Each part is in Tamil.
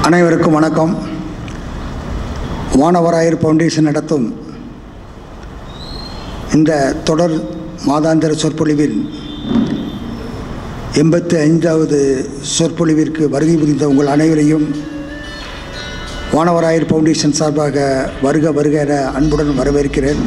அனைவருக்கும் வணக்கம் வானவராயர் ஃபவுண்டேஷன் நடத்தும் இந்த தொடர் மாதாந்திர சொற்பொழிவில் எண்பத்தி ஐந்தாவது சொற்பொழிவிற்கு வருகை புரிந்த உங்கள் அனைவரையும் வானவராயர் ஃபவுண்டேஷன் சார்பாக வருக வருக என அன்புடன் வரவேற்கிறேன்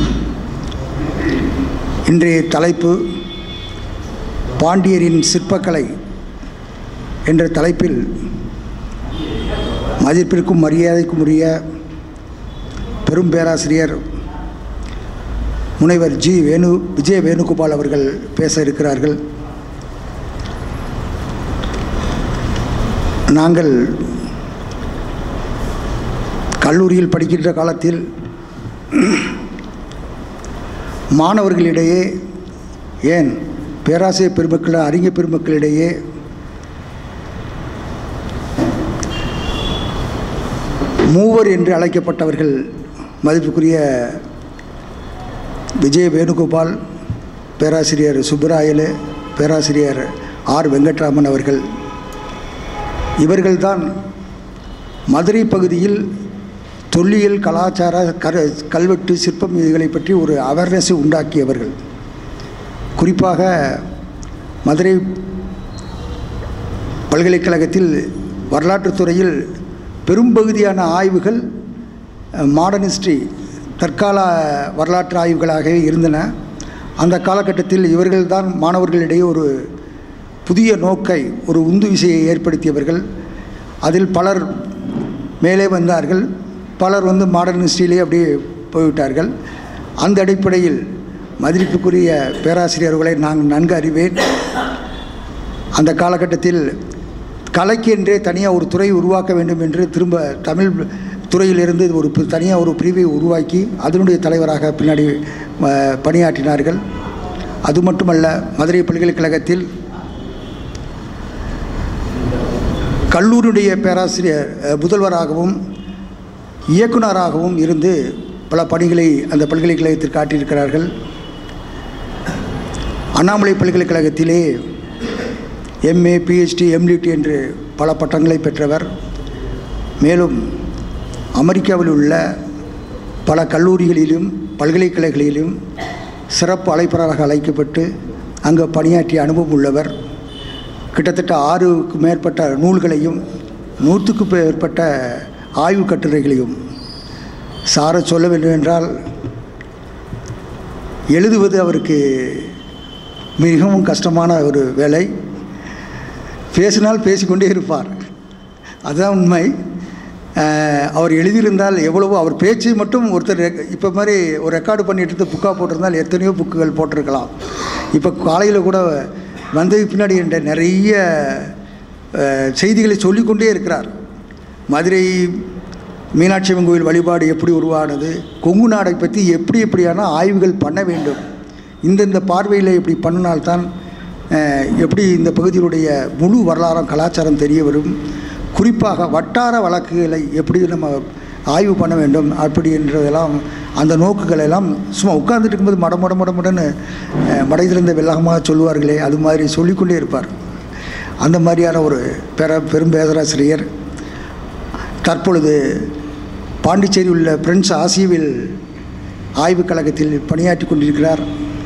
இன்றைய தலைப்பு பாண்டியரின் சிற்பக்கலை என்ற தலைப்பில் மதிப்பிற்கும் மரியாதைக்கும் உரிய பெரும் பேராசிரியர் முனைவர் ஜி வேணு விஜய வேணுகோபால் அவர்கள் பேச இருக்கிறார்கள் நாங்கள் கல்லூரியில் படிக்கின்ற காலத்தில் மாணவர்களிடையே ஏன் பேராசிரியர் பெருமக்கள் அறிஞர் பெருமக்களிடையே மூவர் என்று அழைக்கப்பட்டவர்கள் மதிப்புக்குரிய விஜய் வேணுகோபால் பேராசிரியர் சுப்பராயலு பேராசிரியர் ஆர் வெங்கட்ராமன் அவர்கள் இவர்கள்தான் மதுரை பகுதியில் தொல்லியல் கலாச்சார கர கல்வெட்டு சிற்பம் இதுகளை பற்றி ஒரு அவேர்னஸை உண்டாக்கியவர்கள் குறிப்பாக மதுரை பல்கலைக்கழகத்தில் வரலாற்றுத் துறையில் பெரும்பகுதியான ஆய்வுகள் மாடர்ன் ஹிஸ்ட்ரி தற்கால வரலாற்று ஆய்வுகளாகவே இருந்தன அந்த காலகட்டத்தில் இவர்கள்தான் மாணவர்களிடையே ஒரு புதிய நோக்கை ஒரு உந்து விசையை ஏற்படுத்தியவர்கள் அதில் பலர் மேலே வந்தார்கள் பலர் வந்து மாடர்ன் ஹிஸ்ட்ரியிலே அப்படியே போய்விட்டார்கள் அந்த அடிப்படையில் மதிப்புக்குரிய பேராசிரியர்களை நான் நன்கு அறிவேன் அந்த காலகட்டத்தில் கலைக்கென்றே தனியாக ஒரு துறை உருவாக்க வேண்டும் என்று திரும்ப தமிழ் துறையிலிருந்து ஒரு தனியாக ஒரு பிரிவை உருவாக்கி அதனுடைய தலைவராக பின்னாடி பணியாற்றினார்கள் அது மட்டுமல்ல மதுரை பல்கலைக்கழகத்தில் கல்லூரியுடைய பேராசிரியர் முதல்வராகவும் இயக்குனராகவும் இருந்து பல பணிகளை அந்த பல்கலைக்கழகத்தில் காட்டியிருக்கிறார்கள் அண்ணாமலை பல்கலைக்கழகத்திலே எம்ஏ பிஹெச்டி எம்டிடி என்று பல பட்டங்களை பெற்றவர் மேலும் அமெரிக்காவில் உள்ள பல கல்லூரிகளிலும் பல்கலைக்கழகங்களிலும் சிறப்பு அழைப்பாளராக அழைக்கப்பட்டு அங்கு பணியாற்றிய அனுபவம் உள்ளவர் கிட்டத்தட்ட ஆறுக்கு மேற்பட்ட நூல்களையும் நூற்றுக்கு மேற்பட்ட ஆய்வு கட்டுரைகளையும் சார சொல்ல வேண்டும் என்றால் எழுதுவது அவருக்கு மிகவும் கஷ்டமான ஒரு வேலை பேசினால் பேசிக்கொண்டே இருப்பார் அதுதான் உண்மை அவர் எழுதியிருந்தால் எவ்வளவோ அவர் பேச்சு மட்டும் ஒருத்தர் இப்போ மாதிரி ஒரு ரெக்கார்டு பண்ணிட்டு இருந்து புக்காக போட்டிருந்தால் எத்தனையோ புக்குகள் போட்டிருக்கலாம் இப்போ காலையில் கூட வந்ததுக்கு பின்னாடி என்ற நிறைய செய்திகளை சொல்லிக்கொண்டே இருக்கிறார் மதுரை மீனாட்சி அம்மன் கோயில் வழிபாடு எப்படி உருவானது கொங்கு நாடை பற்றி எப்படி எப்படியான ஆய்வுகள் பண்ண வேண்டும் இந்தந்த பார்வையில் இப்படி பண்ணினால்தான் எப்படி இந்த பகுதியினுடைய முழு வரலாறும் கலாச்சாரம் தெரிய வரும் குறிப்பாக வட்டார வழக்குகளை எப்படி நம்ம ஆய்வு பண்ண வேண்டும் அப்படி என்றதெல்லாம் அந்த நோக்குகள் எல்லாம் சும்மா உட்கார்ந்துட்டு இருக்கும்போது மட மட மட மடன்னு மடைதிருந்த வெள்ளகமாக சொல்லுவார்களே அது மாதிரி சொல்லிக்கொண்டே இருப்பார் அந்த மாதிரியான ஒரு பெற பெரும் பேதராசிரியர் தற்பொழுது பாண்டிச்சேரி உள்ள பிரெஞ்சு ஆசியவில் ஆய்வுக் கழகத்தில் பணியாற்றி கொண்டிருக்கிறார்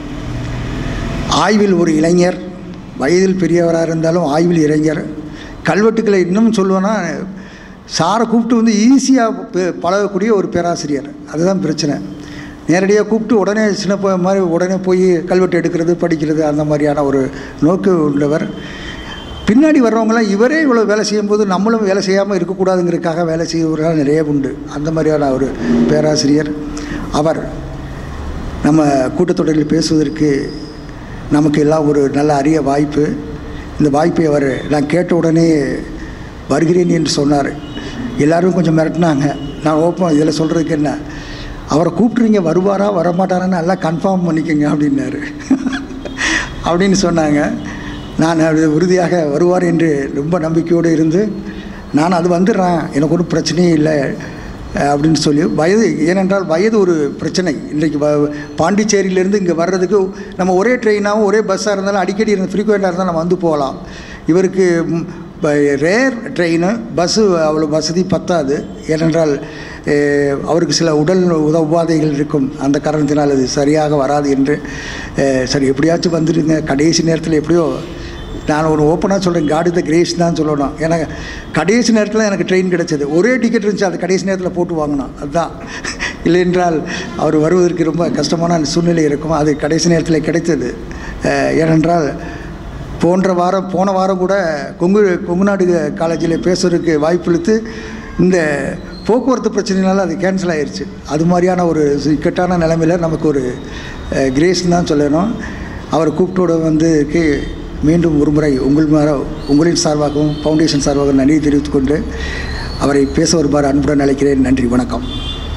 ஆய்வில் ஒரு இளைஞர் வயதில் பெரியவராக இருந்தாலும் ஆய்வில் இளைஞர் கல்வெட்டுக்களை இன்னும் சொல்லுவேன்னா சாரை கூப்பிட்டு வந்து ஈஸியாக பழகக்கூடிய ஒரு பேராசிரியர் அதுதான் பிரச்சனை நேரடியாக கூப்பிட்டு உடனே சின்ன மாதிரி உடனே போய் கல்வெட்டு எடுக்கிறது படிக்கிறது அந்த மாதிரியான ஒரு நோக்கு உள்ளவர் பின்னாடி வர்றவங்களாம் இவரே இவ்வளோ வேலை செய்யும்போது நம்மளும் வேலை செய்யாமல் இருக்கக்கூடாதுங்கிறதுக்காக வேலை செய்வர்கள் நிறைய உண்டு அந்த மாதிரியான ஒரு பேராசிரியர் அவர் நம்ம கூட்டத்தொடரில் பேசுவதற்கு நமக்கு எல்லாம் ஒரு நல்ல அரிய வாய்ப்பு இந்த வாய்ப்பை அவர் நான் கேட்ட உடனே வருகிறேன் என்று சொன்னார் எல்லோரும் கொஞ்சம் மிரட்டினாங்க நான் ஓப்பன் இதில் சொல்கிறதுக்கு என்ன அவரை கூப்பிட்றீங்க வருவாரா வரமாட்டாரான்னு நல்லா கன்ஃபார்ம் பண்ணிக்கோங்க அப்படின்னாரு அப்படின்னு சொன்னாங்க நான் அது உறுதியாக வருவார் என்று ரொம்ப நம்பிக்கையோடு இருந்து நான் அது வந்துடுறேன் எனக்கு ஒன்றும் பிரச்சனையே இல்லை அப்படின்னு சொல்லி வயது ஏனென்றால் வயது ஒரு பிரச்சனை இன்றைக்கு வ பாண்டிச்சேரியிலேருந்து இங்கே வர்றதுக்கு நம்ம ஒரே ட்ரெயினாகவும் ஒரே பஸ்ஸாக இருந்தாலும் அடிக்கடி ஃப்ரீக்வெண்ட்டாக இருந்தால் நம்ம வந்து போகலாம் இவருக்கு ம், இப்போ ரேர் ட்ரெயின் பஸ்ஸு அவ்வளோ வசதி பத்தாது ஏனென்றால் அஹ், அவருக்கு சில உடல் உத உபாதைகள் இருக்கும் அந்த காரணத்தினால் அது சரியாக வராது என்று அஹ், சரி எப்படியாச்சும் வந்துடுங்க கடைசி நேரத்தில் எப்படியோ நான் ஒரு ஓப்பனாக சொல்கிறேன் காட் த கிரேஸ் தான் சொல்லணும் ஏன்னா கடைசி நேரத்தில் எனக்கு ட்ரெயின் கிடைச்சது ஒரே டிக்கெட் இருந்துச்சு அது கடைசி நேரத்தில் போட்டு வாங்கினோம் அதுதான் இல்லை என்றால் அவர் வருவதற்கு ரொம்ப கஷ்டமான சூழ்நிலை இருக்கும் அது கடைசி நேரத்தில் கிடைத்தது அஹ், ஏனென்றால் போன்ற வாரம் போன வாரம் கூட கொங்கு கொங்குநாடு காலேஜில் பேசுறதுக்கு வாய்ப்பளித்து இந்த போக்குவரத்து பிரச்சனைனால அது கேன்சல் ஆயிருச்சு அது மாதிரியான ஒரு இக்கட்டான நிலைமையில் நமக்கு ஒரு கிரேஸ் தான் சொல்லணும் அவர் கூப்பிட்டோட வந்துக்கு மீண்டும் ஒரு முறை உங்கள் மேல உங்களின் சார்பாகவும் ஃபவுண்டேஷன் சார்பாகவும் நன்றி தெரிவித்துக் கொண்டு அவரை பேச வருமாறு அன்புடன் அழைக்கிறேன் நன்றி வணக்கம்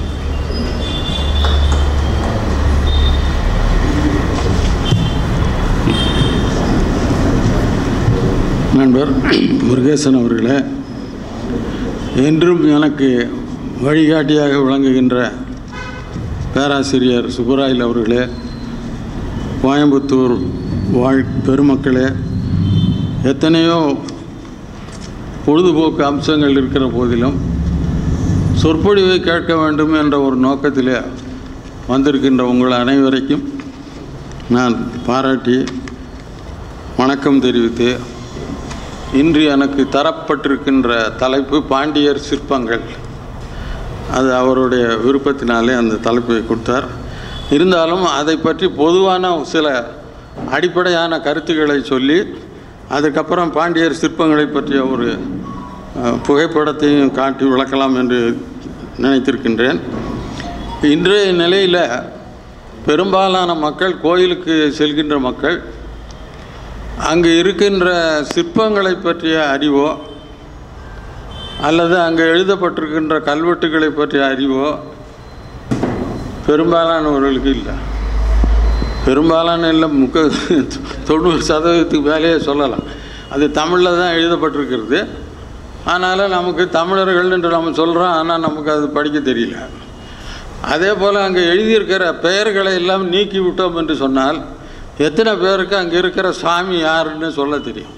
நண்பர் முருகேசன் அவர்களே என்றும் எனக்கு வழிகாட்டியாக விளங்குகின்ற பேராசிரியர் சுப்பராயல் அவர்களே கோயம்புத்தூர் வாழ் பெருமக்களே எத்தனையோ பொழுதுபோக்கு அம்சங்கள் இருக்கிற போதிலும் சொற்பொழிவை கேட்க வேண்டும் என்ற ஒரு நோக்கத்திலே வந்திருக்கின்ற உங்கள் அனைவரைக்கும் நான் பாராட்டி வணக்கம் தெரிவித்து இன்று எனக்கு தரப்பட்டிருக்கின்ற தலைப்பு பாண்டியர் சிற்பங்கள் அது அவருடைய விருப்பத்தினாலே அந்த தலைப்பை கொடுத்தார் இருந்தாலும் அதை பற்றி பொதுவான சில அடிப்படையான கருத்துக்களை சொல்லி அதுக்கப்புறம் பாண்டியர் சிற்பங்களை பற்றிய ஒரு அஹ், புகைப்படத்தையும் காட்டி விளக்கலாம் என்று நினைத்திருக்கின்றேன் இன்றைய நிலையில் பெரும்பாலான மக்கள் கோயிலுக்கு செல்கின்ற மக்கள் அங்கு இருக்கின்ற சிற்பங்களை பற்றிய அறிவோ அல்லது அங்கே எழுதப்பட்டிருக்கின்ற கல்வெட்டுகளை பற்றிய அறிவோ பெரும்பாலானவர்களுக்கு இல்லை பெரும்பாலான இல்லை முக்க தொண்ணூறு சதவீதத்துக்கு மேலேயே சொல்லலாம் அது தமிழில் தான் எழுதப்பட்டிருக்கிறது ஆனாலும் நமக்கு தமிழர்கள் என்று நம்ம சொல்கிறோம் ஆனால் நமக்கு அது படிக்க தெரியல அதே போல் அங்கே எழுதியிருக்கிற பெயர்களை எல்லாம் நீக்கி விட்டோம் என்று சொன்னால் எத்தனை பேருக்கு அங்கே இருக்கிற சாமி யாருன்னு சொல்ல தெரியும்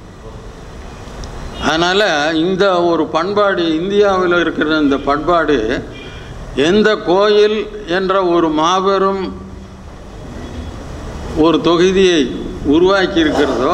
அதனால் இந்த ஒரு பண்பாடு இந்தியாவில் இருக்கிற இந்த பண்பாடு எந்த கோயில் என்ற ஒரு மாபெரும் ஒரு தொகுதியை உருவாக்கி இருக்கிறதோ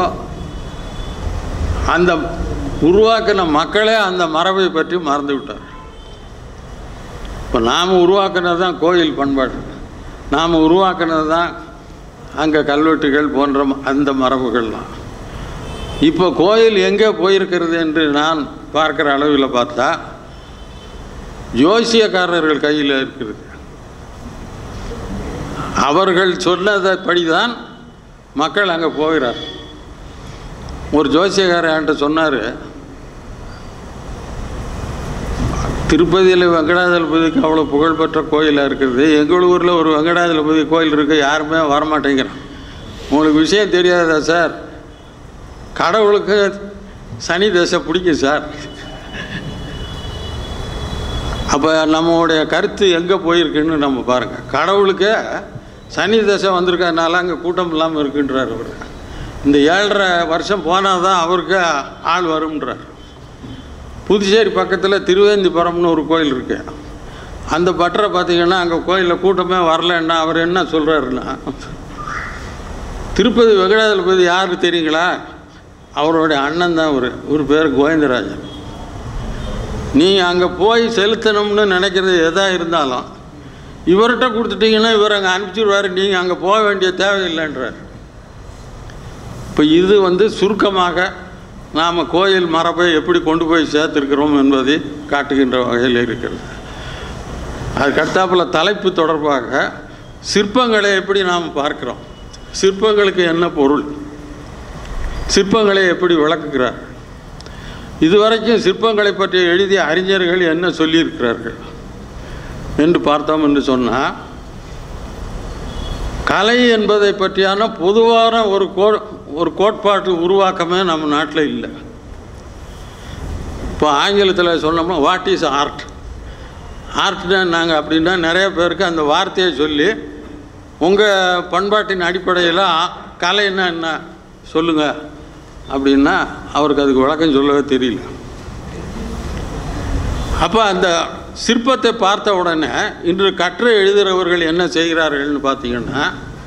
அந்த உருவாக்கின மக்களே அந்த மரபை பற்றி மறந்து விட்டார் இப்போ நாம் உருவாக்குனது தான் கோயில் பண்பாடு நாம் உருவாக்குனது தான் அங்கே கல்வெட்டுகள் போன்ற ம- அந்த மரபுகள்லாம் இப்போ கோயில் எங்கே போயிருக்கிறது என்று நான் பார்க்குற அளவில் பார்த்தா ஜோசியக்காரர்கள் கையில் இருக்கிறது அவர்கள் சொன்னதைப்படி தான் மக்கள் அங்கே போகிறார் ஒரு ஜோசியக்காரர் என்கிட்ட சொன்னார் திருப்பதியில் வெங்கடாஜலபதிக்கு அவ்வளோ புகழ்பெற்ற கோயிலாக இருக்குது எங்கள் ஊரில் ஒரு வெங்கடாஜலபதி கோயில் இருக்குது யாருமே வரமாட்டேங்கிறான் உங்களுக்கு விஷயம் தெரியாதா சார் கடவுளுக்கு சனி தசை பிடிக்கும் சார் அப்போ நம்மளுடைய கருத்து எங்கே போயிருக்குன்னு நம்ம பாருங்கள் கடவுளுக்கு சனி தசை வந்திருக்கறனால அங்கே கூட்டம் இல்லாமல் இருக்குன்றார் அவர் இந்த ஏழரை வருஷம் போனால் தான் அவருக்கு ஆள் வரும்ன்றார் புதுச்சேரி பக்கத்தில் திருவேந்திபுரம்னு ஒரு கோயில் இருக்கு அந்த பட்டரை பார்த்தீங்கன்னா அங்கே கோயிலில் கூட்டமே வரலன்னா அவர் என்ன சொல்கிறாருன்னா திருப்பதி வெங்கடாஜலபதி யாருக்கு தெரியுங்களா அவருடைய அண்ணன் தான் அவர் ஒரு பேர் கோவிந்தராஜன் நீங்கள் அங்கே போய் செலுத்தணும்னு நினைக்கிறது எதாக இருந்தாலும் இவர்கிட்ட கொடுத்துட்டீங்கன்னா இவர் அங்கே அனுப்பிச்சிடுவார் நீங்கள் அங்கே போக வேண்டிய தேவையில்லைன்றார் இப்போ இது வந்து சுருக்கமாக நாம் கோயில் மரபை எப்படி கொண்டு போய் சேர்த்திருக்கிறோம் என்பதை காட்டுகின்ற வகையில் இருக்கிறது அதுக்கடுத்தாப்புல தலைப்பு தொடர்பாக சிற்பங்களை எப்படி நாம் பார்க்கிறோம் சிற்பங்களுக்கு என்ன பொருள் சிற்பங்களை எப்படி விளக்குகிறார் இதுவரைக்கும் சிற்பங்களை பற்றி எழுதிய அறிஞர்கள் என்ன சொல்லியிருக்கிறார்கள் என்று பார்த்தோம் என்று சொன்னால் கலை என்பதை பற்றியான பொதுவான ஒரு கோ ஒரு கோட்பாட்டு உருவாக்கமே நம்ம நாட்டில் இல்லை இப்போ ஆங்கிலத்தில் சொன்னோம்னா வாட் இஸ் ஆர்ட் ஆர்ட்னா நாங்கள் அப்படின்னா நிறைய பேருக்கு அந்த வார்த்தையை சொல்லி உங்கள் பண்பாட்டின் அடிப்படையில் ஆ- கலைன்னா என்ன சொல்லுங்கள் அப்படின்னா அவருக்கு அதுக்கு விளக்கம் சொல்லவே தெரியல அப்போ அந்த சிற்பத்தை பார்த்த உடனே இன்று கற்று எழுதுகிறவர்கள் என்ன செய்கிறார்கள்னு பார்த்தீங்கன்னா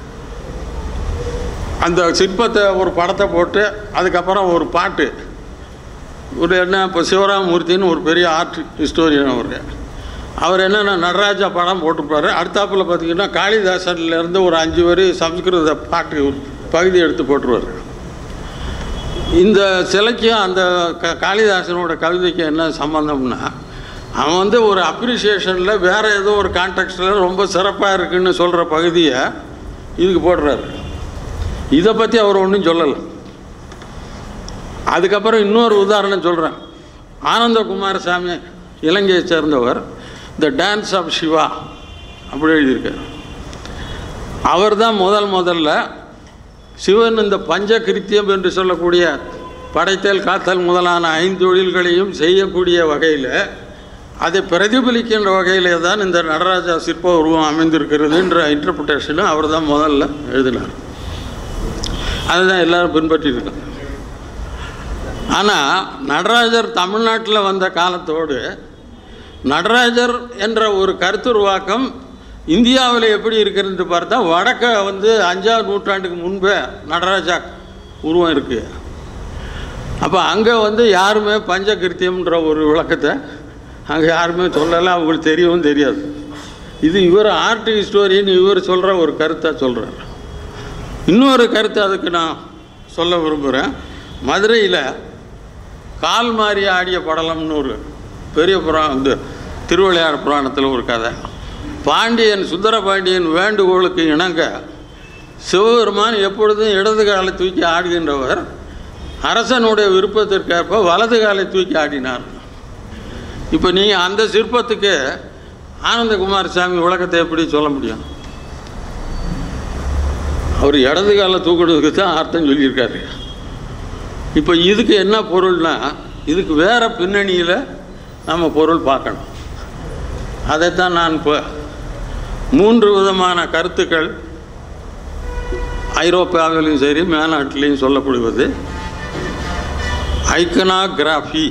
அந்த சிற்பத்தை ஒரு படத்தை போட்டு அதுக்கப்புறம் ஒரு பாட்டு ஒரு என்ன இப்போ சிவராமமூர்த்தின்னு ஒரு பெரிய ஆர்ட் ஹிஸ்டோரியன் அவர் அவர் என்னென்ன நடராஜா படம் போட்டிருப்பாரு அடுத்தாப்புல பார்த்தீங்கன்னா காளிதாசன்லேருந்து ஒரு அஞ்சு வரி சம்ஸ்கிருத பாட்டு ஒரு பகுதி எடுத்து போட்டுருவார் இந்த சிலைக்கும் அந்த க காளிதாசனோட கவிதைக்கு என்ன சம்மந்தம்னா அவன் வந்து ஒரு அப்ரிசியேஷனில் வேறு ஏதோ ஒரு கான்டெக்ஸ்டில் ரொம்ப சிறப்பாக இருக்குன்னு சொல்கிற பகுதியை இதுக்கு போடுறாரு இதை பற்றி அவர் ஒன்றும் சொல்லலை அதுக்கப்புறம் இன்னொரு உதாரணம் சொல்கிறேன் ஆனந்தகுமார சாமி இலங்கையை சேர்ந்தவர் த டான்ஸ் ஆஃப் சிவா அப்படி எழுதியிருக்கார் அவர் தான் முதல் முதல்ல சிவன் இந்த பஞ்ச கிருத்தியம் என்று சொல்லக்கூடிய படைத்தல் காத்தல் முதலான ஐந்து தொழில்களையும் செய்யக்கூடிய வகையில் அதை பிரதிபலிக்கின்ற வகையிலே தான் இந்த நடராஜா சிற்ப உருவம் அமைந்திருக்கிறதுன்ற இன்டர்பிரிட்டேஷனும் அவர் தான் முதல்ல எழுதினார் அதுதான் எல்லாரும் பின்பற்றியிருக்காங்க ஆனால் நடராஜர் தமிழ்நாட்டில் வந்த காலத்தோடு நடராஜர் என்ற ஒரு கருத்துருவாக்கம் இந்தியாவில் எப்படி இருக்கிறது பார்த்தா வடக்க வந்து அஞ்சாவது நூற்றாண்டுக்கு முன்பே நடராஜா உருவம் இருக்குது அப்போ அங்கே வந்து யாருமே பஞ்சகிருத்தியம்ன்ற ஒரு விளக்கத்தை அங்கே யாருமே சொல்லலை அவங்களுக்கு தெரியவும் தெரியாது இது இவர் ஆர்ட் ஹிஸ்டோரியன் இவர் சொல்கிற ஒரு கருத்தை சொல்கிறார் இன்னொரு கருத்து அதுக்கு நான் சொல்ல விரும்புகிறேன் மதுரையில் கால் மாறி ஆடிய படலம்னு ஒரு பெரிய புராணம் இந்த திருவிளையாட புராணத்தில் ஒரு கதை பாண்டியன் சுந்தர பாண்டியன் வேண்டுகோளுக்கு இணங்க சிவபெருமான் எப்பொழுதும் இடது காலை தூக்கி ஆடுகின்றவர் அரசனுடைய விருப்பத்திற்கேற்ப வலது காலை தூக்கி ஆடினார் இப்போ நீங்கள் அந்த சிற்பத்துக்கு ஆனந்தகுமார் சாமி விளக்கத்தை எப்படி சொல்ல முடியும் அவர் இடது காலை தூக்குறதுக்கு தான் அர்த்தம் சொல்லியிருக்காரு இப்போ இதுக்கு என்ன பொருள்னா இதுக்கு வேற பின்னணியில் நம்ம பொருள் பார்க்கணும் அதைத்தான் நான் இப்போ மூன்று விதமான கருத்துக்கள் ஐரோப்பாவிலையும் சரி மேநாட்டிலையும் சொல்லப்படுவது ஐக்கனாகிராஃபி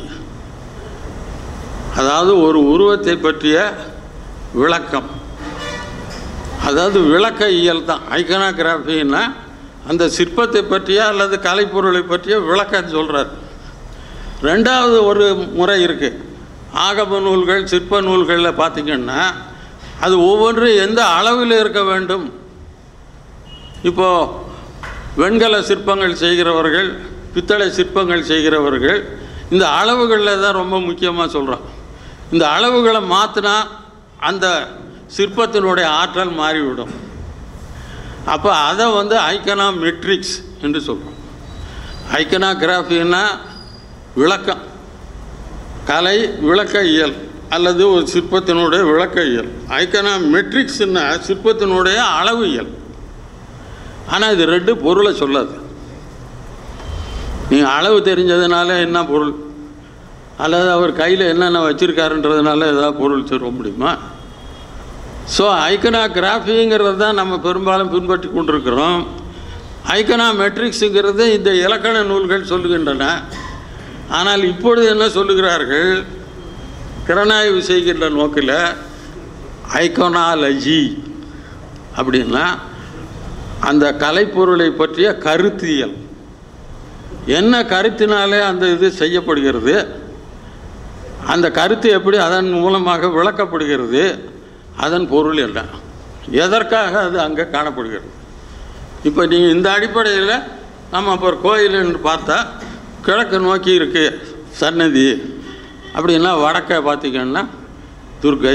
அதாவது ஒரு உருவத்தை பற்றிய விளக்கம் அதாவது விளக்க இயல் தான் ஐக்கனாகிராஃபின்னா அந்த சிற்பத்தை பற்றிய அல்லது கலைப்பொருளை பற்றிய விளக்கம் சொல்கிறார் ரெண்டாவது ஒரு முறை இருக்குது ஆகம நூல்கள் சிற்ப நூல்களில் பார்த்திங்கன்னா அது ஒவ்வொன்றும் எந்த அளவில் இருக்க வேண்டும் இப்போது வெண்கல சிற்பங்கள் செய்கிறவர்கள் பித்தளை சிற்பங்கள் செய்கிறவர்கள் இந்த அளவுகளில் தான் ரொம்ப முக்கியமாக சொல்கிறோம் இந்த அளவுகளை மாற்றினா அந்த சிற்பத்தினுடைய ஆற்றல் மாறிவிடும் அப்போ அதை வந்து ஐக்கனா மெட்ரிக்ஸ் என்று சொல்கிறோம் ஐக்கனாகிராஃபின்னா விளக்கம் கலை விளக்க இயல் அல்லது ஒரு சிற்பத்தினுடைய விளக்க இயல் ஐக்கனா மெட்ரிக்ஸ்னா சிற்பத்தினுடைய அளவு இயல் ஆனால் இது ரெண்டு பொருளை சொல்லாது நீங்கள் அளவு தெரிஞ்சதுனால என்ன பொருள் அல்லது அவர் கையில் என்னென்ன வச்சுருக்காருன்றதுனால ஏதாவது பொருள் சொல்ல முடியுமா ஸோ ஐக்கனாகிராஃபிங்கிறது தான் நம்ம பெரும்பாலும் பின்பற்றி கொண்டிருக்கிறோம் ஐக்கனா மெட்ரிக்ஸுங்கிறது இந்த இலக்கண நூல்கள் சொல்லுகின்றன ஆனால் இப்பொழுது என்ன சொல்லுகிறார்கள் திறனாய்வு செய்கின்ற நோக்கில் ஐக்கோனாலஜி அப்படின்னா அந்த கலைப்பொருளை பற்றிய கருத்தியல் என்ன கருத்தினாலே அந்த இது செய்யப்படுகிறது அந்த கருத்து எப்படி அதன் மூலமாக விளக்கப்படுகிறது அதன் பொருள் என்ன எதற்காக அது அங்கே காணப்படுகிறது இப்போ நீங்கள் இந்த அடிப்படையில் நம்ம இப்போ ஒரு கோயில்னு பார்த்தா கிழக்கு நோக்கி இருக்கு சன்னதி அப்படின்னா வடக்க பார்த்தீங்கன்னா துர்கை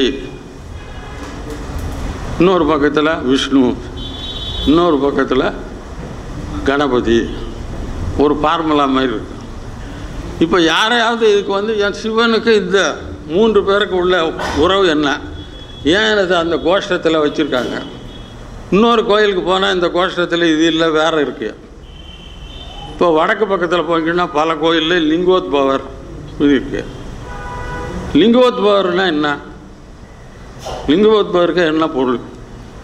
இன்னொரு பக்கத்தில் விஷ்ணு இன்னொரு பக்கத்தில் கணபதி ஒரு ஃபார்முலா மாதிரி இருக்கு இப்போ யாரையாவது இதுக்கு வந்து என் சிவனுக்கு இந்த மூன்று பேருக்கு உள்ள உறவு என்ன ஏன் அது அந்த கோஷ்டத்தில் வச்சுருக்காங்க இன்னொரு கோயிலுக்கு போனால் இந்த கோஷ்டத்தில் இது இல்லை வேறு இருக்குது இப்போ வடக்கு பக்கத்தில் போய்ங்கன்னா பல கோயிலில் லிங்கோத்பவர் இது இருக்கு லிங்கோத்பவர்னா என்ன லிங்கோத்பவருக்கு என்ன பொருள்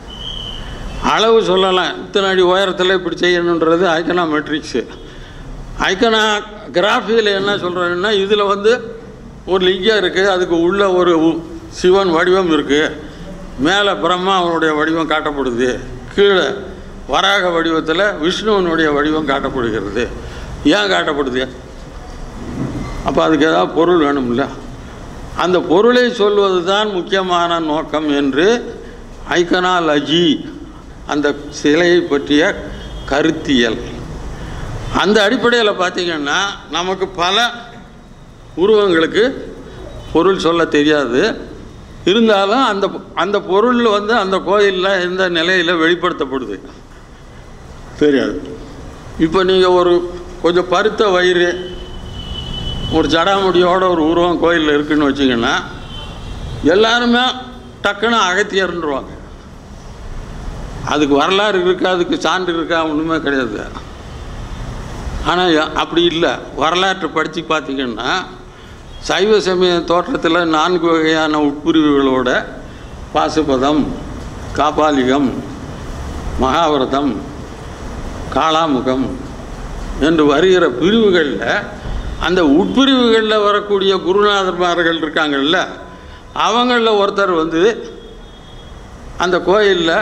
அளவு சொல்லலாம் இத்தனை அடி உயரத்தில் இப்படி செய்யணுன்றது ஐக்கனா மெட்ரிக்ஸு ஐக்கனா கிராஃபியில் என்ன சொல்கிறேன்னா இதில் வந்து ஒரு லிங்கம் இருக்குது அதுக்கு உள்ள ஒரு உ- சிவன் வடிவம் இருக்குது மேலே பிரம்மா அவனுடைய வடிவம் காட்டப்படுது கீழே வராக வடிவத்தில் விஷ்ணுவனுடைய வடிவம் காட்டப்படுகிறது ஏன் காட்டப்படுது அப்போ அதுக்கு ஏதாவது பொருள் வேணும்ல அந்த பொருளை சொல்வது தான் முக்கியமான நோக்கம் என்று ஐக்கனாலஜி அந்த சிலையை பற்றிய கருத்தியல் அந்த அடிப்படையில் பார்த்தீங்கன்னா நமக்கு பல உருவங்களுக்கு பொருள் சொல்ல தெரியாது இருந்தாலும் அந்த அந்த பொருள் வந்து அந்த கோயிலில் எந்த நிலையில் வெளிப்படுத்தப்படுது தெரியாது இப்போ நீங்கள் ஒரு கொஞ்சம் பருத்த வயிறு ஒரு ஜடாமுடியோட ஒரு உருவம் கோயிலில் இருக்குன்னு வச்சிங்கன்னா எல்லாருமே டக்குன்னு அகத்தியர்ன்றுவாங்க அதுக்கு வரலாறு இருக்கா அதுக்கு சான்று இருக்கா ஒன்றுமே கிடையாது ஆனால் அப்படி இல்லை வரலாற்றை படித்து பார்த்தீங்கன்னா சைவ சமய தோற்றத்தில் நான்கு வகையான உட்பிரிவுகளோட பாசுபதம் காபாலிகம் மகாவிரதம் காளாமுகம் என்று வருகிற பிரிவுகளில் அந்த உட்பிரிவுகளில் வரக்கூடிய குருநாதர்மார்கள் இருக்காங்கல்ல அவங்களில் ஒருத்தர் வந்து அந்த கோயிலில்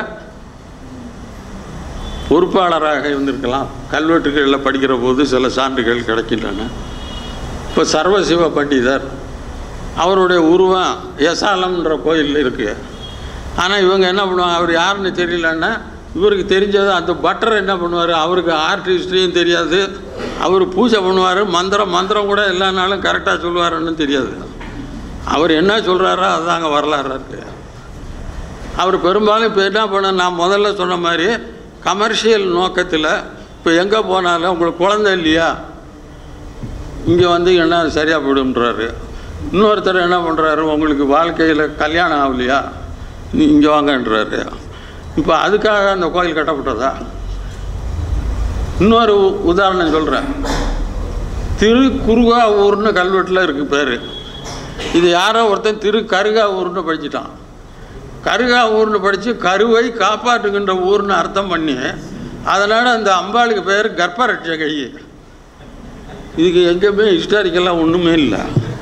பொறுப்பாளராக இருந்திருக்கலாம் கல்வெட்டுகளில் படிக்கிற போது சில சான்றுகள் கிடைக்கின்றன இப்போ சர்வசிவ பண்டிதர் அவருடைய உருவம் எசாலம்ன்ற கோயில் இருக்குது ஆனால் இவங்க என்ன பண்ணுவாங்க அவர் யாருன்னு தெரியலன்னா இவருக்கு தெரிஞ்சது அந்த பட்டர் என்ன பண்ணுவார் அவருக்கு ஆர்ட் ஹிஸ்ட்ரியும் தெரியாது அவர் பூஜை பண்ணுவார் மந்திரம் மந்திரம் கூட எல்லா நாளும் கரெக்டாக சொல்லுவாருன்னு தெரியாது அவர் என்ன சொல்கிறாரோ அதுதாங்க வரலாறு இருக்குது அவர் பெரும்பாலும் இப்போ என்ன பண்ண நான் முதல்ல சொன்ன மாதிரி கமர்ஷியல் நோக்கத்தில் இப்போ எங்கே போனாலும் உங்களுக்கு குழந்தை இல்லையா இங்கே வந்து என்ன சரியாக போயிடும்ன்றாரு இன்னொருத்தர் என்ன பண்ணுறாரு உங்களுக்கு வாழ்க்கையில் கல்யாணம் ஆகலையா நீ இங்கே வாங்கன்றாரு இப்போ அதுக்காக அந்த கோயில் கட்டப்பட்டதா இன்னொரு உ- உதாரணம் சொல்கிறேன் திரு குருகாவூர்னு கல்வெட்டில் இருக்கு பேர் இது யாரோ ஒருத்தன் திரு கருகாவூர்னு படிச்சிட்டான் கருகாவூர்னு படித்து கருவை காப்பாற்றுகின்ற ஊர்னு அர்த்தம் பண்ணி அதனால் அந்த அம்பாளுக்கு பேர் கர்ப்பரட்சகை இதுக்கு எங்கேயுமே ஹிஸ்டாரிக்கெல்லாம் ஒன்றுமே இல்லை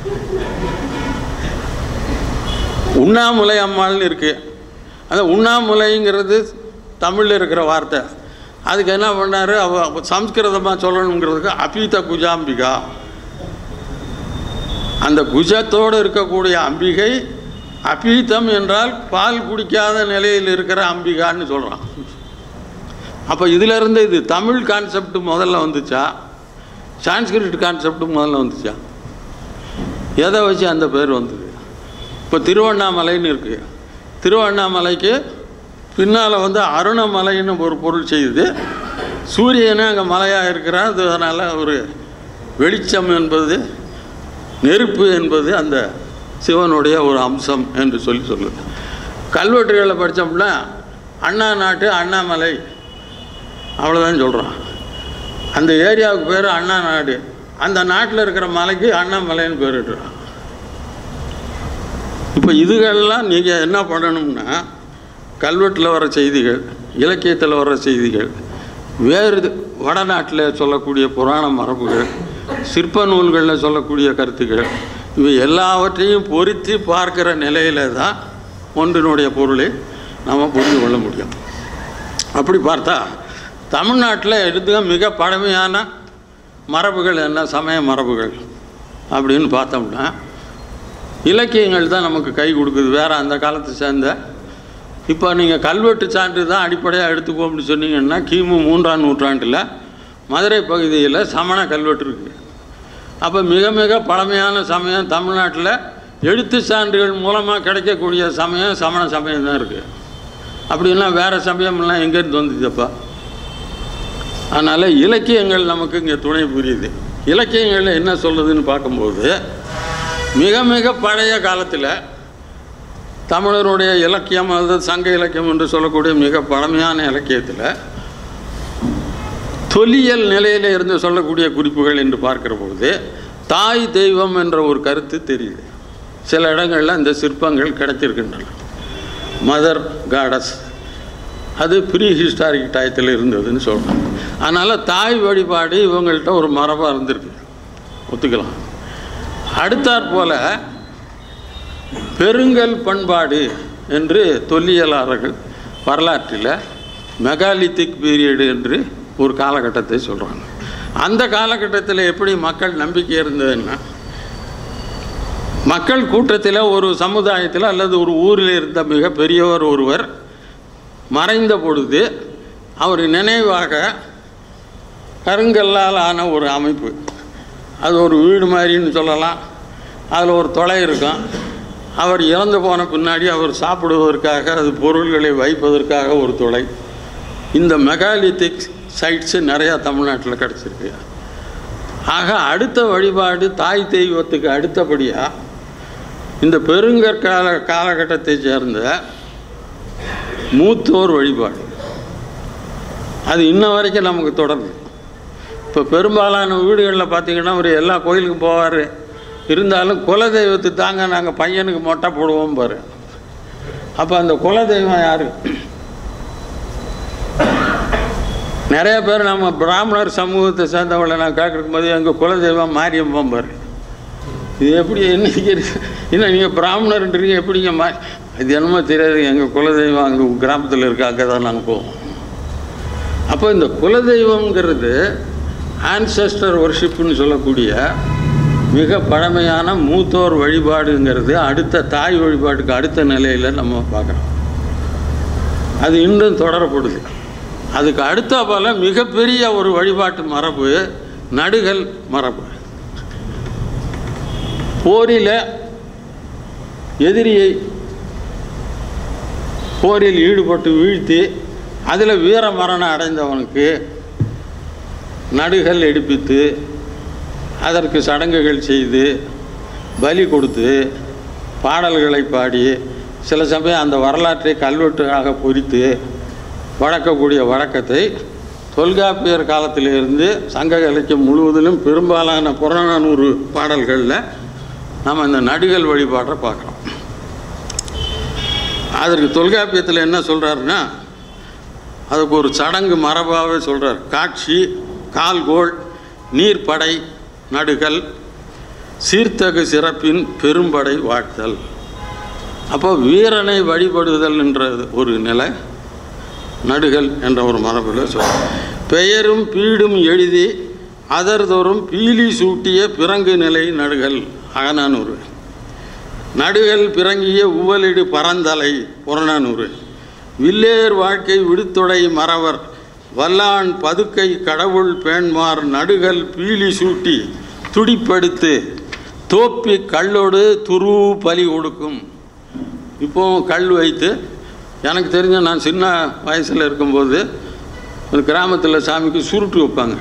உண்ணாமுலை அம்மாள்னு இருக்குது அந்த உண்ணாமுலைங்கிறது தமிழில் இருக்கிற வார்த்தை அதுக்கு என்ன பண்ணார் அவ சம்ஸ்கிருதமாக சொல்லணுங்கிறதுக்கு அபீத குஜாம்பிகா அந்த குஜத்தோடு இருக்கக்கூடிய அம்பிகை அபீதம் என்றால் பால் குடிக்காத நிலையில் இருக்கிற அம்பிகான்னு சொல்கிறான் அப்போ இதிலிருந்து இது தமிழ் கான்செப்ட் முதல்ல வந்துச்சா சான்ஸ்கிரிட் கான்செப்ட் முதல்ல வந்துச்சா எதை வச்சு அந்த பேர் வந்தது இப்போ திருவண்ணாமலைன்னு இருக்குது திருவண்ணாமலைக்கு பின்னால் வந்து அருணமலைன்னு ஒரு பொருள் செய்யுது சூரியனே அங்கே மலையாக இருக்கிறான் அது அதனால் ஒரு வெளிச்சம் என்பது நெருப்பு என்பது அந்த சிவனுடைய ஒரு அம்சம் என்று சொல்லி சொல்லுது கல்வெட்டுகளில் படித்தோம்னா அண்ணா நாட்டு அண்ணாமலை அவ்வளோதான் சொல்கிறான் அந்த ஏரியாவுக்கு பேர் அண்ணா நாடு அந்த நாட்டில் இருக்கிற மலைக்கு அண்ணாமலைன்னு பேரிட்டுறான் இப்போ இதுகள்லாம் நீங்கள் என்ன பண்ணணும்னா கல்வெட்டில் வர செய்திகள் இலக்கியத்தில் வர செய்திகள் வேறு இது- வடநாட்டில் சொல்லக்கூடிய புராண மரபுகள் சிற்ப நூல்களில் சொல்லக்கூடிய கருத்துக்கள் இவை எல்லாவற்றையும் பொருத்தி பார்க்கிற நிலையில தான் ஒன்றினுடைய பொருளை நாம் புரிந்து கொள்ள முடியும் அப்படி பார்த்தா தமிழ்நாட்டில் எடுத்துக்க மிக பழமையான மரபுகள் என்ன சமய மரபுகள் அப்படின்னு பார்த்தோம்னா இலக்கியங்கள் தான் நமக்கு கை கொடுக்குது வேறு அந்த காலத்தை சேர்ந்த இப்போ நீங்கள் கல்வெட்டு சான்று தான் அடிப்படையாக எடுத்துக்கோம்னு சொன்னீங்கன்னா கிமு மூன்றாம் நூற்றாண்டில் மதுரை பகுதியில் சமண கல்வெட்டு இருக்குது அப்போ மிக மிக பழமையான சமயம் தமிழ்நாட்டில் எழுத்து சான்றுகள் மூலமாக கிடைக்கக்கூடிய சமயம் சமண சமயம் தான் இருக்குது அப்படின்னா வேறு சமயம்லாம் எங்கேருந்து வந்துச்சுப்பா அதனால் இலக்கியங்கள் நமக்கு இங்கே துணை புரியுது இலக்கியங்கள் என்ன சொல்லுதுன்னு பார்க்கும்போது மிக மிக பழைய காலத்தில் தமிழருடைய இலக்கியம் அல்லது சங்க இலக்கியம் என்று சொல்லக்கூடிய மிக பழமையான இலக்கியத்தில் தொல்லியல் நிலையில் இருந்து சொல்லக்கூடிய குறிப்புகள் என்று பார்க்கிற பொழுது தாய் தெய்வம் என்ற ஒரு கருத்து தெரியுது சில இடங்களில் இந்த சிற்பங்கள் கிடைத்திருக்கின்றன மதர் காடஸ் அது ப்ரீ ஹிஸ்டாரிக் டயத்தில் இருந்ததுன்னு சொல்கிறாங்க அதனால் தாய் வழிபாடு இவங்கள்ட்ட ஒரு மரபாக இருந்திருக்கு ஒத்துக்கலாம் அடுத்தாற் போல பெருங்கல் பண்பாடு என்று தொல்லியலாளர்கள் வரலாற்றில் மெகாலித்திக் பீரியடு என்று ஒரு காலகட்டத்தை சொல்கிறாங்க அந்த காலகட்டத்தில் எப்படி மக்கள் நம்பிக்கை இருந்ததுன்னா மக்கள் கூட்டத்தில் ஒரு சமுதாயத்தில் அல்லது ஒரு ஊரில் இருந்த மிக பெரியவர் ஒருவர் மறைந்த பொழுது அவர் நினைவாக கருங்கல்லால் ஆன ஒரு அமைப்பு அது ஒரு வீடு மாதிரின்னு சொல்லலாம் அதில் ஒரு தொலை இருக்கும் அவர் இறந்து போன பின்னாடி அவர் சாப்பிடுவதற்காக அது பொருள்களை வைப்பதற்காக ஒரு தொலை இந்த மெகாலித்திக் சைட்ஸு நிறையா தமிழ்நாட்டில் கிடச்சிருக்கு ஆக அடுத்த வழிபாடு தாய் தெய்வத்துக்கு அடுத்தபடியாக இந்த பெருங்கற்கால காலகட்டத்தை சேர்ந்த மூத்தோர் வழிபாடு அது இன்ன வரைக்கும் நமக்கு தொடருது இப்போ பெரும்பாலான வீடுகளில் பார்த்தீங்கன்னா அவர் எல்லா கோயிலுக்கும் போவார் இருந்தாலும் குலதெய்வத்து தாங்க நாங்கள் பையனுக்கு மொட்டை போடுவோம் பாரு அப்போ அந்த குலதெய்வம் யாரு நிறைய பேர் நம்ம பிராமணர் சமூகத்தை சேர்ந்தவங்களை நான் கேட்கும் போது எங்கள் குலதெய்வம் மாரியம்மன் பாரு இது எப்படி என்ன என்ன நீங்கள் பிராமணர்ன்றீங்க எப்படிங்க மா இது என்னமோ தெரியாது எங்கள் குலதெய்வம் அங்கே கிராமத்தில் இருக்க அங்கே தான் நாங்கள் போவோம் அப்போ இந்த குலதெய்வங்கிறது ஆன்செஸ்டர் ஒர்ஷிப்னு சொல்லக்கூடிய மிக பழமையான மூத்தோர் வழிபாடுங்கிறது அடுத்த தாய் வழிபாட்டுக்கு அடுத்த நிலையில் நம்ம பார்க்குறோம் அது இன்னும் தொடரப்படுது அதுக்கு அடுத்த போல மிகப்பெரிய ஒரு வழிபாட்டு மரபு நடுகள் மரபு போரில் எதிரியை போரில் ஈடுபட்டு வீழ்த்தி அதில் வீர மரணம் அடைந்தவனுக்கு நடுகள் எடுப்பித்து அதற்கு சடங்குகள் செய்து பலி கொடுத்து பாடல்களை பாடி சில சமயம் அந்த வரலாற்றை கல்வெட்டாக பொறித்து வழக்கக்கூடிய வழக்கத்தை தொல்காப்பியர் காலத்திலிருந்து சங்க இலக்கியம் முழுவதிலும் பெரும்பாலான புறநானூறு பாடல்களில் நம்ம இந்த நடுகள் வழிபாட்டை பார்க்குறோம் அதற்கு தொல்காப்பியத்தில் என்ன சொல்கிறாருன்னா அதுக்கு ஒரு சடங்கு மரபாகவே சொல்கிறார் காட்சி கால்கோள் நீர்ப்படை நடுகள் சீர்த்தகு சிறப்பின் பெரும்படை வாழ்த்தல் அப்போ வீரனை வழிபடுதல் என்ற ஒரு நிலை நடுகள் என்ற ஒரு மரபில் சொல்ற பெயரும் பீடும் எழுதி அதர்தோறும் பீலி சூட்டிய பிறங்கு நிலை நடுகள் அகநானூறு நடுகள் பிறங்கிய உவலிடு பரந்தலை புறநானூறு வில்லேர் வாழ்க்கை விடுத்தொடை மறவர் வல்லான் பதுக்கை கடவுள் பேண்மார் நடுகள் பீலி சூட்டி துடிப்படுத்து தோப்பி கல்லோடு துரு பலி கொடுக்கும் இப்போ கல் வைத்து எனக்கு தெரிஞ்ச நான் சின்ன வயசில் இருக்கும்போது ஒரு கிராமத்தில் சாமிக்கு சுருட்டு வைப்பாங்க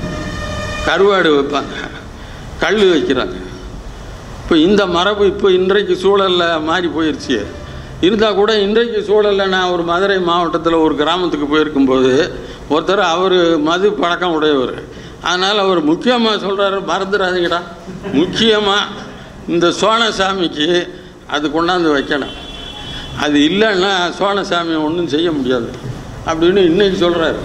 கருவாடு வைப்பாங்க கல் வைக்கிறாங்க இப்போ இந்த மரபு இப்போ இன்றைக்கு சூழலில் மாறி போயிடுச்சு இருந்தால் கூட இன்றைக்கு சூழலில் நான் ஒரு மதுரை மாவட்டத்தில் ஒரு கிராமத்துக்கு போயிருக்கும்போது ஒருத்தர் அவர் மது பழக்கம் உடையவர் அதனால் அவர் முக்கியமாக சொல்கிறாரு மறந்துடாதீங்கடா முக்கியமாக இந்த சோழசாமிக்கு அது கொண்டாந்து வைக்கணும் அது இல்லைன்னா சோழசாமி ஒன்றும் செய்ய முடியாது அப்படின்னு இன்னைக்கு சொல்கிறாரு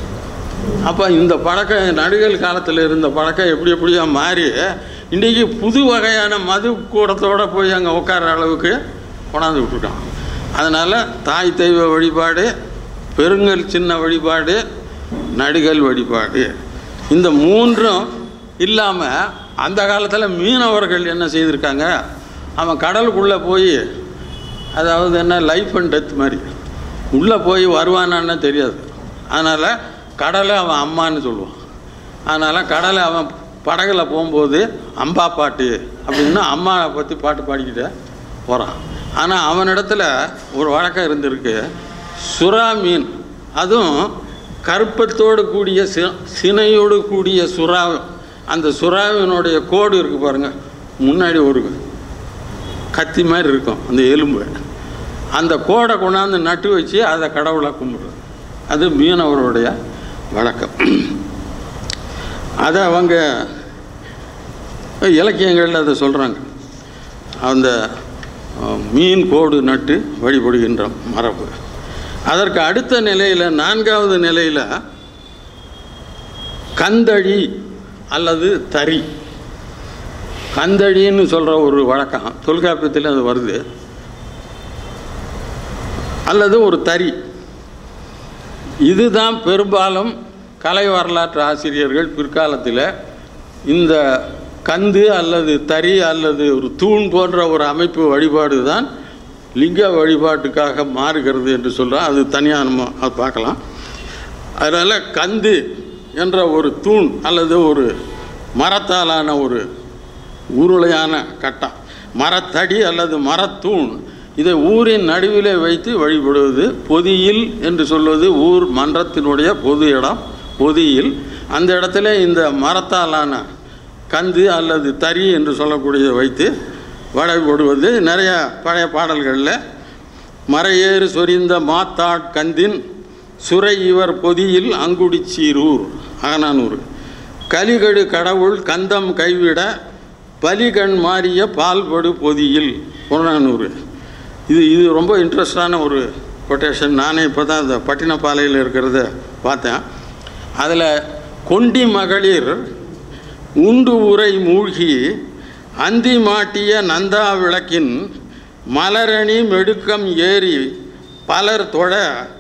அப்போ இந்த பழக்கம் நடுகள் காலத்தில் இருந்த பழக்கம் எப்படி எப்படியா மாறி இன்றைக்கி புது வகையான மது கூடத்தோடு போய் அங்கே உட்கார அளவுக்கு கொண்டாந்து விட்டுருக்கான் அதனால் தாய் தெய்வ வழிபாடு பெருங்கல் சின்ன வழிபாடு நடுகள் வழிபாடு இந்த மூன்றும் இல்லாமல் அந்த காலத்தில் மீனவர்கள் என்ன செய்திருக்காங்க அவன் கடலுக்குள்ளே போய் அதாவது என்ன லைஃப் அண்ட் டெத் மாதிரி உள்ளே போய் வருவானான்னு தெரியாது அதனால் கடலை அவன் அம்மான்னு சொல்லுவான் அதனால் கடலை அவன் படகுல போகும்போது அம்பா பாட்டு அப்படின்னா அம்மாவை பற்றி பாட்டு பாடிக்கிட்டு போகிறான் ஆனால் அவனிடத்துல ஒரு வழக்கம் இருந்திருக்கு சுறா மீன் அதுவும் கருப்பத்தோடு கூடிய சி சினையோடு கூடிய சுறா அந்த சுறாவினுடைய கோடு இருக்குது பாருங்கள் முன்னாடி ஒரு கத்தி மாதிரி இருக்கும் அந்த எலும்பு அந்த கோடை கொண்டாந்து நட்டு வச்சு அதை கடவுளை கும்பிடுறது அது மீனவருடைய வழக்கம் அதை அவங்க இலக்கியங்களில் அதை சொல்கிறாங்க அந்த அஹ், மீன் கோடு நட்டு வழிபடுகின்ற மரபு அதற்கு அடுத்த நிலையில் நான்காவது நிலையில் கந்தழி அல்லது தறி கந்தழின்னு சொல்கிற ஒரு வழக்கம் தொல்காப்பியத்தில் அது வருது அல்லது ஒரு தறி இதுதான் பெரும்பாலும் கலை வரலாற்று ஆசிரியர்கள் பிற்காலத்தில் இந்த கந்து அல்லது தறி அல்லது ஒரு தூண் போன்ற ஒரு அமைப்பு வழிபாடு தான் லிங்க வழிபாட்டுக்காக மாறுகிறது என்று சொல்கிறோம் அது தனியாக நம்ம அது பார்க்கலாம் அதனால் கந்து என்ற ஒரு தூண் அல்லது ஒரு மரத்தாலான ஒரு உருளையான கட்டம் மரத்தடி அல்லது மரத்தூண் இதை ஊரின் நடுவிலே வைத்து வழிபடுவது பொதியில் என்று சொல்வது ஊர் மன்றத்தினுடைய பொது இடம் பொதியில் அந்த இடத்துல இந்த மரத்தாலான கந்து அல்லது தறி என்று சொல்லக்கூடியதை வைத்து வழிபடுவது நிறைய பழைய பாடல்களில் மறையேறு சொரிந்த மாத்தாட் கந்தின் சுரை இவர் பொதியில் அங்குடிச்சீரூர் அகனானூர் கலிகடு கடவுள் கந்தம் கைவிட பலிகண் மாறிய பால்படு பொதியில் புறநானூறு இது இது ரொம்ப இன்ட்ரெஸ்டான ஒரு கொட்டேஷன் நானே இப்போ தான் இந்த பட்டினப்பாலையில் இருக்கிறத பார்த்தேன் அதில் கொண்டி மகளிர் உண்டு உரை மூழ்கி அந்தி மாட்டிய நந்தா விளக்கின் மலரணி மெடுக்கம் ஏறி பலர் தொழ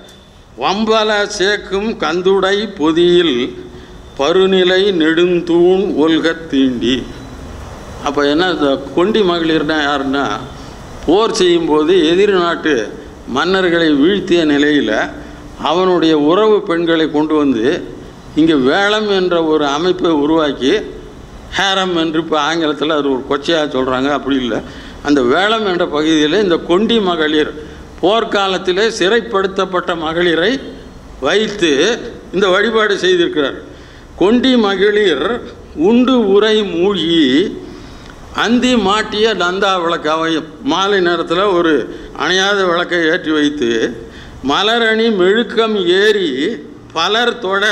வம்பல சேக்கும் கந்துடை பொதியில் பருநிலை நெடுந்தூண் ஒல்கத் தீண்டி அப்போ என்ன இந்த கொண்டி மகளிர்னா யாருன்னா போர் செய்யும்போது எதிரி நாட்டு மன்னர்களை வீழ்த்திய நிலையில் அவனுடைய உறவு பெண்களை கொண்டு வந்து இங்கே வேளம் என்ற ஒரு அமைப்பை உருவாக்கி ஹேரம் என்று இப்போ ஆங்கிலத்தில் அது ஒரு கொச்சையாக சொல்கிறாங்க அப்படி இல்லை அந்த வேளம் என்ற பகுதியில் இந்த கொண்டி மகளிர் போர்க்காலத்திலே சிறைப்படுத்தப்பட்ட மகளிரை வைத்து இந்த வழிபாடு செய்திருக்கிறார் கொண்டி மகளிர் உண்டு உரை மூழ்கி அந்தி மாட்டிய நந்தா விளக்கு அவை மாலை நேரத்தில் ஒரு அணையாத விளக்கை ஏற்றி வைத்து மலரணி மெழுக்கம் ஏறி பலர் தொட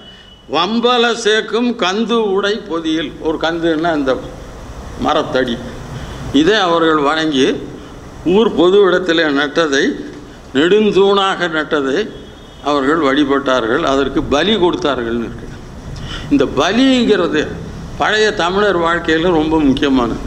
வம்பல சேக்கும் கந்து உடை பொதியில் ஒரு கந்துன்னா இந்த மரத்தடி இதை அவர்கள் வணங்கி ஊர் பொது இடத்தில் நட்டதை நெடுந்தூணாக நட்டதை அவர்கள் வழிபட்டார்கள் அதற்கு பலி கொடுத்தார்கள்னு இருக்கு இந்த பலிங்கிறது பழைய தமிழர் வாழ்க்கையில் ரொம்ப முக்கியமானது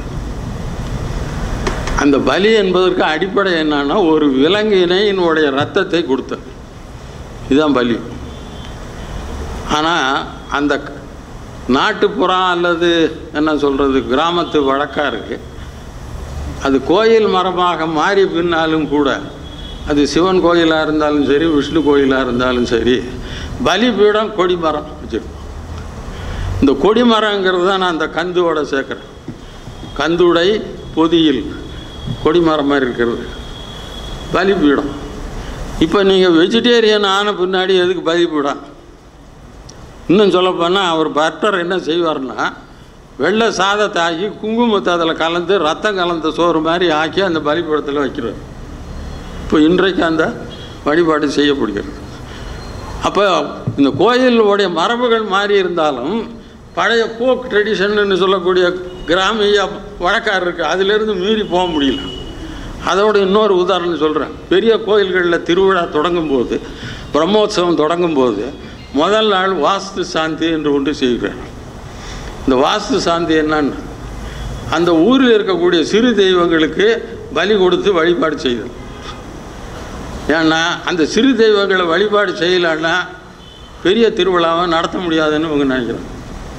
அந்த பலி என்பதற்கு அடிப்படை என்னன்னா ஒரு விலங்கினையினுடைய ரத்தத்தை கொடுத்தது இதுதான் பலி ஆனால் அந்த நாட்டுப்புறம் அல்லது என்ன சொல்கிறது கிராமத்து வழக்காக இருக்குது அது கோயில் மரமாக மாறி பின்னாலும் கூட அது சிவன் கோயிலாக இருந்தாலும் சரி விஷ்ணு கோயிலாக இருந்தாலும் சரி பலிபீடம் கொடிமரம் வச்சுருக்கோம் இந்த கொடிமரங்கிறது தான் நான் அந்த கந்துவோட சேர்க்குறேன் கந்துடை பொதியில் கொடிமரம் மாதிரி இருக்கிறது பலிபீடம் இப்போ நீங்கள் வெஜிடேரியன் ஆன பின்னாடி எதுக்கு பலிபீடம் இன்னும் சொல்லப்போனால் அவர் பட்டர் என்ன செய்வார்னா வெள்ளை சாதத்தை ஆக்கி குங்குமத்தை அதில் கலந்து ரத்தம் கலந்த சோறு மாதிரி ஆக்கி அந்த பலிபீடத்தில் வைக்கிறார் இப்போ இன்றைக்கு அந்த வழிபாடு செய்யப்படுகிறது அப்போ இந்த கோயிலுடைய மரபுகள் மாறி இருந்தாலும் பழைய போக் ட்ரெடிஷன்னு சொல்லக்கூடிய கிராமிய வழக்கார் இருக்குது அதிலிருந்து மீறி போக முடியல அதோட இன்னொரு உதாரணம் சொல்கிறேன் பெரிய கோயில்களில் திருவிழா தொடங்கும் போது பிரம்மோற்சவம் தொடங்கும் போது முதல் நாள் வாஸ்து சாந்தி என்று ஒன்று செய்கிறார் இந்த வாஸ்து சாந்தி என்னன்னா அந்த ஊரில் இருக்கக்கூடிய சிறு தெய்வங்களுக்கு பலி கொடுத்து வழிபாடு செய்தல் ஏன்னா அந்த சிறு தெய்வங்களை வழிபாடு செய்யலைன்னா பெரிய திருவிழாவை நடத்த முடியாதுன்னு இவங்க நினைக்கிறாங்க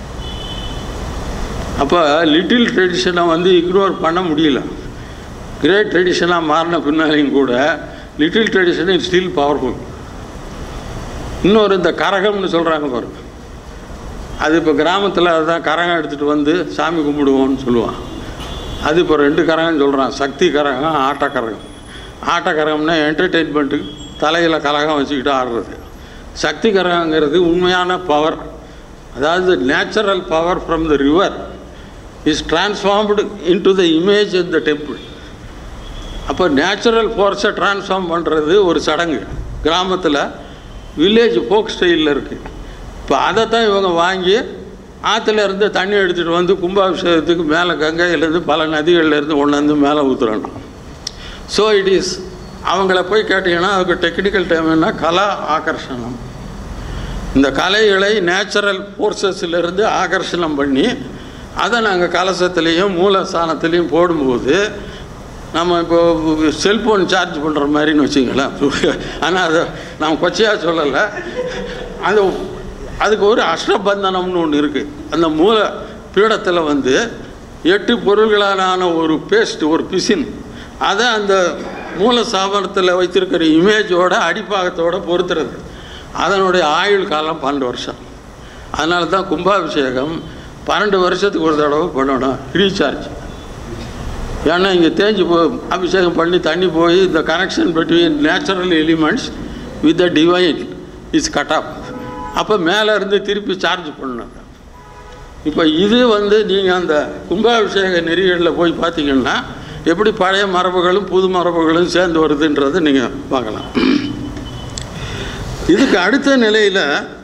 அப்போ லிட்டில் ட்ரெடிஷனை வந்து இக்னோர் பண்ண முடியல கிரேட் ட்ரெடிஷனாக மாறின பின்னாலையும் கூட little tradition is still powerful இன்னொரு இந்த கரகம்னு சொல்கிறாங்க பாருங்க அது இப்போ கிராமத்தில் அதுதான் கரகம் எடுத்துகிட்டு வந்து சாமி கும்பிடுவோம்னு சொல்லுவான் அது இப்போ ரெண்டு கரகம் சொல்கிறான் சக்தி கரகம் ஆட்ட கரகம் ஆட்ட கரகம்னா என்டர்டெயின்மெண்ட்டுக்கு தலையில் கரகம் வச்சுக்கிட்டு ஆடுறது சக்தி கரகங்கிறது உண்மையான பவர் அதாவது natural power from the river is transformed into the image in the temple அப்போ நேச்சுரல் ஃபோர்ஸை டிரான்ஸ்ஃபார்ம் பண்ணுறது ஒரு சடங்கு கிராமத்தில் வில்லேஜ் ஃபோக் ஸ்டைலில் இருக்குது இப்போ அதை தான் இவங்க வாங்கி ஆற்றுல இருந்து தண்ணி எடுத்துகிட்டு வந்து கும்பாபிஷேகத்துக்கு மேலே கங்கையிலேருந்து பல நதிகள்லேருந்து கொண்டாந்து மேலே ஊற்றுறாங்க ஸோ இட் இஸ் அவங்கள போய் கேட்டிங்கன்னா அதுக்கு டெக்னிக்கல் டைம் என்ன கலா ஆகர்ஷணம் இந்த கலைகளை நேச்சுரல் ஃபோர்ஸஸ்லேருந்து ஆகர்ஷணம் பண்ணி அதை நாங்கள் கலசத்துலேயும் மூலஸ்தானத்துலேயும் போடும்போது நம்ம இப்போ செல்ஃபோன் சார்ஜ் பண்ணுற மாதிரின்னு வச்சுங்களேன் ஆனால் அதை நான் கொச்சையாக சொல்லலை அது அதுக்கு ஒரு அஷ்டபந்தனம்னு ஒன்று இருக்குது அந்த மூல பீடத்தில் வந்து எட்டு பொருள்களாலான ஒரு பேஸ்ட் ஒரு பிசின் அதை அந்த மூல சாபனத்தில் வைத்திருக்கிற இமேஜோட அடிப்பாகத்தோட பொறுத்துறது அதனுடைய ஆயுள் காலம் பன்னெண்டு வருஷம் அதனால தான் கும்பாபிஷேகம் பன்னெண்டு வருஷத்துக்கு ஒரு தடவை பண்ணணும் ரீசார்ஜ் ஏன்னா இங்கே தேஞ்சு போ அபிஷேகம் பண்ணி தண்ணி போய் இந்த connection between natural elements with the divine is cut off அப்போ மேலே இருந்து திருப்பி சார்ஜ் பண்ணணும் இப்போ இது வந்து நீங்கள் அந்த கும்பாபிஷேக நெறிகளில் போய் பார்த்தீங்கன்னா எப்படி பழைய மரபுகளும் புது மரபுகளும் சேர்ந்து வருதுன்றதை நீங்கள் பார்க்கலாம் இதுக்கு அடுத்த நிலையில்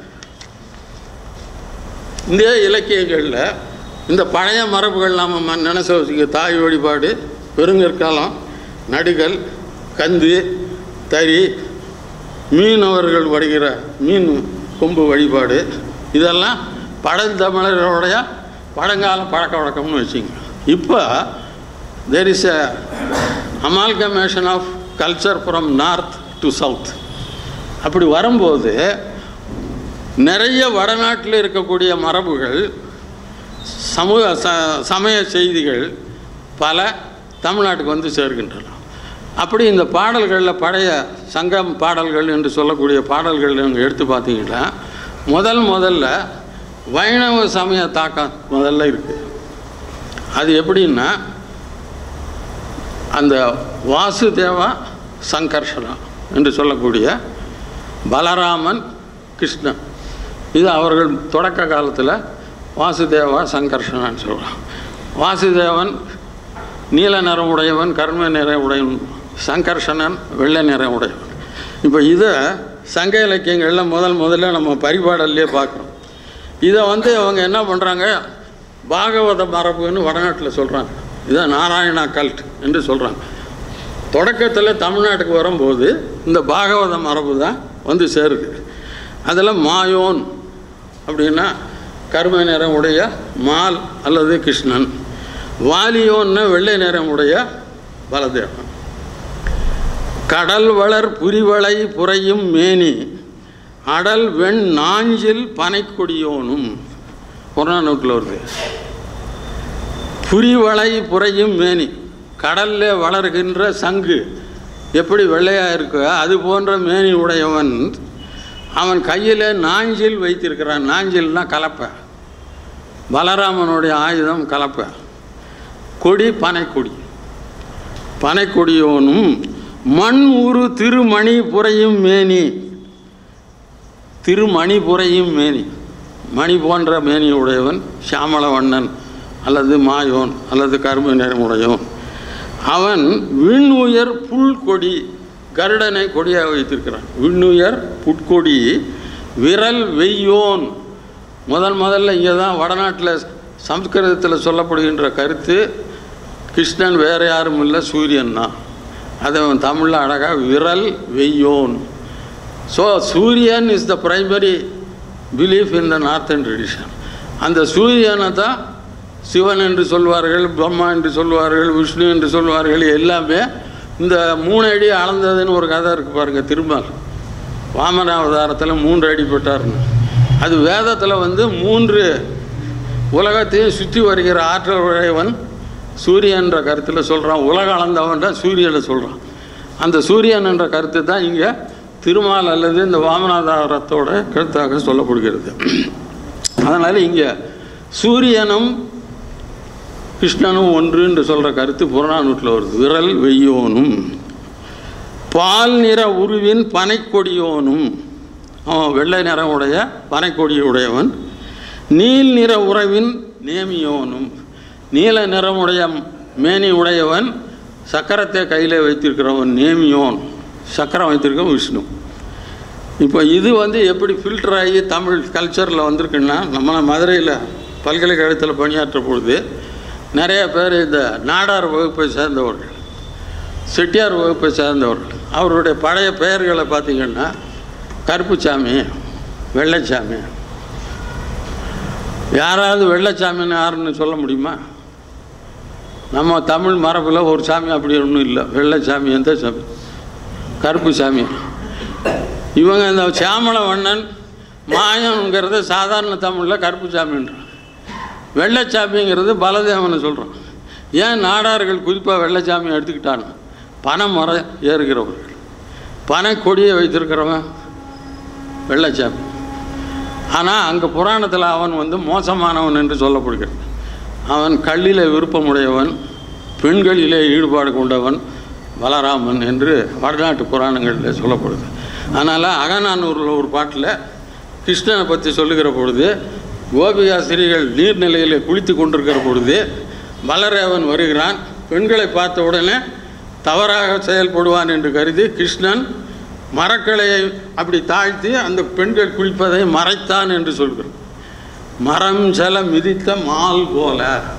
இந்திய இலக்கியங்களில் இந்த பழைய மரபுகள் நாம் நினைச்ச வச்சுக்க தாய் வழிபாடு பெருங்கற்காலம் நடுகள் கந்து தறி மீனவர்கள் வடிகிற மீன் கொம்பு வழிபாடு இதெல்லாம் பழந்தமிழர்களுடைய பழங்கால பழக்க வழக்கம்னு வச்சுங்க இப்போ there is a amalgamation of culture from north to south அப்படி வரும்போது நிறைய வடநாட்டில் இருக்கக்கூடிய மரபுகள் சமூக ச சமய செய்திகள் பல தமிழ்நாட்டுக்கு வந்து சேர்க்கின்றன அப்படி இந்த பாடல்களில் பழைய சங்கம் பாடல்கள் என்று சொல்லக்கூடிய பாடல்கள் நீங்கள் எடுத்து பார்த்தீங்கன்னா முதல் முதல்ல வைணவ சமய தாக்கம் முதல்ல இருக்குது அது எப்படின்னா அந்த வாசுதேவா சங்கர்ஷனா என்று சொல்லக்கூடிய பலராமன் கிருஷ்ணன் இது அவர்கள் தொடக்க காலத்தில் வாசுதேவா சங்கர்ஷனான்னு சொல்கிறான் வாசுதேவன் நீல நிறம் உடையவன் கர்ம நிறம் உடையவன் சங்கர்ஷனன் வெள்ளை நிறம் உடையவன் இப்போ இதை சங்க இலக்கியங்களில் முதல் முதல்ல நம்ம பரிபாடல்லே பார்க்குறோம் இதை வந்து அவங்க என்ன பண்ணுறாங்க பாகவத மரபுன்னு வடநாட்டில் சொல்கிறாங்க இதை நாராயணா கல்ட் என்று சொல்கிறாங்க தொடக்கத்தில் தமிழ்நாட்டுக்கு வரும்போது இந்த பாகவத மரபு தான் வந்து சேருது அதில் மாயோன் அப்படின்னா கருமை நிறம் உடைய மால் அல்லது கிருஷ்ணன் வாலியோன்னு வெள்ளை நிறம் உடைய பலதேவன் கடல் வளர் புரிவளை புரையும் மேனி அடல் வெண் நாஞ்சில் பனைக்கொடியோனும் புறநானூற்றில் வருது புரிவளை புரையும் மேனி கடலில் வளர்கின்ற சங்கு எப்படி வெள்ளையாக இருக்கோ அது போன்ற மேனி உடையவன் அவன் கையில் நாஞ்சில் வைத்திருக்கிறான் நாஞ்சில்னா கலப்பை பலராமனுடைய ஆயுதம் கலப்பை கொடி பனைக்கொடி பனைக்கொடியோனும் மண் உரு திருமணி புரையும் மேனி திருமணி புரையும் மேனி மணி போன்ற மேனி உடையவன் சியாமளவண்ணன் அல்லது மாயோன் அல்லது கரும்பு நிறமுடையவன் அவன் விண்ணுயர் புல்கொடி கருடனை கொடியாக வைத்திருக்கிறான் விண்ணுயர் புட்கொடி விரல் வெய்யோன் முதல் முதல்ல இங்கே தான் வடநாட்டில் சம்ஸ்கிருதத்தில் சொல்லப்படுகின்ற கருத்து கிருஷ்ணன் வேறு யாரும் இல்லை சூரியன் தான் அதை அவன் தமிழில் அழகாக விரல் வெய்யோன் ஸோ சூரியன் is the primary belief in the northern tradition அந்த சூரியனை தான் சிவன் என்று சொல்வார்கள் பிரம்மா என்று சொல்வார்கள் விஷ்ணு என்று சொல்வார்கள் எல்லாமே இந்த மூணு அடி அளந்ததுன்னு ஒரு கதை இருக்குது பாருங்கள் திருமால் வாமன அவதாரத்தில் மூன்று அடி போட்டார்னு அது வேதத்தில் வந்து மூன்று உலகத்தையும் சுற்றி வருகிற ஆற்றல் உடையவன் சூரியன்ற கருத்தில் சொல்கிறான் உலக அளந்தவன் தான் சூரியனை சொல்கிறான் அந்த சூரியன் என்ற கருத்து தான் இங்கே திருமால் அல்லது இந்த வாமனாதாரத்தோட கருத்தாக சொல்லப்படுகிறது அதனால் இங்கே சூரியனும் கிருஷ்ணனும் ஒன்று என்று சொல்கிற கருத்து புறநானூற்றில் வருது விரல் வெய்யோனும் பால் நிற உருவின் பனைக்கொடியோனும் அவன் வெள்ளை நிறம் உடைய பனைக்கொடி உடையவன் நீல் நிற உறவின் நேமியோனும் நீல நிறமுடைய மேனி உடையவன் சக்கரத்தை கையில் வைத்திருக்கிறவன் நேமியோன் சக்கரம் வைத்திருக்கவன் விஷ்ணு இப்போ இது வந்து எப்படி ஃபில்டர் ஆகி தமிழ் கல்ச்சரில் வந்திருக்குன்னா நம்ம மதுரையில் பல்கலைக்கழகத்தில் பணியாற்ற பொழுது நிறைய பேர் இந்த நாடார் வகுப்பை சேர்ந்தவர்கள் செட்டியார் வகுப்பை சேர்ந்தவர்கள் அவருடைய பழைய பெயர்களை பார்த்திங்கன்னா கருப்புசாமி வெள்ளைச்சாமி யாராவது வெள்ளைச்சாமின்னு யாருன்னு சொல்ல முடியுமா நம்ம தமிழ் மரபில் ஒரு சாமி அப்படி ஒன்றும் இல்லை வெள்ளைச்சாமி எந்த சாமி கருப்பு சாமி இவங்க இந்த சாமள வண்ணன் மாயங்கிறது சாதாரண தமிழில் கருப்பு சாமின்றான் வெள்ளைச்சாமிங்கிறது பலதேவனை சொல்கிறோம் ஏன் நாடார்கள் குறிப்பாக வெள்ளைச்சாமி எடுத்துக்கிட்டாங்க பனை மரம் ஏறுகிறவர்கள் பனை கொடியை வைத்திருக்கிறவன் வெள்ளைச்சாமி ஆனால் அங்கே புராணத்தில் அவன் வந்து மோசமானவன் என்று சொல்லப்படுகிறது அவன் கல்லில் விருப்பமுடையவன் பெண்களிலே ஈடுபாடு கொண்டவன் பலராமன் என்று வடநாட்டு புராணங்களில் சொல்லப்படுது அதனால் அகநானூரில் ஒரு பாட்டில் கிருஷ்ணனை பற்றி சொல்லுகிற பொழுது கோபிகாசிரிகள் நீர்நிலையில் குளித்து கொண்டிருக்கிற பொழுது பலரேவன் வருகிறான் பெண்களை பார்த்த உடனே தவறாக செயல்படுவான் என்று கருதி கிருஷ்ணன் மரக்கிளையை அப்படி தாழ்த்தி அந்த பெண்கள் குளிப்பதை மறைத்தான் என்று சொல்கிறான் மரம் செல மிதித்த மால் போல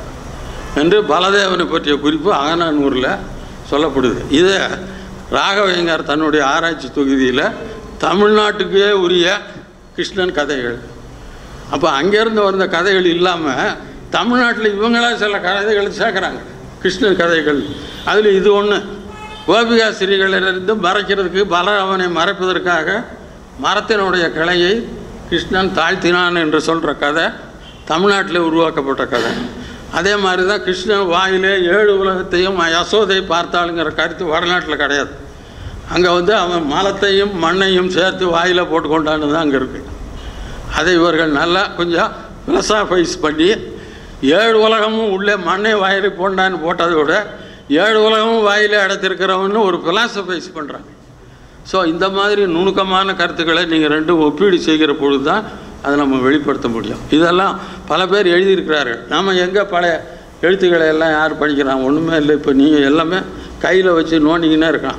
என்று பலதேவனை பற்றிய குறிப்பு அகநானூரில் சொல்லப்படுது இதை ராகவேங்கர் தன்னுடைய ஆராய்ச்சி தொகுதியில் தமிழ்நாட்டுக்கே உரிய கிருஷ்ணன் கதைகள் அப்போ அங்கேருந்து வந்த கதைகள் இல்லாமல் தமிழ்நாட்டில் இவங்களா சில கதைகள் சேர்க்குறாங்க கிருஷ்ணன் கதைகள் அதில் இது ஒன்று கோபிகாசிரிகளிலிருந்து மறைக்கிறதுக்கு பலராமனை மறைப்பதற்காக மரத்தினுடைய கிளையை கிருஷ்ணன் தாழ்த்தினான் என்று சொல்கிற கதை தமிழ்நாட்டில் உருவாக்கப்பட்ட கதை அதே மாதிரி தான் கிருஷ்ணன் வாயிலே ஏழு உலகத்தையும் யசோதை பார்த்தாளுங்கிற கருத்து வடநாட்டில் கிடையாது அங்கே வந்து அவன் மலத்தையும் மண்ணையும் சேர்த்து வாயில் போட்டு கொண்டான்னு தான் அங்கே இருக்குது அதை இவர்கள் நல்லா கொஞ்சம் ஃபிலசாஃபைஸ் பண்ணி ஏழு உலகமும் உள்ளே மண்ணை வாயில் போண்டான்னு போட்டதை விட ஏழு உலகமும் வாயிலே அடைத்திருக்கிறவன்னு ஒரு ஃபிலாசபைஸ் பண்ணுறாங்க ஸோ இந்த மாதிரி நுணுக்கமான கருத்துக்களை நீங்கள் ரெண்டும் ஒப்பீடு செய்கிற பொழுது தான் அதை நம்ம வெளிப்படுத்த முடியும் இதெல்லாம் பல பேர் எழுதியிருக்கிறார்கள் நாம் எங்கே பழைய எழுத்துக்களை எல்லாம் யார் படிக்கிறான் ஒன்றுமே இல்லை இப்போ நீங்கள் எல்லாமே கையில் வச்சு நோண்டிக்கினே இருக்கான்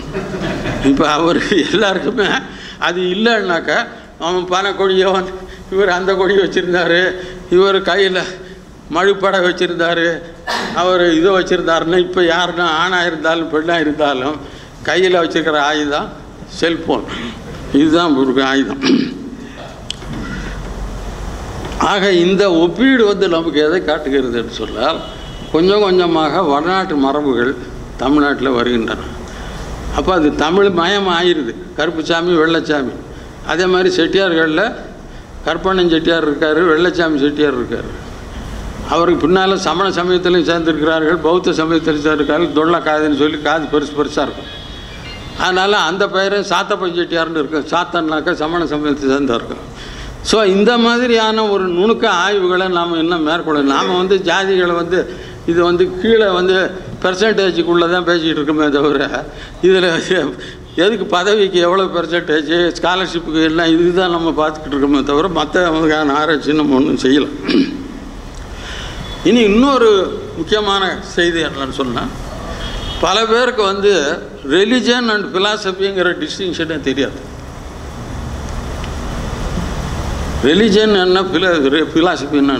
இப்போ அவர் எல்லாருக்குமே அது இல்லைன்னாக்கா அவன் பனை கொடியவன் இவர் அந்த கொடி வச்சுருந்தாரு இவர் கையில் மழுப்படை வச்சுருந்தாரு அவர் இதை வச்சுருந்தாருன்னா இப்போ யாருன்னா ஆணாக இருந்தாலும் பெண்ணாக இருந்தாலும் கையில் வச்சுருக்கிற ஆயுதம் செல்ஃபோன் இதுதான் ஒரு ஆயுதம் ஆக இந்த ஒப்பீடு வந்து நமக்கு எதை காட்டுகிறது என்று சொன்னால் கொஞ்சம் கொஞ்சமாக வடநாட்டு மரபுகள் தமிழ்நாட்டில் வருகின்றன அப்போ அது தமிழ் மயம் ஆயிடுது கருப்புசாமி வெள்ளைச்சாமி அதே மாதிரி செட்டியார்களில் கற்பண்ணன் செட்டியார் இருக்கார் வெள்ளைச்சாமி செட்டியார் இருக்கார் அவருக்கு பின்னால் சமண சமயத்திலையும் சேர்ந்திருக்கிறார்கள் பௌத்த சமயத்திலையும் சேர்ந்திருக்கார்கள் தொல்லை காதுன்னு சொல்லி காது பெருசு பெருசாக இருக்கும் அதனால் அந்த பெயரை சாத்தப்பன் செட்டியார்னு இருக்கும் சாத்தன்னாக்கா சமண சமயத்தை சேர்ந்தா இருக்கும் ஸோ இந்த மாதிரியான ஒரு நுணுக்க ஆய்வுகளை நாம் இன்னும் மேற்கொள்ள நாம் வந்து ஜாதிகளை வந்து இது வந்து கீழே வந்து பெர்சன்டேஜுக்குள்ளே தான் பேசிக்கிட்டு இருக்கோமே தவிர இதில் எதுக்கு பதவிக்கு எவ்வளோ பெர்சன்டேஜ் ஸ்காலர்ஷிப்புக்கு எல்லாம் இதுதான் நம்ம பார்த்துக்கிட்டு இருக்கோமே தவிர மற்ற வகையான ஆராய்ச்சி நம்ம ஒன்றும் செய்யலை இனி இன்னொரு முக்கியமான செய்தி என்னன்னு சொன்னால் பல பேருக்கு வந்து ரெலிஜன் அண்ட் ஃபிலாசபிங்கிற டிஸ்டிங்ஷனே தெரியாது ரெலிஜன் என்ன ஃபில ஃபிலாசபி என்ன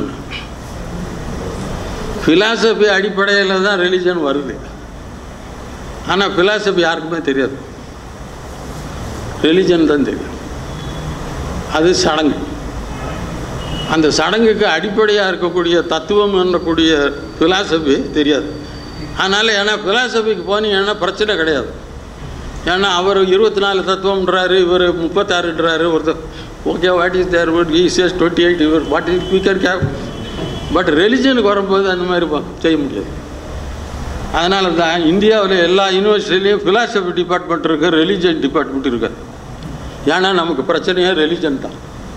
ஃபிலாசபி அடிப்படையில் தான் ரெலிஜன் வருது ஆனால் ஃபிலாசபி யாருக்குமே தெரியாது ரெலிஜன் தான் தெரியும் அது சடங்கு அந்த சடங்குக்கு அடிப்படையாக இருக்கக்கூடிய தத்துவம் என்னக்கூடிய ஃபிலாசபி தெரியாது அதனால் ஏன்னா ஃபிலாசபிக்கு போனீங்கன்னா பிரச்சனை கிடையாது ஏன்னா அவர் இருபத்தி நாலு தத்துவம்ன்றாரு இவர் முப்பத்தாறுன்றாரு ஒருத்தர் okay what is there would easiest twenty eight இவர் what is we can cap but ரெலிஜனுக்கு வரும்போது அந்த மாதிரி ப- செய்ய முடியாது அதனால தான் இந்தியாவில் எல்லா யூனிவர்சிட்டிலையும் ஃபிலாசபி டிபார்ட்மெண்ட் இருக்குது ரெலிஜன் டிபார்ட்மெண்ட் இருக்குது ஏன்னா நமக்கு பிரச்சனையே ரெலிஜன் தான்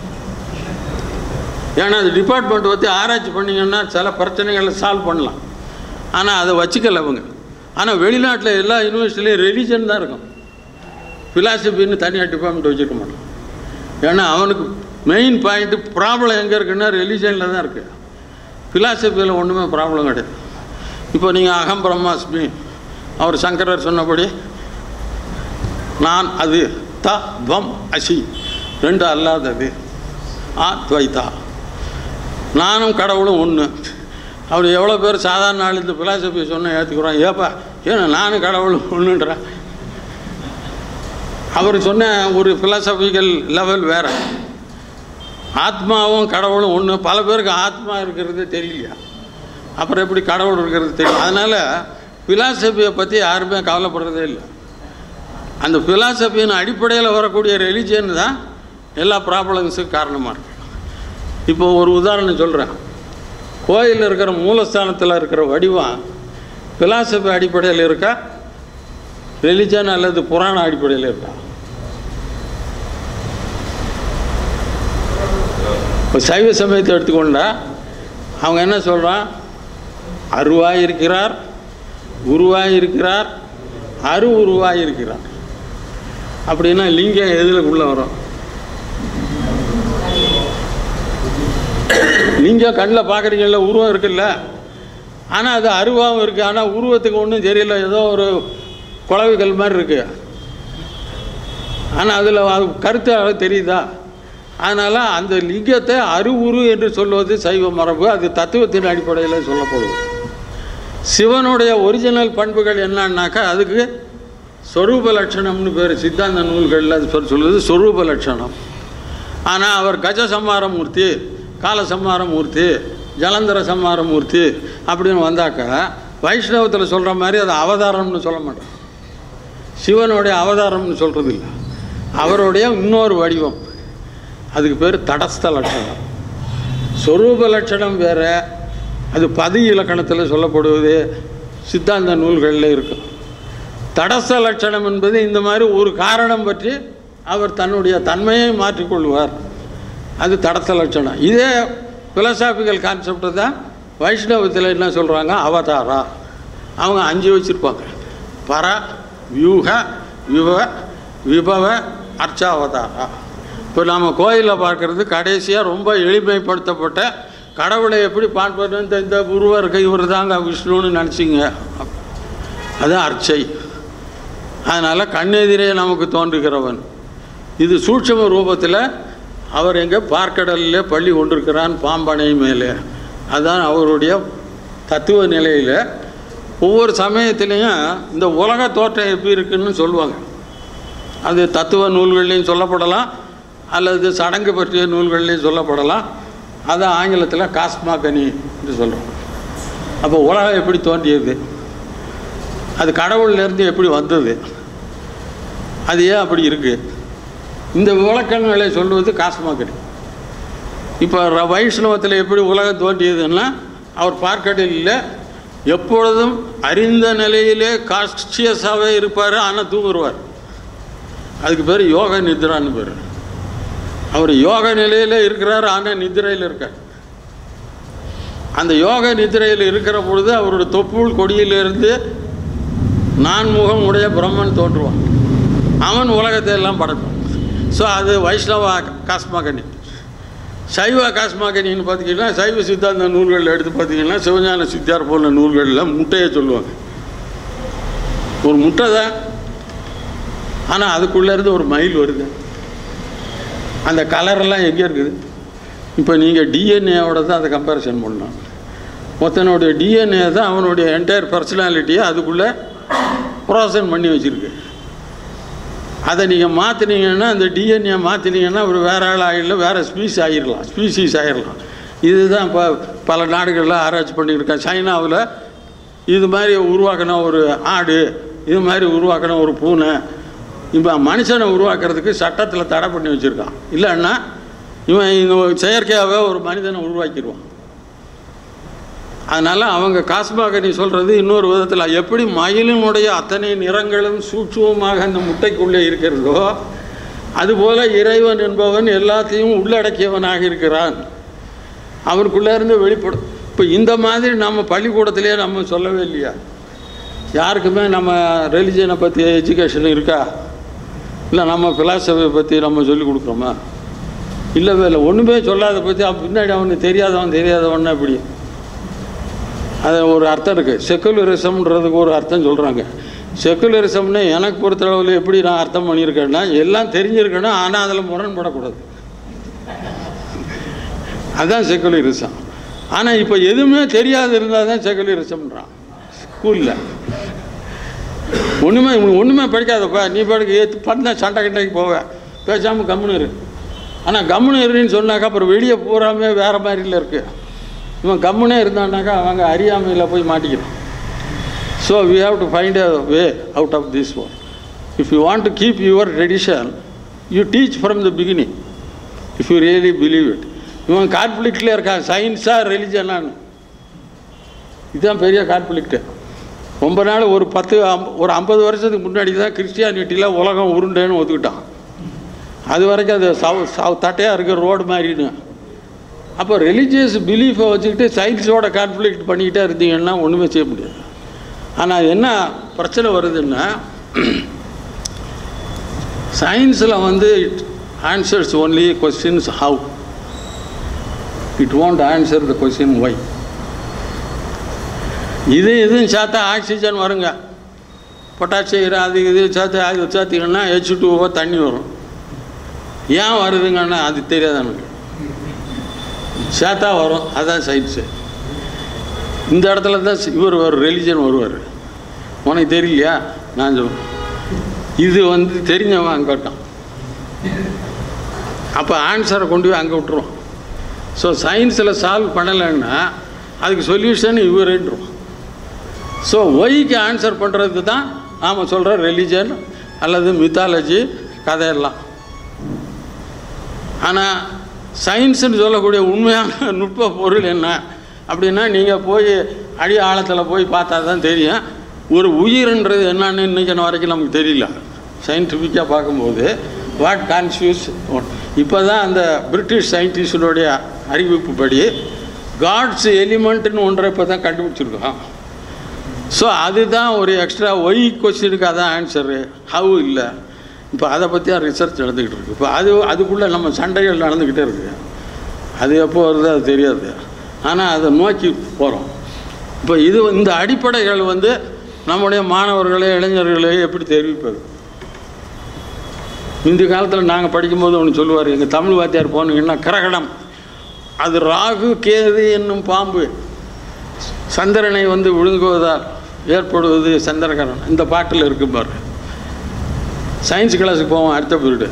ஏன்னா அது டிபார்ட்மெண்ட் பற்றி ஆராய்ச்சி பண்ணிங்கன்னா சில பிரச்சனைகளை சால்வ் பண்ணலாம் ஆனால் அதை வச்சுக்கல அவங்க ஆனால் வெளிநாட்டில் எல்லா யூனிவர்சிட்டிலையும் ரெலிஜன் தான் இருக்கும் ஃபிலாசபின்னு தனியாக டிபார்ட்மெண்ட் வச்சுருக்க மாட்டோம் ஏன்னா அவனுக்கு மெயின் பாயிண்ட்டு ப்ராப்ளம் எங்கே இருக்குன்னா ரெலிஜனில் தான் இருக்குது ஃபிலாசபியில் ஒன்றுமே ப்ராப்ளம் கிடையாது இப்போ நீங்கள் அகம் பிரம்மாஸ்மி அவர் சங்கரர் சொன்னபடி நான் அது த துவம் அசி ரெண்டு அல்லாதது ஆ துவைத்தா நானும் கடவுளும் ஒன்று அவர் எவ்வளோ பேர் சாதாரண நாள் இந்த பிலாசபி சொன்ன ஏற்றுக்குறோம் ஏப்பா ஏன்னா நானும் கடவுளும் ஒன்றுன்றேன் அவர் சொன்ன ஒரு ஃபிலாசபிக்கல் லெவல் வேறு ஆத்மாவும் கடவுளும் ஒன்று பல பேருக்கு ஆத்மா இருக்கிறது தெரியலையா அப்புறம் எப்படி கடவுள் இருக்கிறது தெரியும் அதனால் ஃபிலாசபியை பற்றி யாருமே கவலைப்படுறதே இல்லை அந்த ஃபிலாசபியின் அடிப்படையில் வரக்கூடிய ரெலிஜியன் தான் எல்லா ப்ராப்ளம்ஸுக்கும் காரணமாக இருக்கு இப்போ ஒரு உதாரணம் சொல்கிறேன் கோயிலில் இருக்கிற மூலஸ்தானத்தில் இருக்கிற வடிவம் ஃபிலாசபி அடிப்படையில் இருக்கா ரெலிஜன் அல்லது புராண அடிப்படையில் இருக்கா இப்போ சைவ சமயத்தை எடுத்துக்கொண்டா அவங்க என்ன சொல்கிறான் அருவாய் இருக்கிறார் உருவாய் இருக்கிறார் அரு உருவாய் இருக்கிறார் அப்படின்னா லிங்கம் எதில் உள்ள வரும் லிங்கம் கண்ணில் பார்க்குறீங்கல்ல உருவம் இருக்குல்ல ஆனால் அது அருவாவும் இருக்குது ஆனால் உருவத்துக்கு ஒன்றும் தெரியல ஏதோ ஒரு குழவிகள் மாதிரி இருக்குது ஆனால் அதில் அது கருத்து அளவு தெரியுதா அதனால் அந்த லிங்கத்தை அருவுரு என்று சொல்வது சைவ மரபு அது தத்துவத்தின் அடிப்படையில் சொல்லப்படுது சிவனுடைய ஒரிஜினல் பண்புகள் என்னன்னாக்கா அதுக்கு சொரூப லட்சணம்னு பேர் சித்தாந்த நூல்களில் அது சொல் சொல்லுது சொரூப லட்சணம் ஆனால் அவர் கஜ சம்மாரமூர்த்தி கால சம்மாரமூர்த்தி ஜலந்தர சம்மாரமூர்த்தி அப்படின்னு வந்தாக்கா வைஷ்ணவத்தில் சொல்கிற மாதிரி அது அவதாரம்னு சொல்ல மாட்டோம் சிவனுடைய அவதாரம்னு சொல்கிறது இல்லை அவருடைய இன்னொரு வடிவம் அதுக்கு பேர் தடஸ்த லட்சணம் சொரூப லட்சணம் வேறு அது பதி இலக்கணத்தில் சொல்லப்படுவது சித்தாந்த நூல்களில் இருக்கும் தடஸ்த லட்சணம் என்பது இந்த மாதிரி ஒரு காரணம் பற்றி அவர் தன்னுடைய தன்மையை மாற்றிக்கொள்வார் அது தடஸ்த லட்சணம் இதே பிலசாபிக்கல் கான்செப்ட் தான் வைஷ்ணவத்தில் என்ன சொல்கிறாங்க அவதாரா அவங்க அஞ்சு வச்சுருப்பாங்க பர வியூக விவ விபவ அர்ச்சாவதாரா இப்போ நம்ம கோயிலில் பார்க்குறது கடைசியாக ரொம்ப எளிமைப்படுத்தப்பட்ட கடவுளை எப்படி பார்ப்பது இந்த இந்த உருவம் இருக்க இவர் தாங்க விஷ்ணுன்னு நினச்சிங்க அதுதான் அர்ச்சை அதனால் கண்ணெதிரே நமக்கு தோன்றுகிறவன் இது சூட்சம ரூபத்தில் அவர் எங்கே பார்க்கடலில் பள்ளி கொண்டிருக்கிறான் பாம்பனை மேலே அதுதான் அவருடைய தத்துவ நிலையில் ஒவ்வொரு சமயத்திலையும் இந்த உலக தோற்றம் எப்படி இருக்குன்னு சொல்லுவாங்க அது தத்துவ நூல்கள்லையும் சொல்லப்படலாம் அல்லது சடங்கு பற்றிய நூல்கள்லையும் சொல்லப்படலாம் அது ஆங்கிலத்தில் காஸ்மாகனி என்று சொல்கிறோம் அப்போ உலகம் எப்படி தோன்றியது அது கடவுள்லேருந்து எப்படி வந்தது அது ஏன் அப்படி இருக்குது இந்த விளக்கங்களை சொல்வது காஸ்மாகனி இப்போ ர- வைஷ்ணவத்தில் எப்படி உலகம் தோன்றியதுன்னா அவர் பார்க்கடலில் எப்பொழுதும் அறிந்த நிலையிலே கான்சியஸாகவே இருப்பார் ஆனால் தூங்குருவார் அதுக்கு பேர் யோக நித்ரான்னு பேர் அவர் யோக நிலையில் இருக்கிறார் ஆனால் நித்திரையில் இருக்கார் அந்த யோக நித்திரையில் இருக்கிற பொழுது அவருடைய தொப்புள் கொடியிலிருந்து நான்முகம் உடைய பிரம்மன் தோன்றுவான் அவன் உலகத்தை எல்லாம் படைப்பான் ஸோ அது வைஷ்ணவ காஸ்மாகனி சைவ காஸ்மாகனின்னு பார்த்தீங்கன்னா சைவ சித்தாந்த நூல்களில் எடுத்து பார்த்தீங்கன்னா சிவஞான சித்தியார் போன்ற நூல்களில் முட்டையை சொல்லுவாங்க ஒரு முட்டை தான் ஆனால் அதுக்குள்ளேருந்து ஒரு மயில் வருது அந்த கலரெல்லாம் எங்கே இருக்குது இப்போ நீங்கள் டிஎன்ஏவோட தான் அதை கம்பேரிசன் பண்ணலாம் ஒருத்தனுடைய டிஎன்ஏ தான் அவனுடைய என்டையர் பர்சனாலிட்டியை அதுக்குள்ளே ப்ரோசன் பண்ணி வச்சுருக்கு அதை நீங்கள் மாற்றினீங்கன்னா அந்த டிஎன்ஏ மாற்றினீங்கன்னா ஒரு வேற ஆள் ஆகிடலாம் வேறு ஸ்பீஸ் ஆகிடலாம் ஸ்பீசிஸ் ஆகிடலாம் இதுதான் இப்போ பல நாடுகளில் ஆராய்ச்சி பண்ணியிருக்கேன் சைனாவில் இது மாதிரி உருவாக்கின ஒரு ஆடு இது மாதிரி உருவாக்கின ஒரு பூனை இப்போ மனுஷனை உருவாக்குறதுக்கு சட்டத்தில் தடை பண்ணி வச்சுருக்கான் இல்லைன்னா இவன் இந்த செயற்கையாகவே ஒரு மனிதனை உருவாக்கிடுவான் அதனால் அவங்க காஸ்மாகனி சொல்கிறது இன்னொரு விதத்தில் எப்படி மயிலினுடைய அத்தனை நிறங்களும் சூட்சுமமாக அந்த முட்டைக்குள்ளே இருக்கிறதோ அதுபோல் இறைவன் என்பவன் எல்லாத்தையும் உள்ளடக்கியவனாக இருக்கிறான் அவனுக்குள்ளே இருந்து வெளிப்படும் இப்போ இந்த மாதிரி நம்ம பள்ளிக்கூடத்திலே நம்ம சொல்லவே இல்லையா யாருக்குமே நம்ம ரிலிஜனை பற்றி எஜுகேஷன் இருக்கா இல்லை நம்ம ஃபிலாசபியை பற்றி நம்ம சொல்லி கொடுக்குறோமா இல்லவே இல்லை ஒன்றுமே சொல்லாத பற்றி அவன் பின்னாடி அவனுக்கு தெரியாதவன் தெரியாதவன் அப்படி அது ஒரு அர்த்தம் இருக்குது செக்குலரிசம்ன்றதுக்கு ஒரு அர்த்தம் சொல்கிறாங்க செக்குலரிசம்னு எனக்கு பொறுத்தளவில் எப்படி நான் அர்த்தம் பண்ணியிருக்கேன்னா எல்லாம் தெரிஞ்சிருக்கணும் ஆனால் அதில் முரண்படக்கூடாது அதுதான் செக்குலரிசம் ஆனால் இப்போ எதுவுமே தெரியாது இருந்தால் தான் செக்குலரிசம்ன்றான் ஸ்கூலில் ஒன்றுமே ஒன்றுமே படிக்காதப்பா நீ படிக்க ஏற்று பண்ண சண்டை கிண்டைக்கு போவேன் பேசாமல் கம்முன்னு இரு ஆனால் கம்முன்னு இருன்னு சொன்னாக்கா அப்புறம் வெளியே பூராமே வேறு மாதிரில இருக்குது இவன் கம்முனே இருந்தான்னாக்கா அவங்க அறியாமையில் போய் மாட்டிக்கிறான் so we have to find a way out of this one if you want to keep your tradition you teach from the beginning if you really believe it இவன் கான்ஃப்ளிக்டில் இருக்கான் சயின்ஸாக ரிலிஜனான்னு இதுதான் பெரிய கான்ஃப்ளிக்ட்டு ரொம்ப நாள் ஒரு பத்து அம்- ஒரு ஐம்பது வருஷத்துக்கு முன்னாடி தான் கிறிஸ்டியானிட்டியில் உலகம் உருண்டேன்னு ஒத்துக்கிட்டான் அது வரைக்கும் அது சவ் சவ் தட்டையாக இருக்கிற ரோடு மாதிரின்னு அப்போ ரிலீஜியஸ் பிலீஃபை வச்சுக்கிட்டு சயின்ஸோட கான்ஃப்ளிக்ட் பண்ணிக்கிட்டே இருந்தீங்கன்னா ஒன்றுமே செய்ய முடியாது ஆனால் என்ன பிரச்சனை வருதுன்னா சயின்ஸில் வந்து it answers only questions how it won't answer the question why இது இதுவும் சேர்த்தா ஆக்சிஜன் வருங்க பொட்டாசியம் அது இது சேர்த்து அது சேர்த்திங்கன்னா ஹெச் டூவோ தண்ணி வரும் ஏன் வருதுங்கன்னா அது தெரியாது எனக்கு சேர்த்தா வரும் அதான் சயின்ஸு இந்த இடத்துல தான் இவர் ஒரு ரெலிஜன் வருவார் உனக்கு தெரியலையா நான் சொல்லுவேன் இது வந்து தெரிஞ்சவன் அங்கே விட்டான் அப்போ ஆன்சரை கொண்டு போய் அங்கே விட்டுருவான் ஸோ சயின்ஸில் சால்வ் பண்ணலைன்னா அதுக்கு சொல்யூஷன் இவருன்றோம் ஸோ ஒய்க்கு ஆன்சர் பண்ணுறதுக்கு தான் நாம் சொல்கிற ரெலிஜன் அல்லது மித்தாலஜி கதையெல்லாம் ஆனால் சயின்ஸுன்னு சொல்லக்கூடிய உண்மையான நுட்ப பொருள் என்ன அப்படின்னா நீங்கள் போய் அடி ஆழத்தில் போய் பார்த்தா தான் தெரியும் ஒரு உயிர்ன்றது என்னன்னு இன்னைக்கு வரைக்கும் நமக்கு தெரியல சயின்டிஃபிக்காக பார்க்கும்போது வாட் கான்ஃபியூஸ் இப்போ தான் அந்த பிரிட்டிஷ் சயின்டிஸ்டுடைய அறிவிப்புப்படி காட்ஸ் எலிமெண்ட்னு ஒன்றை இப்போ தான் கண்டுபிடிச்சிருக்கோம் ஸோ அதுதான் ஒரு எக்ஸ்ட்ரா ஒய் கொஸ்டினுக்கு அதான் ஆன்சரு ஹவு இல்லை இப்போ அதை பற்றி ரிசர்ச் நடந்துக்கிட்டு இருக்கு இப்போ அது அதுக்குள்ளே நம்ம சண்டைகள் நடந்துக்கிட்டே இருக்கு அது எப்போ வருது அது தெரியாது ஆனால் அதை நோக்கி போகிறோம் இப்போ இது இந்த அடிப்படைகள் வந்து நம்முடைய மாணவர்களே இளைஞர்களே எப்படி தெரிவிப்பது இந்த காலத்தில் நாங்கள் படிக்கும்போது ஒன்று சொல்லுவார் எங்கள் தமிழ் வாத்தியார் போனீங்கன்னா கிரகணம் அது ராகு கேது என்னும் பாம்பு சந்திரனை வந்து விழுங்குவதால் ஏற்படுவது சந்திரகரணம் இந்த பாட்டில் இருக்கு பாரு சயின்ஸ் கிளாஸுக்கு போவோம் அடுத்த பீரியடு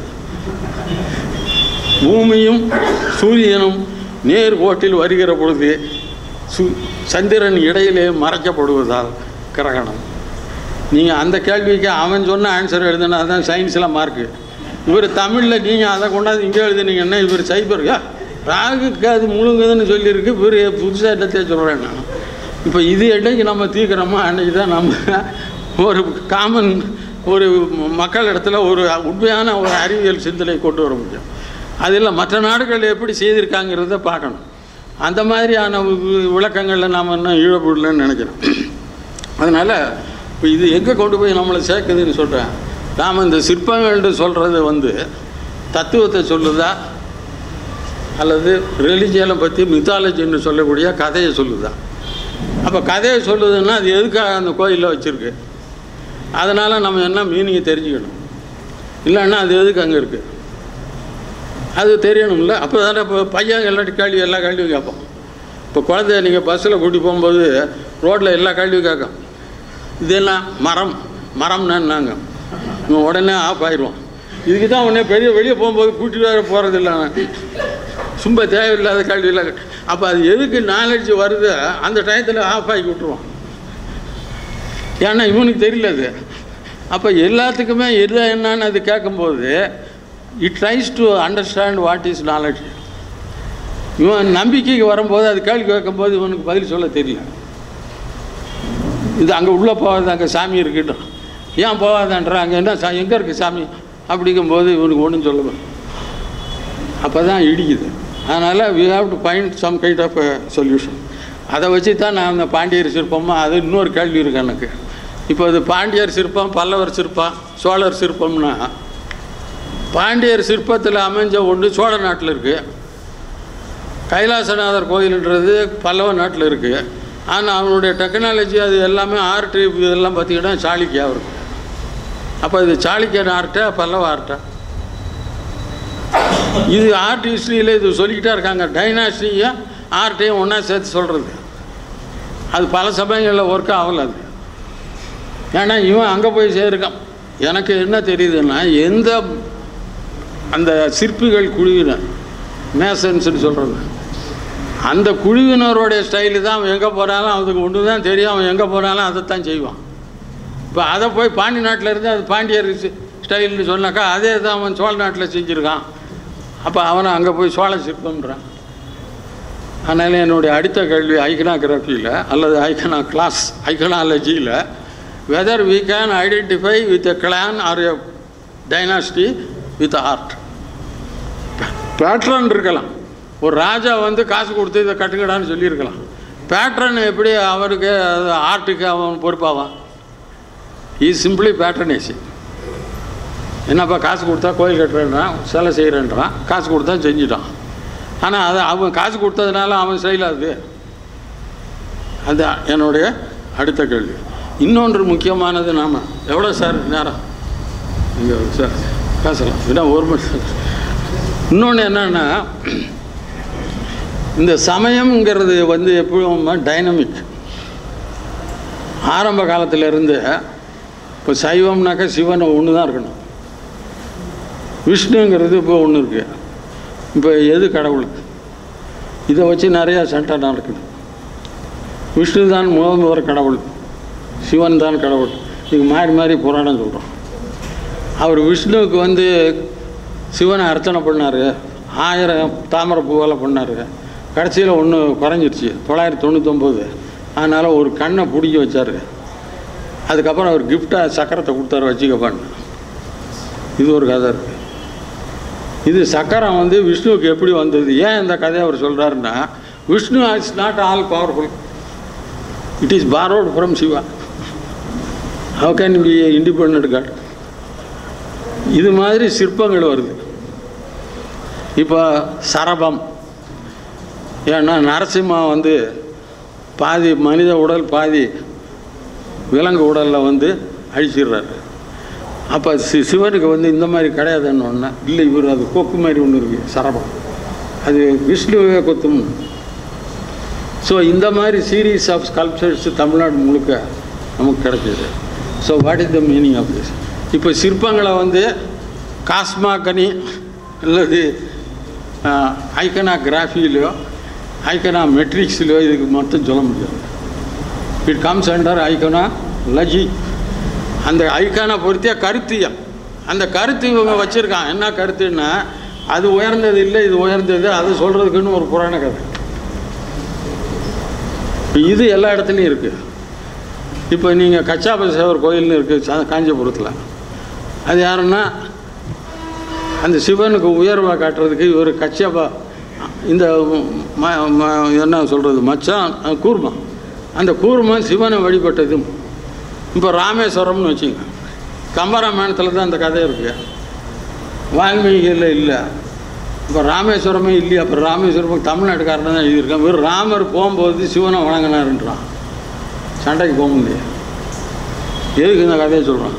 பூமியும் சூரியனும் நேர் கோட்டில் வருகிற பொழுது சு சந்திரன் இடையிலே மறைக்கப்படுவதால் கிரகணம் நீங்கள் அந்த கேள்விக்கு அவன் சொன்ன ஆன்சர் எழுதுனா தான் சயின்ஸில் மார்க்கு இவர் தமிழில் நீங்கள் அதை கொண்டாந்து இங்கே எழுதுனீங்கன்னா இவர் சைபர்யா ராகுக்கு அது முழுங்குதுன்னு சொல்லியிருக்கு இவர் புதுசாக என்னத்தையே சொல்கிறேன் நான் இப்போ இது என்னைக்கு நம்ம தீர்க்கிறோமோ அன்னைக்கு தான் நம்ம ஒரு காமன் ஒரு மக்கள் இடத்துல ஒரு உண்மையான ஒரு அறிவியல் சிந்தனை கொண்டு வர முடியும் அதில் மற்ற நாடுகள் எப்படி செய்திருக்காங்கிறத பார்க்கணும் அந்த மாதிரியான வி- விளக்கங்களில் நாம் இன்னும் ஈடுபடலன்னு நினைக்கிறோம் அதனால் இப்போ இது எங்கே கொண்டு போய் நம்மளை சேர்க்குதுன்னு சொல்கிறேன் நாம் இந்த சிற்பங்கள்னு சொல்கிறது வந்து தத்துவத்தை சொல்லுதா அல்லது ரிலிஜியனை பற்றி மித்தாலஜின்னு சொல்லக்கூடிய கதையை சொல்லுதா அப்போ கதையை சொல்லுதுன்னா அது எதுக்காக அந்த கோயிலில் வச்சுருக்கு அதனால் நம்ம என்ன மீனிங்கை தெரிஞ்சுக்கணும் இல்லைன்னா அது எதுக்கு அங்கே இருக்குது அது தெரியணும்ல அப்போ தானே இப்போ பையன் எல்லா கேள்வி எல்லா கேள்வியும் கேட்போம் இப்போ குழந்தைய நீங்கள் பஸ்ஸில் கூட்டி போகும்போது ரோட்டில் எல்லா கேள்வியும் கேட்கும் இது என்ன மரம் மரம்னா என்னங்க இவன் உடனே ஆஃப் ஆயிடுவான் இதுக்கு தான் உடனே பெரிய வெளியே போகும்போது கூட்டிட்டு வேற போகிறது இல்லை சும்மா தேவையில்லாத கேள்வி இல்லை அப்போ அது எதுக்கு நாலேஜ் வருது அந்த டயத்தில் ஆஃப் ஆகி விட்டுருவான் ஏன்னா இவனுக்கு தெரியல அது அப்போ எல்லாத்துக்குமே எது என்னன்னு அது கேட்கும்போது it tries to understand what is knowledge இவன் நம்பிக்கைக்கு வரும்போது அது கேள்வி கேட்கும்போது இவனுக்கு பதில் சொல்ல தெரியல இது அங்கே உள்ளே போகாது அங்கே சாமி இருக்கட்டும் ஏன் போகாதன்ற அங்கே என்ன சா எங்கே இருக்குது சாமி அப்படிங்கும்போது இவனுக்கு ஒன்றும் சொல்ல அப்போ தான் இடிக்குது அதனால் we have to find some kind of solution அதை வச்சு தான் நான் அந்த பாண்டியர் சிற்பமாக அது இன்னொரு கேள்வி இருக்கு எனக்கு இப்போ இது பாண்டியர் சிற்பம் பல்லவர் சிற்பம் சோழர் சிற்பம்னா பாண்டியர் சிற்பத்தில் அமைஞ்ச ஒன்று சோழ நாட்டில் இருக்குது கைலாசநாதர் கோயில்ன்றது பல்லவ நாட்டில் இருக்குது ஆனால் அவனுடைய டெக்னாலஜி அது எல்லாமே ஆர்ட் இதெல்லாம் பார்த்தீங்கன்னா சாளுக்கியா இருக்கும் அப்போ இது சாளுக்கியன் ஆர்ட்டா பல்லவ ஆர்ட்டா இது ஆர்ட் ஹிஸ்ட்ரியில் இது சொல்லிக்கிட்டே இருக்காங்க டைனாஸ்டியும் ஆர்ட்டையும் ஒன்றா சேர்த்து சொல்கிறது அது பல சமயங்களில் ஒர்க் ஆகல அது ஏன்னா இவன் அங்கே போய் சேர்க்கான் எனக்கு என்ன தெரியுதுன்னா எந்த அந்த சிற்பிகள் குழுவினர் மேசன்ஸ்னு சொல்கிறது அந்த குழுவினருடைய ஸ்டைலு தான் அவன் எங்கே போனாலும் அவனுக்கு ஒன்று தான் தெரியும் அவன் எங்கே போனாலும் அதை தான் செய்வான் இப்போ அதை போய் பாண்டி நாட்டில் இருந்து அது பாண்டியர் ஸ்டைல்னு சொன்னாக்கா அதே தான் அவன் சோழ நாட்டில் செஞ்சுருக்கான் அப்போ அவனை அங்கே போய் சோழ சிற்பம்ன்றான் அதனால் என்னுடைய அடுத்த கேள்வி ஐக்கனாகிராஃபியில் அல்லது ஐக்கனா கிளாஸ் ஐக்கனாலஜியில் whether we can identify with a clan or a dynasty with art patron இருக்கலாம் ஒரு ராஜா வந்து காசு கொடுத்து இதை கட்டுங்கடான்னு சொல்லியிருக்கலாம் பேட்ரன் எப்படி அவருக்கு ஆர்ட்டுக்கு அவன் பொறுப்பாவான் இஸ் சிம்பிளி பேட்ரனேஜ் என்னப்பா காசு கொடுத்தா கோயில் கட்டுறேன்றான் சிலை செய்கிறேன்றான் காசு கொடுத்தா செஞ்சிட்டான் ஆனால் அது அவன் காசு கொடுத்ததுனால அவன் செய்யலாது அது என்னுடைய அடுத்த கேள்வி இன்னொன்று முக்கியமானது நாம் எவ்வளோ சார் நேரம் இங்கே சார் பேசலாம் இதான் ஒரு மணி இன்னொன்று என்னென்னா இந்த சமயம்ங்கிறது வந்து எப்பவும் டைனமிக் ஆரம்ப காலத்துல இருந்து இப்போ சைவம்னாக்கா சிவன் ஒன்று தான் இருக்கணும் விஷ்ணுங்கிறது இப்போ ஒன்று இருக்குது இப்போ எது கடவுள் இதை வச்சு நிறையா சண்டை நடக்குது விஷ்ணு தான் முதல் முதல் கடவுள் சிவன் தான் கடவுள் இது மாறி மாறி புராணம் சொல்கிறோம் அவர் விஷ்ணுவுக்கு வந்து சிவனை அர்ச்சனை பண்ணார் ஆயிரம் தாமரை பூவெல்லாம் பண்ணார் கடைசியில் ஒன்று குறைஞ்சிருச்சு தொள்ளாயிரத்தி தொண்ணூத்தொம்பது அதனால் ஒரு கண்ணை பிடிக்க வச்சார் அதுக்கப்புறம் அவர் கிஃப்டாக சக்கரத்தை கொடுத்தாரு வச்சுக்கப்பான்னு இது ஒரு கதை இருக்குது இது சக்கரம் வந்து விஷ்ணுவுக்கு எப்படி வந்தது ஏன் இந்த கதையை அவர் சொல்கிறாருன்னா Vishnu is not all powerful it is borrowed from Shiva how can be independent god இது மாதிரி சிற்பங்கள் வருது இப்போ சரபம் ஏன்னா நரசிம்மா வந்து பாதி மனித உடல் பாதி விலங்கு உடலில் வந்து அழிச்சிடுறாரு அப்போ சி சிவனுக்கு வந்து இந்த மாதிரி கிடையாதுன்னு ஒன்று இல்லை இவர் அது கொக்கு மாதிரி ஒன்று இருக்குது சரபம் அது விஷ்ணுவே கொத்தும் ஸோ இந்த மாதிரி சீரீஸ் ஆஃப் ஸ்கல்ப்சர்ஸ் தமிழ்நாடு முழுக்க நமக்கு கிடைக்கிது so what is the meaning of this இப்போ சிற்பங்களை வந்து காஸ்மாக்கனி அல்லது ஐக்கனா கிராஃபிலையோ ஐக்கனா மெட்ரிக்ஸ்லையோ இதுக்கு மட்டும் சொல்ல முடியாது it comes under iconology அந்த ஐக்கானை பொறுத்திய கருத்தியம் அந்த கருத்து இவங்க வச்சுருக்கான் என்ன கருத்துன்னா அது உயர்ந்தது இல்லை இது உயர்ந்தது அது சொல்கிறதுக்குன்னு ஒரு புராண கதை இது எல்லா இடத்துலையும் இருக்குது இப்போ நீங்கள் கச்சாபசேவர் கோயில்னு இருக்குது காஞ்சிபுரத்தில் அது யாருன்னா அந்த சிவனுக்கு உயர்வை காட்டுறதுக்கு இவர் கச்சாபா இந்த ம ம என்ன சொல்கிறது மச்சான் அஹ், கூர்மம் அந்த கூர்மம் சிவனை வழிபட்டதும் இப்போ ராமேஸ்வரம்னு வச்சுங்க கம்பராமாயணத்தில் தான் அந்த கதை இருக்குது வால்மீகியில் இல்லை இப்போ ராமேஸ்வரமே இல்லையா அப்போ ராமேஸ்வரம் தமிழ்நாட்டுக்காரன் தான் எழுதியிருக்கான் வெறும் ராமர் போகும்போது சிவனை வணங்கினாருன்றான் சண்டைக்கு போக முடியாது எதுக்கு இந்த கதையை சொல்கிறான்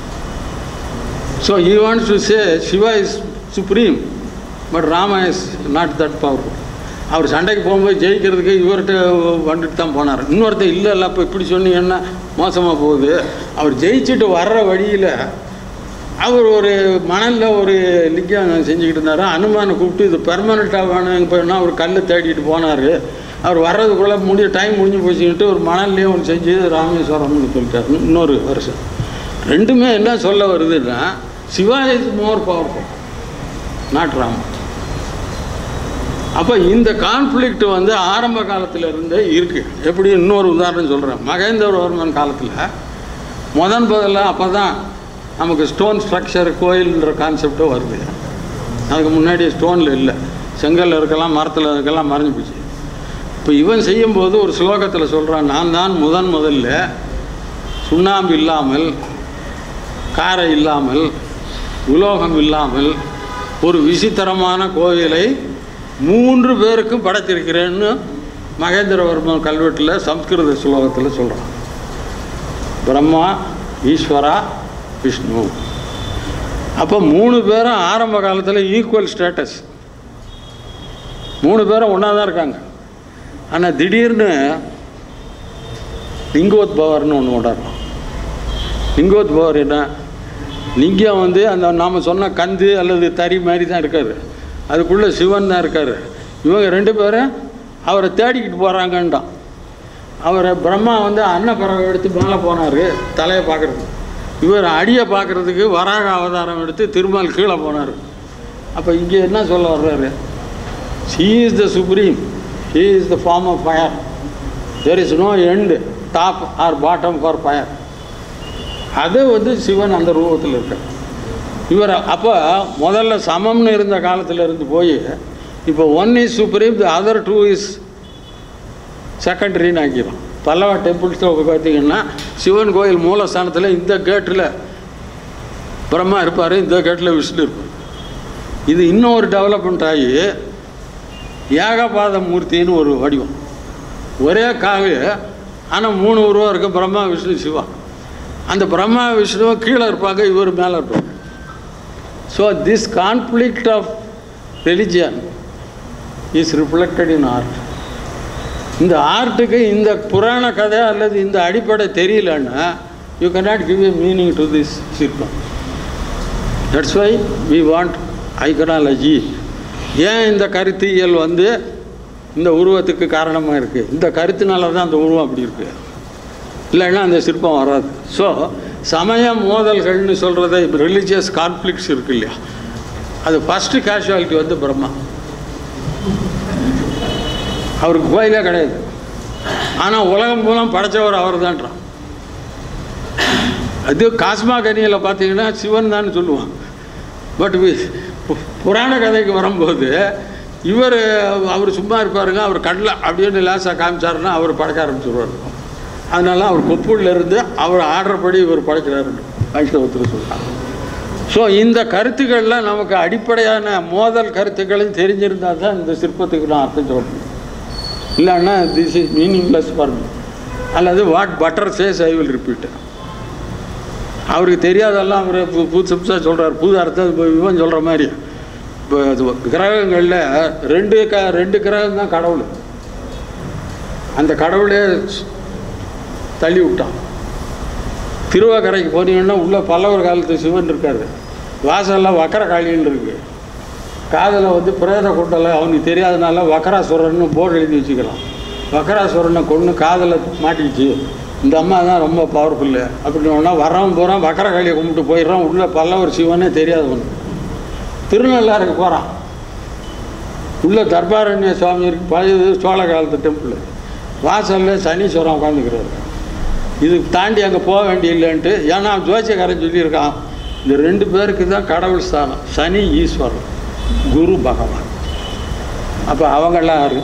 so he wants to say Shiva is supreme but Rama is not that powerful அவர் சண்டைக்கு போகும்போது ஜெயிக்கிறதுக்கு இவர்கிட்ட வந்துட்டு தான் போனார் இன்னொருத்தர் இல்லை இல்லை இப்போ இப்படி சொன்னீங்கன்னா மோசமாக போகுது அவர் ஜெயிச்சுட்டு வர்ற வழியில் அவர் ஒரு மணலில் ஒரு லிங்கம் செஞ்சுக்கிட்டு இருந்தார் அனுமானை கூப்பிட்டு இது பெர்மனண்ட்டாக வேணும் போனா அவர் கல்லை தேடிட்டு போனார் அவர் வர்றதுக்குள்ளே முடிய டைம் முடிஞ்சு போச்சுக்கிட்டு ஒரு மணல்லையே ஒன்று செஞ்சு ராமேஸ்வரம்னு சொல்லிட்டார் இன்னொரு வருஷம் ரெண்டுமே என்ன சொல்ல வருதுன்னா Shiva is more powerful not Ram அப்போ இந்த கான்ஃப்ளிக்ட் வந்து ஆரம்ப காலத்துல இருந்தே இருக்குது எப்படி இன்னொரு உதாரணம் சொல்கிறேன் மகேந்திரவர்மன் காலத்தில் முதன் முதல்ல அப்போ தான் நமக்கு ஸ்டோன் ஸ்ட்ரக்சர் கோயில்ன்ற கான்செப்டும் வருது அதுக்கு முன்னாடி ஸ்டோனில் இல்லை செங்கல்ல இருக்கலாம் மரத்தில் இருக்கலாம் மறைஞ்சு போச்சு இப்போ இவன் செய்யும்போது ஒரு ஸ்லோகத்தில் சொல்கிறான் நான் தான் முதன் முதல்ல சுண்ணாம்பு இல்லாமல் காரை இல்லாமல் உலோகம் இல்லாமல் ஒரு விசித்திரமான கோயிலை மூன்று பேருக்கும் படைத்திருக்கிறேன்னு மகேந்திரவர்மன் கல்வெட்டில் சம்ஸ்கிருத ஸ்லோகத்தில் சொல்கிறான் பிரம்மா ஈஸ்வரா விஷ்ணு அப்போ மூணு பேரும் ஆரம்ப காலத்தில் ஈக்குவல் ஸ்டேட்டஸ் மூணு பேரும் ஒன்றா தான் இருக்காங்க ஆனால் திடீர்னு லிங்கோத்பவர்னு ஒன்று கொண்டாடுறோம் லிங்கோத்பவர் என்ன லிங்கம் வந்து அந்த நாம் சொன்ன கந்து அல்லது தறி மாதிரி தான் இருக்கார் அதுக்குள்ளே சிவன் தான் இருக்கார் இவங்க ரெண்டு பேரும் அவரை தேடிக்கிட்டு போகிறாங்கன்றான் அவரை பிரம்மா வந்து அன்னப்பறவை எடுத்து மேலே போனார் தலையை பார்க்குறதுக்கு இவர் அடியை பார்க்குறதுக்கு வராக அவதாரம் எடுத்து திருமால் கீழே போனார் அப்போ இங்கே என்ன சொல்ல வர்றாரு he is the supreme he is the form of fire there is no end top or bottom for fire அது வந்து சிவன் அந்த ரூபத்தில் இருக்கார் இவர் அப்போ முதல்ல சமம்னு இருந்த காலத்தில் இருந்து போய் இப்போ one is supreme the other two is செகண்டரின்னு ஆக்கிடும் பல்லவ டெம்பிள்ஸில் பார்த்தீங்கன்னா சிவன் கோயில் மூலஸ்தானத்தில் இந்த கேட்டில் பிரம்மா இருப்பார் இந்த கேட்டில் விஷ்ணு இருப்பார் இது இன்னும் ஒரு டெவலப்மெண்ட் ஆகி ஏகபாத மூர்த்தின்னு ஒரு வடிவம் ஒரே காவு ஆனால் மூணு உருவம் இருக்குது பிரம்மா விஷ்ணு சிவா அந்த பிரம்மா விஷ்ணுவை கீழே இருப்பாங்க இவர் மேலே இருப்பாங்க so this conflict of religion is reflected in art இந்த ஆர்ட்டுக்கு இந்த புராண கதை அல்லது இந்த அடிப்படை தெரியலன்னா you cannot give a meaning to this சிற்பம் that's why we want iconology ஏன் இந்த கருத்தியல் வந்து இந்த உருவத்துக்கு காரணமாக இருக்குது இந்த கருத்தினால தான் அந்த உருவம் அப்படி இருக்குது இல்லைன்னா அந்த சிற்பம் வராது ஸோ சமய மோதல்கள்னு சொல்கிறத ரிலீஜியஸ் கான்ஃப்ளிக்ஸ் இருக்கு இல்லையா அது ஃபஸ்ட்டு கேஷுவாலிட்டி வந்து பிரம்மா அவருக்கு கோயிலே கிடையாது ஆனால் உலகம் மூலம் படைச்சவர் அவர் தான்றான் அது காஸ்மா கனியில் பார்த்தீங்கன்னா சிவன் தான் சொல்லுவான் பட் புராண கதைக்கு வரும்போது இவர் அவர் சும்மா இருப்பாருங்க அவர் கடல அப்படின்னு லேசாக காமிச்சாருன்னா அவர் படைக்க ஆரம்பிச்சிருவார் அதனால அவர் கொப்புள்ள இருந்து அவர் ஆர்டர் படி இவர் படைக்கிறாரு வைஷ்ணவத்தில் சொல்கிறாங்க ஸோ இந்த கருத்துக்கள்லாம் நமக்கு அடிப்படையான மோதல் கருத்துக்களையும் தெரிஞ்சிருந்தால் தான் இந்த சிற்பத்துக்கு நான் அர்த்தம் சொல்கிறேன் இல்லைன்னா this is meaningless for me அல்லது what Bhattar says I will repeat அவருக்கு தெரியாதெல்லாம் அவர் பு- புதுசு புதுசாக சொல்கிறார் புது அர்த்தம் இப்போ இவன் சொல்கிற மாதிரி இப்போ அது கிரகங்களில் ரெண்டு க ரெண்டு கிரகம் தான் கடவுள் அந்த கடவுளே ஸ்- தள்ளி விட்டான் திருவாக்கரைக்கு போனீங்கன்னா உள்ள பல்லவர் காலத்து சிவன் இருக்காரு வாசலில் வக்கர காளின்னு இருக்கு காதில் வந்து பிரேத குண்டலை அவனுக்கு தெரியாதனால வக்கராசுரன்னு போர்டு எழுதி வச்சுக்கலாம் வக்கராசுரனை கொண்டு காதில் மாட்டிக்கிச்சு இந்த அம்மா தான் ரொம்ப பவர்ஃபுல்லு அப்படின்னா வரவன் போகிறான் வக்கரகாளியை கும்பிட்டு போயிடுறான் உள்ள பல்லவர் சிவனே தெரியாதவன் திருநள்ளாருக்கு போகிறான் உள்ள தர்பாரண்ய சுவாமி இருக்கு பழைய சோழ காலத்து டெம்பிள் வாசலில் சனீஸ்வரன் உட்காந்துக்கிறாரு இதுக்கு தாண்டி அங்கே போக வேண்டியில்லைன்ட்டு ஏன்னா ஜோசியக்காரன் சொல்லியிருக்கான் இந்த ரெண்டு பேருக்கு தான் கடவுள் ஸ்தானம் சனி ஈஸ்வரன் குரு பகவான் அப்போ அவங்கெல்லாம் யாரு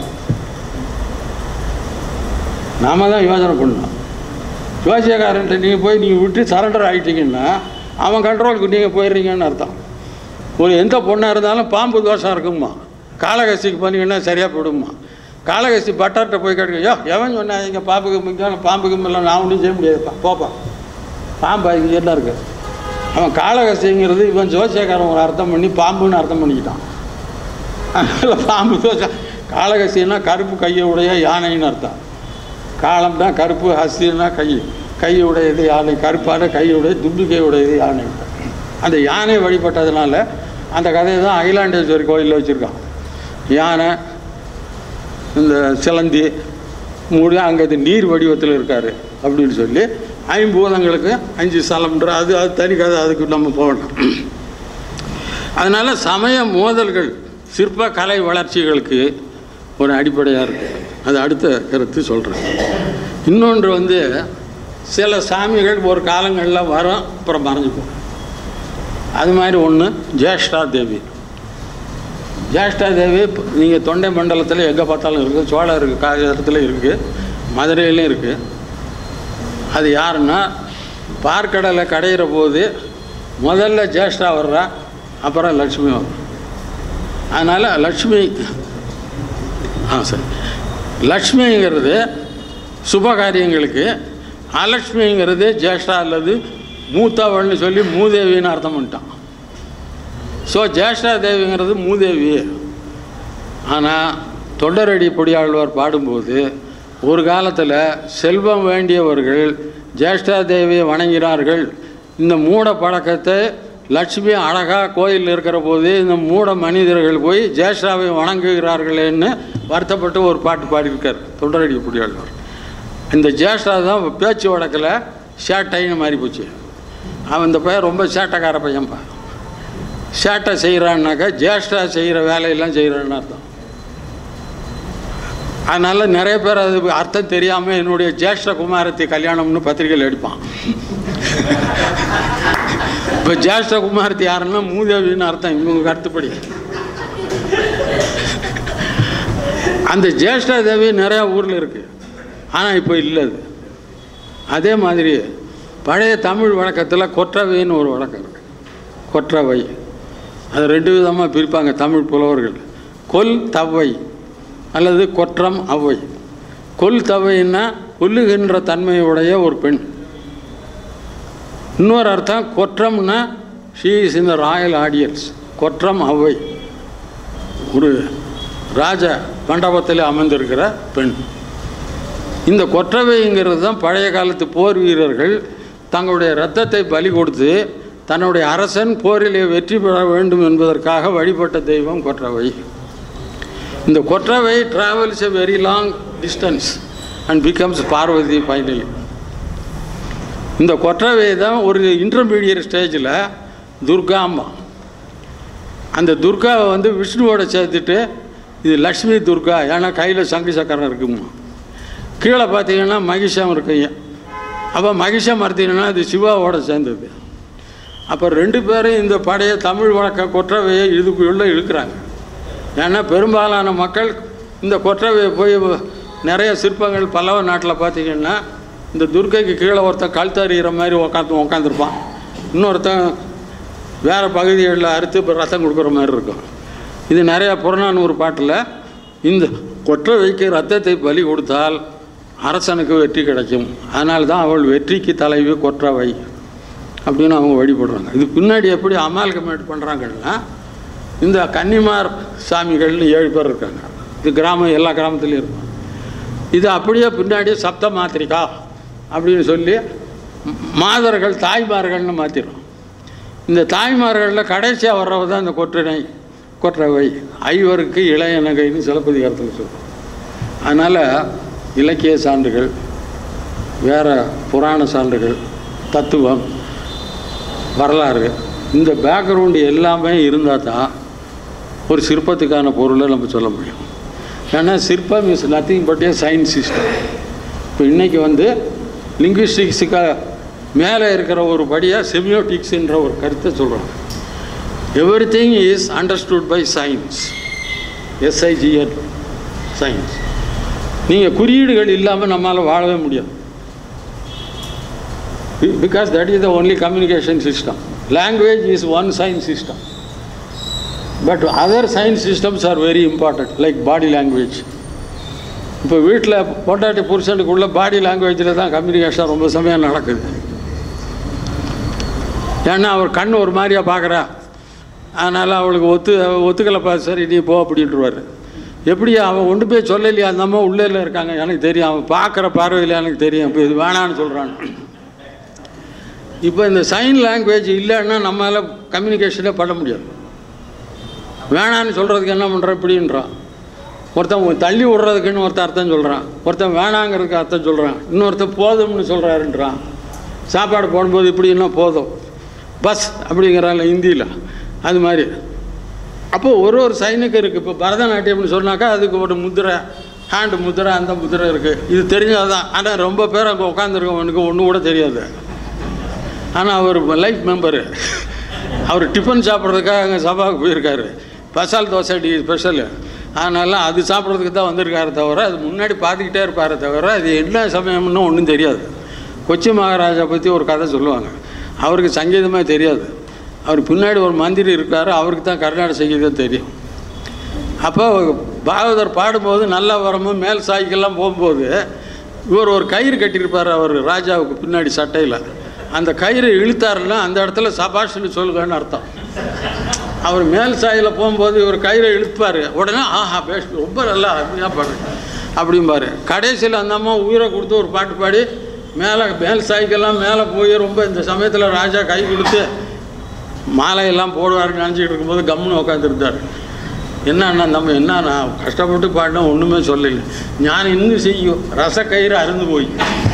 நாம தான் யோசனை பண்ணோம் ஜோசியக்காரன்ட்ட நீங்கள் போய் நீங்கள் விட்டு சரண்டர் ஆகிட்டீங்கன்னா அவன் கண்ட்ரோலுக்கு நீங்கள் போயிடுறீங்கன்னு அர்த்தம் ஒரு எந்த பொண்ணாக இருந்தாலும் பாம்பு தோஷம் இருக்குமா காலகஸ்திக்கு போனீங்கன்னா சரியாக போயிடுமா காலகஸ்தி பட்டார்கிட்ட போய் கேட்க யோ எவன் சொன்னா இங்கே பாம்புக்கு முக்கியம் பாம்புக்கு இல்லை நான் ஒன்றும் செய்ய முடியாதுப்பா போப்பா பாம்பு இங்கே என்ன இருக்கு அவன் காலகஸ்திங்கிறது இவன் ஜோசியக்காரன் ஒரு அர்த்தம் பண்ணி பாம்புன்னு அர்த்தம் பண்ணிக்கிட்டான் அதனால் பாம்பு தோஷம் காலகஸ்தின்னா கருப்பு கையை உடைய யானைன்னு அர்த்தம் காலம்னா கருப்பு ஹஸ்தினா கை கை உடையது யானை கருப்பான கை உடைய துண்டு கை உடையது யானை அந்த யானை வழிபட்டதுனால அந்த கதையை தான் அகிலாண்டேஸ்வரி கோயிலில் வச்சுருக்கான் யானை இந்த சிலந்தி மூடி அங்கே இது நீர் வடிவத்தில் இருக்கார் அப்படின்னு சொல்லி ஐம்பூதங்களுக்கு அஞ்சு ஸ்தலம்ன்ற அது அது தனி கதை அதுக்கு நம்ம போகணும் அதனால் சமய மோதல்கள் சிற்ப கலை வளர்ச்சிகளுக்கு ஒரு அடிப்படையாக இருக்குது அது அடுத்த கருத்து சொல்கிறேன் இன்னொன்று வந்து சில சாமிகள் ஒரு காலங்களில் வரும் அப்புறம் மறைஞ்சு போகும் அது மாதிரி ஒன்று ஜேஷ்டா தேவி ஜேஷ்டா தேவி நீங்கள் தொண்டை மண்டலத்தில் எங்கே பார்த்தாலும் இருக்குது சோழ இருக்குது காகிதத்தில் இருக்குது மதுரையிலையும் இருக்குது அது யாருன்னா பார்க்கடலை கடையிற போது முதல்ல ஜேஷ்டா வர்றா அப்புறம் லக்ஷ்மி வர்றா அதனால் லக்ஷ்மி ஆ சரி லக்ஷ்மிங்கிறது சுப காரியங்களுக்கு அலக்ஷ்மிங்கிறது ஜேஷ்டா அல்லது மூத்தவள்னு சொல்லி மூதேவின்னு அர்த்தம் பண்ணிட்டான் ஸோ ஜேஷ்டா தேவிங்கிறது மூதேவி ஆனால் தொண்டரடி பொடியாழ்வார் பாடும்போது ஒரு காலத்தில் செல்வம் வேண்டியவர்கள் ஜேஷ்டா தேவியை வணங்கினார்கள் இந்த மூட பழக்கத்தை லட்சுமி அழகாக கோயிலில் இருக்கிற போது இந்த மூட மனிதர்கள் போய் ஜேஷ்டாவை வணங்குகிறார்களேன்னு வருத்தப்பட்டு ஒரு பாட்டு பாடியிருக்கார் தொண்டரடி புடியாளர் இந்த ஜேஷ்டா தான் பேச்சு வழக்கில் சேட்டைன்னு மாறி போச்சு அவன் இந்த பையன் ரொம்ப சேட்டைக்கார பையன்ப்பா சேட்டை செய்கிறான்னாக்கா ஜேஷ்டா செய்கிற வேலையெல்லாம் செய்கிறான்னு அர்த்தம் அதனால் நிறைய பேர் அது அர்த்தம் தெரியாமல் என்னுடைய ஜேஷ்ட குமாரத்தை கல்யாணம்னு பத்திரிகையில் அடிப்பான் இப்போ ஜேஷ்ட குமாரத்தி யாருன்னா மூதேவின்னு அர்த்தம் இவங்க கருத்துப்படி அந்த ஜேஷ்டா தேவி நிறையா ஊரில் இருக்குது ஆனால் இப்போ இல்லை அது அதே மாதிரி பழைய தமிழ் வழக்கத்தில் கொற்றவைன்னு ஒரு வழக்கம் இருக்குது கொற்றவை அது ரெண்டு விதமாக பிரிப்பாங்க தமிழ் புலவர்கள் கொல் தவ்வை அல்லது கொற்றம் அவ்வை கொல் தவ்வைன்னா கொல்லுகின்ற தன்மையுடைய ஒரு பெண் இன்னொரு அர்த்தம் கொற்றம்னா ஷீ இஸ் இந்த ராயல் ஆடியன்ஸ் கொற்றம் அவ்வை ஒரு ராஜ மண்டபத்தில் அமர்ந்திருக்கிற பெண் இந்த கொற்றவைங்கிறது தான் பழைய காலத்து போர் வீரர்கள் தங்களுடைய இரத்தத்தை பலி கொடுத்து தன்னுடைய அரசன் போரிலே வெற்றி பெற வேண்டும் என்பதற்காக வழிபட்ட தெய்வம் கொற்றவை இந்த Kotravai travels a very long distance and becomes Parvati finally இந்த கொற்றவை தான் ஒரு இன்டர்மீடியட் ஸ்டேஜில் துர்கா அம்மா அந்த துர்காவை வந்து விஷ்ணுவோட சேர்த்துட்டு இது லக்ஷ்மி துர்கா ஏன்னா கையில் சங்கு சக்கரம் இருக்குமா கீழே பார்த்தீங்கன்னா மகிஷம் இருக்குங்க அப்போ மகிஷம் மறுத்தீங்கன்னா அது சிவாவோட சேர்ந்தது அப்போ ரெண்டு பேரும் இந்த பழைய தமிழ் வழக்க கொற்றவையை இதுக்குள்ளே இழுக்கிறாங்க ஏன்னா பெரும்பாலான மக்கள் இந்த கொற்றவையை போய் நிறைய சிற்பங்கள் பல்லவ நாட்டில் பார்த்தீங்கன்னா இந்த துர்க்கைக்கு கீழே ஒருத்தன் கழுத்தறிகிற மாதிரி உட்காந்து உட்காந்துருப்பான் இன்னொருத்தன் வேறு பகுதிகளில் அறுத்து இப்போ ரத்தம் கொடுக்குற மாதிரி இருக்கும் இது நிறையா புறநானூறு பாட்டில் இந்த கொற்றவைக்கு ரத்தத்தை பலி கொடுத்தால் அரசனுக்கு வெற்றி கிடைக்கும் அதனால தான் அவள் வெற்றிக்கு தலைவி கொற்றவை அப்படின்னு அவங்க வழிபடுறாங்க இது பின்னாடி எப்படி அமால்கமேட் பண்ணுறாங்கன்னா இந்த கன்னிமார் சாமிகள்னு ஏழு பேர் இருக்காங்க இது கிராமம் எல்லா கிராமத்துலேயும் இருக்கும் இது அப்படியே பின்னாடி சப்த மாத்திரிகா அப்படின்னு சொல்லி ம், மாதர்கள் தாய்மார்கள்னு மாற்றிடும் இந்த தாய்மார்களில் கடைசியாக வர்றவ தான் இந்த கொற்றனை கொற்றவை ஐவருக்கு இளைய நகைன்னு சிலப்பதிகாரத்தில் சொல்லும் அதனால் இலக்கிய சான்றுகள் வேறு புராண சான்றுகள் தத்துவம் வரலாறு இந்த பேக்ரவுண்டு எல்லாமே இருந்தால் தான் ஒரு சிற்பத்துக்கான பொருளை நம்ம சொல்ல முடியும் ஏன்னா சிற்பம் is nothing but a science system இப்போ இன்றைக்கி வந்து லிங்குவிஸ்டிக்ஸுக்காக மேலே இருக்கிற ஒரு படியாக செமியோட்டிக்ஸ்ன்ற ஒரு கருத்தை சொல்கிறாங்க everything is understood by science S I G N science நீங்கள் குறியீடுகள் இல்லாமல் நம்மளால் வாழவே முடியாது because that is the only communication system language is one science system but other science systems are very important like body language இப்போ வீட்டில் பொண்டாட்டி புருஷனுக்குள்ள பாடி லாங்குவேஜில் தான் கம்யூனிகேஷன் ரொம்ப சமயம் நடக்குது ஏன்னா அவர் கண் ஒரு மாதிரியாக பார்க்குறா அதனால் அவளுக்கு ஒத்து ஒத்துக்கலைப்பா சரி நீ போ அப்படின்ட்டுருவார் எப்படி அவன் கொண்டு போய் சொல்லலையா அந்த அம்மா உள்ளே இருக்காங்க எனக்கு தெரியும் அவன் பார்க்குற பார்வையில் எனக்கு தெரியும் இப்போ இது வேணான்னு சொல்கிறான் இப்போ இந்த சைன் லாங்குவேஜ் இல்லைன்னா நம்மளால் கம்யூனிகேஷனே பண்ண முடியாது வேணான்னு சொல்கிறதுக்கு என்ன பண்ணுறான் இப்படின்றான் ஒருத்தன் தள்ளி விடுறதுக்குன்னு ஒருத்தன் அர்த்தம் சொல்கிறான் ஒருத்தன் வேணாங்கிறதுக்கு அர்த்தம் சொல்கிறான் இன்னொருத்தன் போதும்னு சொல்கிறாருன்றான் சாப்பாடு போடும்போது இப்படின்னா போதும் பஸ் அப்படிங்கிறாங்க ஹிந்தியில் அது மாதிரி அப்போ ஒரு ஒரு சைனுக்கு இருக்குது இப்போ பரதநாட்டியம்னு சொன்னாக்கா அதுக்கு ஒரு முத்திரை ஹேண்டு முத்திரை அந்த முத்திரை இருக்குது இது தெரிஞ்சது தான் ஆனால் ரொம்ப பேர் அங்கே உட்காந்துருக்கவனுக்கு ஒன்று கூட தெரியாது ஆனால் அவர் லைஃப் மெம்பரு அவர் டிஃபன் சாப்பிட்றதுக்காக அங்கே சபாவுக்கு போயிருக்காரு மசால் தோசை டி ஸ்பெஷலு அதனால அது சாப்பிட்றதுக்கு தான் வந்திருக்காரு தவிர அது முன்னாடி பார்த்துக்கிட்டே இருப்பாரே தவிர அது என்ன சமயம்னு ஒன்றும் தெரியாது கொச்சி மகாராஜா பற்றி ஒரு கதை சொல்லுவாங்க அவருக்கு சங்கீதமே தெரியாது அவர் பின்னாடி ஒரு மந்திரி இருக்கார் அவருக்கு தான் கர்நாடக சங்கீதம் தெரியும் அப்போ பாகவதர் பாடும்போது நல்லா வரும்போது மேல் சாய்க்கெல்லாம் போகும்போது இவர் ஒரு கயிறு கட்டியிருப்பார் அவர் ராஜாவுக்கு பின்னாடி சட்டையில் அந்த கயிறு இழுத்தாருன்னா அந்த இடத்துல சபாஷ்னு சொல்லுங்கன்னு அர்த்தம் அவர் மேல் சாயில் போகும்போது இவர் கயிறை இழுப்பார் உடனே ஆஹா பேஷ் ரொம்ப நல்லா அருமையாக பாடு அப்படிம்பாரு கடைசியில் அந்த அம்மா உயிரை கொடுத்து ஒரு பாட்டு பாடி மேலே மேல் சாய்க்கெல்லாம் மேலே போய் ரொம்ப இந்த சமயத்தில் ராஜா கை கொடுத்து மாலையெல்லாம் போடுவாருன்னு நினச்சிக்கிட்டு இருக்கும்போது கம்முன்னு உட்காந்துருந்தார் என்னன்னா நம்ம என்ன நான் கஷ்டப்பட்டு பாடினா ஒன்றுமே சொல்லலை ஞான் இன்னும் செய்யும் ரசக்கயிறு அருந்து போய்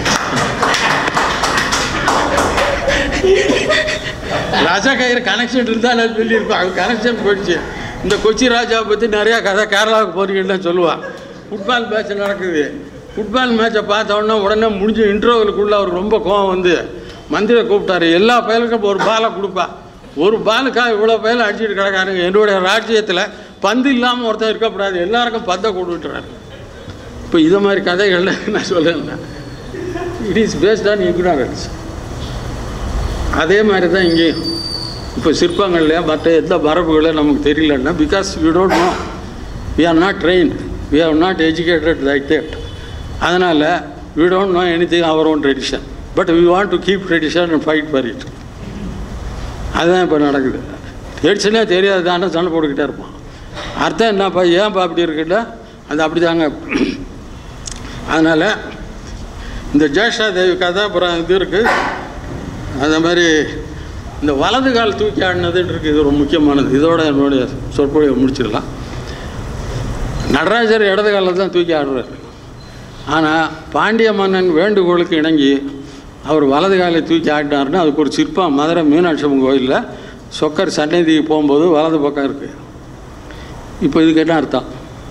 ரசக்கயிறு கனெக்ஷன் இருந்தால் நான் சொல்லியிருப்பேன் அது கனெக்ஷன் போயிடுச்சு இந்த கொச்சி ராஜாவை பற்றி நிறையா கதை கேரளாவுக்கு போறீங்கன்னு சொல்லுவாள் ஃபுட்பால் மேட்ச் நடக்குது ஃபுட்பால் மேட்சை பார்த்த உடனே உடனே முடிஞ்ச இன்டர்வலுக்குள்ளே அவர் ரொம்ப கோவம் வந்து மந்திரை கூப்பிட்டாரு எல்லா பயலுக்கும் ஒரு பாலை கொடுப்பா ஒரு பாலுக்காக இவ்வளோ பயலும் அடிச்சுட்டு கிடக்காருங்க என்னுடைய ராஜ்யத்தில் பந்து இல்லாமல் ஒருத்தன் இருக்கக்கூடாது எல்லாருக்கும் பந்தை கொடுத்துறாரு இப்போ இது மாதிரி கதைகள்ல நான் சொல்லுறேன் it is based on ignorance அதே மாதிரி தான் இங்கேயும் இப்போ சிற்பங்கள்ல மற்ற எந்த மரபுகளும் நமக்கு தெரியலன்னா because you don't know we are not train we are not educated like that அதனால் we don't know anything our own tradition but we want to keep tradition and fight for it அதுதான் இப்போ நடக்குது ட்ரெடிஷனே தெரியாது தானே சண்டை போட்டுக்கிட்டே இருப்பான் அர்த்தம் என்னப்பா ஏன்ப்பா அப்படி இருக்குல்ல அது அப்படி தாங்க அதனால் இந்த ஜேஷா தேவி கதை அப்புறம் இது இருக்குது அதே மாதிரி இந்த வலது கால் தூக்கி ஆடினதுன்னு இருக்குது இது ரொம்ப முக்கியமானது இதோட என்னுடைய சொற்பொழிவை முடிச்சிடலாம் நடராஜர் இடது காலில் தான் தூக்கி ஆடுறாரு ஆனால் பாண்டிய மன்னன் வேண்டுகோளுக்கு இணங்கி அவர் வலது காலை தூக்கி ஆடினார்னு அதுக்கு ஒரு சிற்பம் மதுரை மீனாட்சி அம்மன் கோயிலில் சொக்கர் சன்னதிக்கு போகும்போது வலது பக்கம் இருக்குது இப்போ இதுக்கு என்ன அர்த்தம்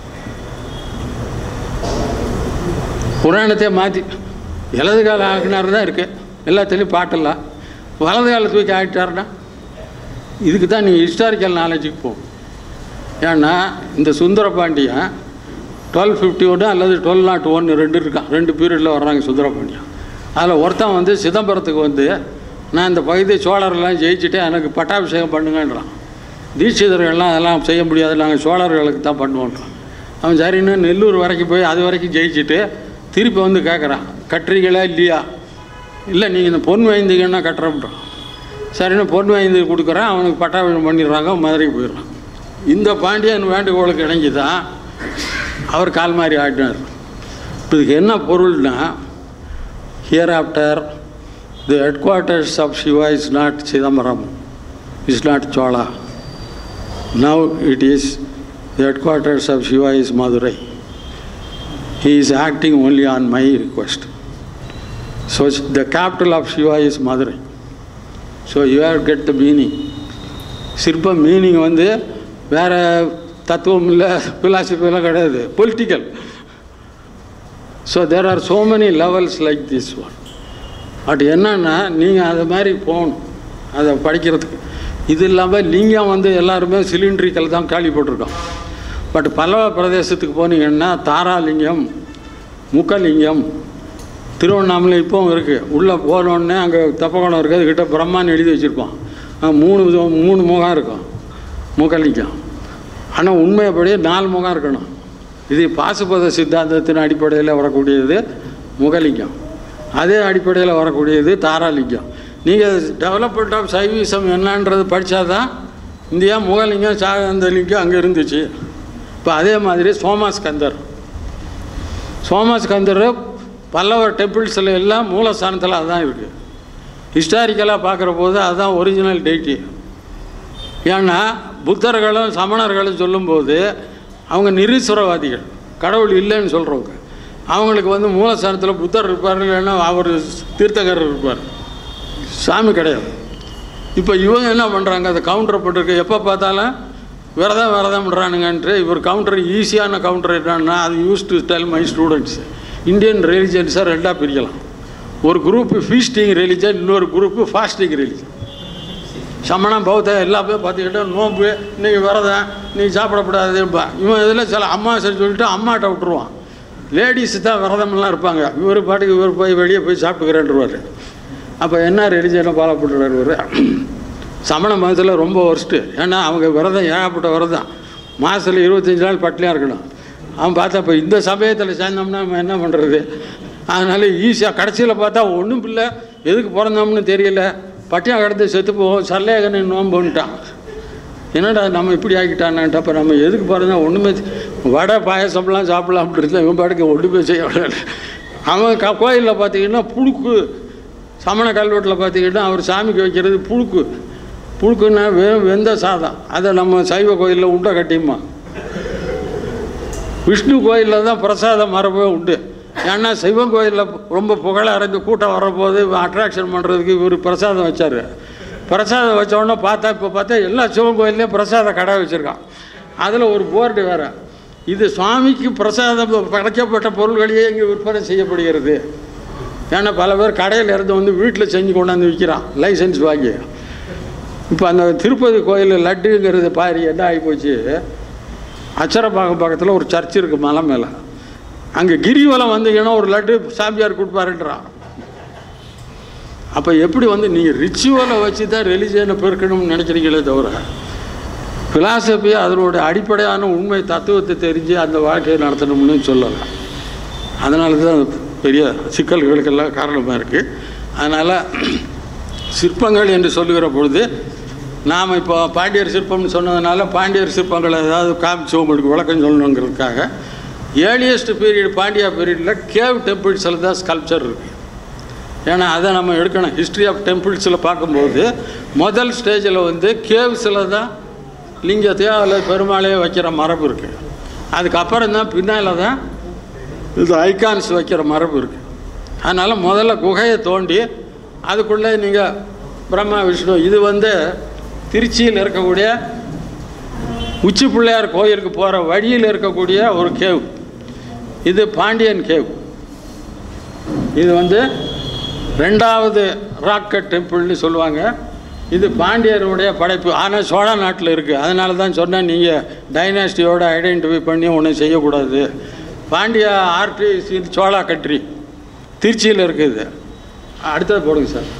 புராணத்தை மாற்றி இடது கால ஆக்கினார் தான் இருக்குது எல்லாத்துலேயும் பாட்டெல்லாம் வலது காலை தூக்கி ஆகிட்டாருன்னா இதுக்கு தான் நீங்கள் ஹிஸ்டாரிக்கல் நாலேஜுக்கு போகும் ஏன்னா இந்த சுந்தர பாண்டியன் டுவெல் ஃபிஃப்டி ஒன்று அல்லது டுவெல் நாட் ஒன்று ரெண்டு இருக்கான் ரெண்டு பீரியடில் வர்றாங்க சுந்தர பாண்டியன் அதில் ஒருத்தன் வந்து சிதம்பரத்துக்கு வந்து நான் இந்த பகுதி சோழரெல்லாம் ஜெயிச்சுட்டு எனக்கு பட்டாபிஷேகம் பண்ணுங்கன்றான் தீட்சிதர்கள்லாம் அதெல்லாம் செய்ய முடியாது நாங்கள் சோழர்களுக்கு தான் பண்ணுவோன்றான் அவன் சரின்னு நெல்லூர் வரைக்கும் போய் அது வரைக்கும் ஜெயிச்சுட்டு திருப்பி வந்து கேட்குறான் கட்டுறீங்களா இல்லையா இல்லை நீங்கள் இந்த பொன் வாய்ந்தீங்கன்னா கட்டுறோம்ன்றான் சரின்னு பொன் வாய்ந்து கொடுக்குறேன் அவனுக்கு பட்டாபிஷேகம் பண்ணிடுறாங்க மதுரைக்கு போயிடுறான் இந்த பாண்டியன் வேண்டுகோளுக்கு இணங்கி தான் அவர் கால் மாதிரி ஆடினார் இப்போ இதுக்கு என்ன பொருள்னா hereafter the headquarters of Shiva is not Chidambaram is not Chola now it is the headquarters of Shiva is Madurai he is acting only on my request. So the capital of Shiva is Madurai. So you have to get the meaning. சிற்ப மீனிங் வந்து வேற தத்துவம் இல்லை பிலாசபிலாம் கிடையாது political so there are so many levels like this one but என்னன்னா நீங்கள் அது மாதிரி போகணும் அதை படிக்கிறதுக்கு இது இல்லாமல் லிங்கம் வந்து எல்லாருமே சிலிண்ட்ரிக்கல் தான் கேள்விப்பட்டிருக்கோம் பட் பல்லவ பிரதேசத்துக்கு போனீங்கன்னா தாராலிங்கம் முக்கலிங்கம் திருவண்ணாமலை இப்போவும் இருக்குது உள்ளே போனோடனே அங்கே தப்பகுளம் இருக்குது அதுக்கிட்ட பிரம்மான்னு எழுதி வச்சுருப்பான் அங்க மூணு விதம் மூணு முகம் இருக்கும் முகலிங்கம் ஆனால் உண்மையப்படியே நாலு முகம் இருக்கணும் இது பாசுபத சித்தாந்தத்தின் அடிப்படையில் வரக்கூடியது முகலிங்கம் அதே அடிப்படையில் வரக்கூடியது தாராலிங்கம் நீங்கள் டெவலப்மெண்ட் ஆஃப் சைவீசம் என்னன்றது படித்தாதான் இந்தியா முகலிங்கம் சாகந்த லிங்கம் அங்கே இருந்துச்சு இப்போ அதே மாதிரி சோமாஸ்கந்தர் சோமாஸ்கந்தர் பல்லவர் டெம்பிள்ஸில் எல்லாம் மூலஸ்தானத்தில் அதுதான் இருக்குது ஹிஸ்டாரிக்கலாக பார்க்குற போது அதுதான் ஒரிஜினல் டேட்டி ஏன்னா புத்தர்களும் சமணர்களும் சொல்லும்போது அவங்க நிரீஸ்வரவாதிகள் கடவுள் இல்லைன்னு சொல்கிறவங்க அவங்களுக்கு வந்து மூலஸ்தானத்தில் புத்தர் இருப்பார் இல்லைன்னா அவர் தீர்த்தகர் இருப்பார் சாமி கிடையாது இப்போ இவங்க என்ன பண்ணுறாங்க அதை கவுண்டர் போட்டிருக்கு எப்போ பார்த்தாலும் விரதம் விரதம் பண்ணுறானுங்கன்ட்டு இவர் கவுண்டர் ஈஸியான கவுண்டர் என்னன்னா அது use to tell my students Indian ரிலிஜன்ஸை ரெண்டாக பிரிக்கலாம் ஒரு குரூப்பு ஃபீஸ்டிங் ரிலிஜன் இன்னொரு குரூப்பு ஃபாஸ்டிங் ரிலிஜன் சமணம் பௌத்தம் எல்லாமே பார்த்துக்கிட்டா நோம்பு இன்னைக்கு விரதம் நீ சாப்பிடக்கூடாதுப்பா இவன் இதில் சில அம்மாசை சொல்லிட்டு அம்மாட்ட விட்டுருவான் லேடிஸ் தான் விரதமெல்லாம் இருப்பாங்க இவர் பாட்டுக்கு இவர் போய் வெளியே போய் சாப்பிட்டுக்கிறேன்ருவார் அப்போ என்ன ரிலிஜனை ஃபாலோ பண்ணுறாரு இவர் சமண மதத்தில் ரொம்ப ஒர்ஸ்ட்டு ஏன்னா அவங்க விரதம் ஏகப்பட்ட விரதம் மாதத்தில் இருபத்தஞ்சி நாள் பட்டினியாக இருக்கணும் அவன் பார்த்தா இப்போ இந்த சமயத்தில் சேர்ந்தோம்னா நம்ம என்ன பண்ணுறது அதனால் ஈஸியாக கடைசியில் பார்த்தா ஒன்றும் இல்லை எதுக்கு பிறந்தோம்னு தெரியல பட்டியாக கிடந்து செத்து போவோம் சல்லேகனை நோம்புன்ட்டான் என்னடா நம்ம இப்படி ஆக்கிட்டானான்ட்டு அப்போ நம்ம எதுக்கு பிறந்தோம் ஒன்றுமே தெ- வடை பாயசம்லாம் சாப்பிடலாம் அப்படி இருந்தால் இவன் பாட்டுக்கு ஒன்றுமே செய்ய விடல அவன் க கோயிலில் பார்த்தீங்கன்னா புழுக்கு சமண கல்வெட்டில் பார்த்தீங்கன்னா அவர் சாமிக்கு வைக்கிறது புழுக்கு புழுக்குன்னா வெறும் வெந்த சாதம் அதை நம்ம சைவ கோயிலில் உண்டை கட்டியுமா விஷ்ணு கோயிலில் தான் பிரசாத மரபே உண்டு ஏன்னா சிவன் கோயிலில் ரொம்ப புகழ அடைஞ்சு கூட்டம் வரப்போது அட்ராக்ஷன் பண்ணுறதுக்கு இவர் பிரசாதம் வச்சார் பிரசாதம் வச்ச உடனே பார்த்தா இப்போ பார்த்தா எல்லா சிவன் கோயில்லையும் பிரசாத கடை வச்சுருக்கான் அதில் ஒரு போர்டு வேறு இது சுவாமிக்கு பிரசாதம் படைக்கப்பட்ட பொருள்களையே இங்கே விற்பனை செய்யப்படுகிறது ஏன்னா பல பேர் கடையில் இருந்து வந்து வீட்டில் செஞ்சு கொண்டாந்து விற்கிறான் லைசன்ஸ் வாங்கி இப்போ அந்த திருப்பதி கோயில் லட்டுங்கிறது பாரு என்ன ஆகிப்போச்சு அச்சரப்பாக்கம் பக்கத்தில் ஒரு சர்ச் இருக்குது மலை மேலே அங்கே கிரிவலம் வந்தீங்கன்னா ஒரு லட்டு சாமியார் கொடுப்பாருன்றான் அப்போ எப்படி வந்து நீங்கள் ரிச்சுவலை வச்சு தான் ரெலிஜியனை பெருக்கணும்னு நினைக்கிறீங்களே தவிர ஃபிலாசபி அதனுடைய அடிப்படையான உண்மை தத்துவத்தை தெரிஞ்சு அந்த வாழ்க்கையை நடத்தணும்னு சொல்லலை அதனால தான் பெரிய சிக்கல்களுக்கெல்லாம் காரணமாக இருக்குது அதனால் சிற்பங்கள் என்று சொல்லுகிற பொழுது நாம் இப்போ பாண்டியர் சிற்பம்னு சொன்னதுனால பாண்டியர் சிற்பங்களை ஏதாவது காமிச்சு உங்களுக்கு விளக்கம் சொல்லணுங்கிறதுக்காக ஏர்லியஸ்ட் பீரியட் பாண்டியா பீரியடில் கேவ் டெம்பிள்ஸில் தான் ஸ்கல்ப்சர் இருக்குது ஏன்னா அதை நம்ம எடுக்கணும் ஹிஸ்ட்ரி ஆஃப் டெம்பிள்ஸில் பார்க்கும்போது முதல் ஸ்டேஜில் வந்து கேவ்ஸில் தான் லிங்கத்தையோ அல்லது பெருமாளையோ வைக்கிற மரபு இருக்குது அதுக்கப்புறம் தான் பின்னால் தான் இது ஐகான்ஸ் வைக்கிற மரபு இருக்குது அதனால் முதல்ல குகையை தோண்டி அதுக்குள்ளே நீங்கள் பிரம்மா விஷ்ணு இது வந்து திருச்சியில் இருக்கக்கூடிய உச்சி பிள்ளையார் கோயிலுக்கு போகிற வழியில் இருக்கக்கூடிய ஒரு கேவ் இது பாண்டியன் கேவ் இது வந்து ரெண்டாவது ராக்கெட் டெம்பிள்னு சொல்லுவாங்க இது பாண்டியருடைய படைப்பு ஆனால் சோழ நாட்டில் இருக்குது அதனால தான் சொன்னேன் நீங்கள் டைனாஸ்டியோட ஐடென்டிஃபை பண்ணி ஒன்றும் செய்யக்கூடாது பாண்டியா ஆர்டி சோழா கட்ரி திருச்சியில் இருக்குது அடுத்தது போடுங்க சார்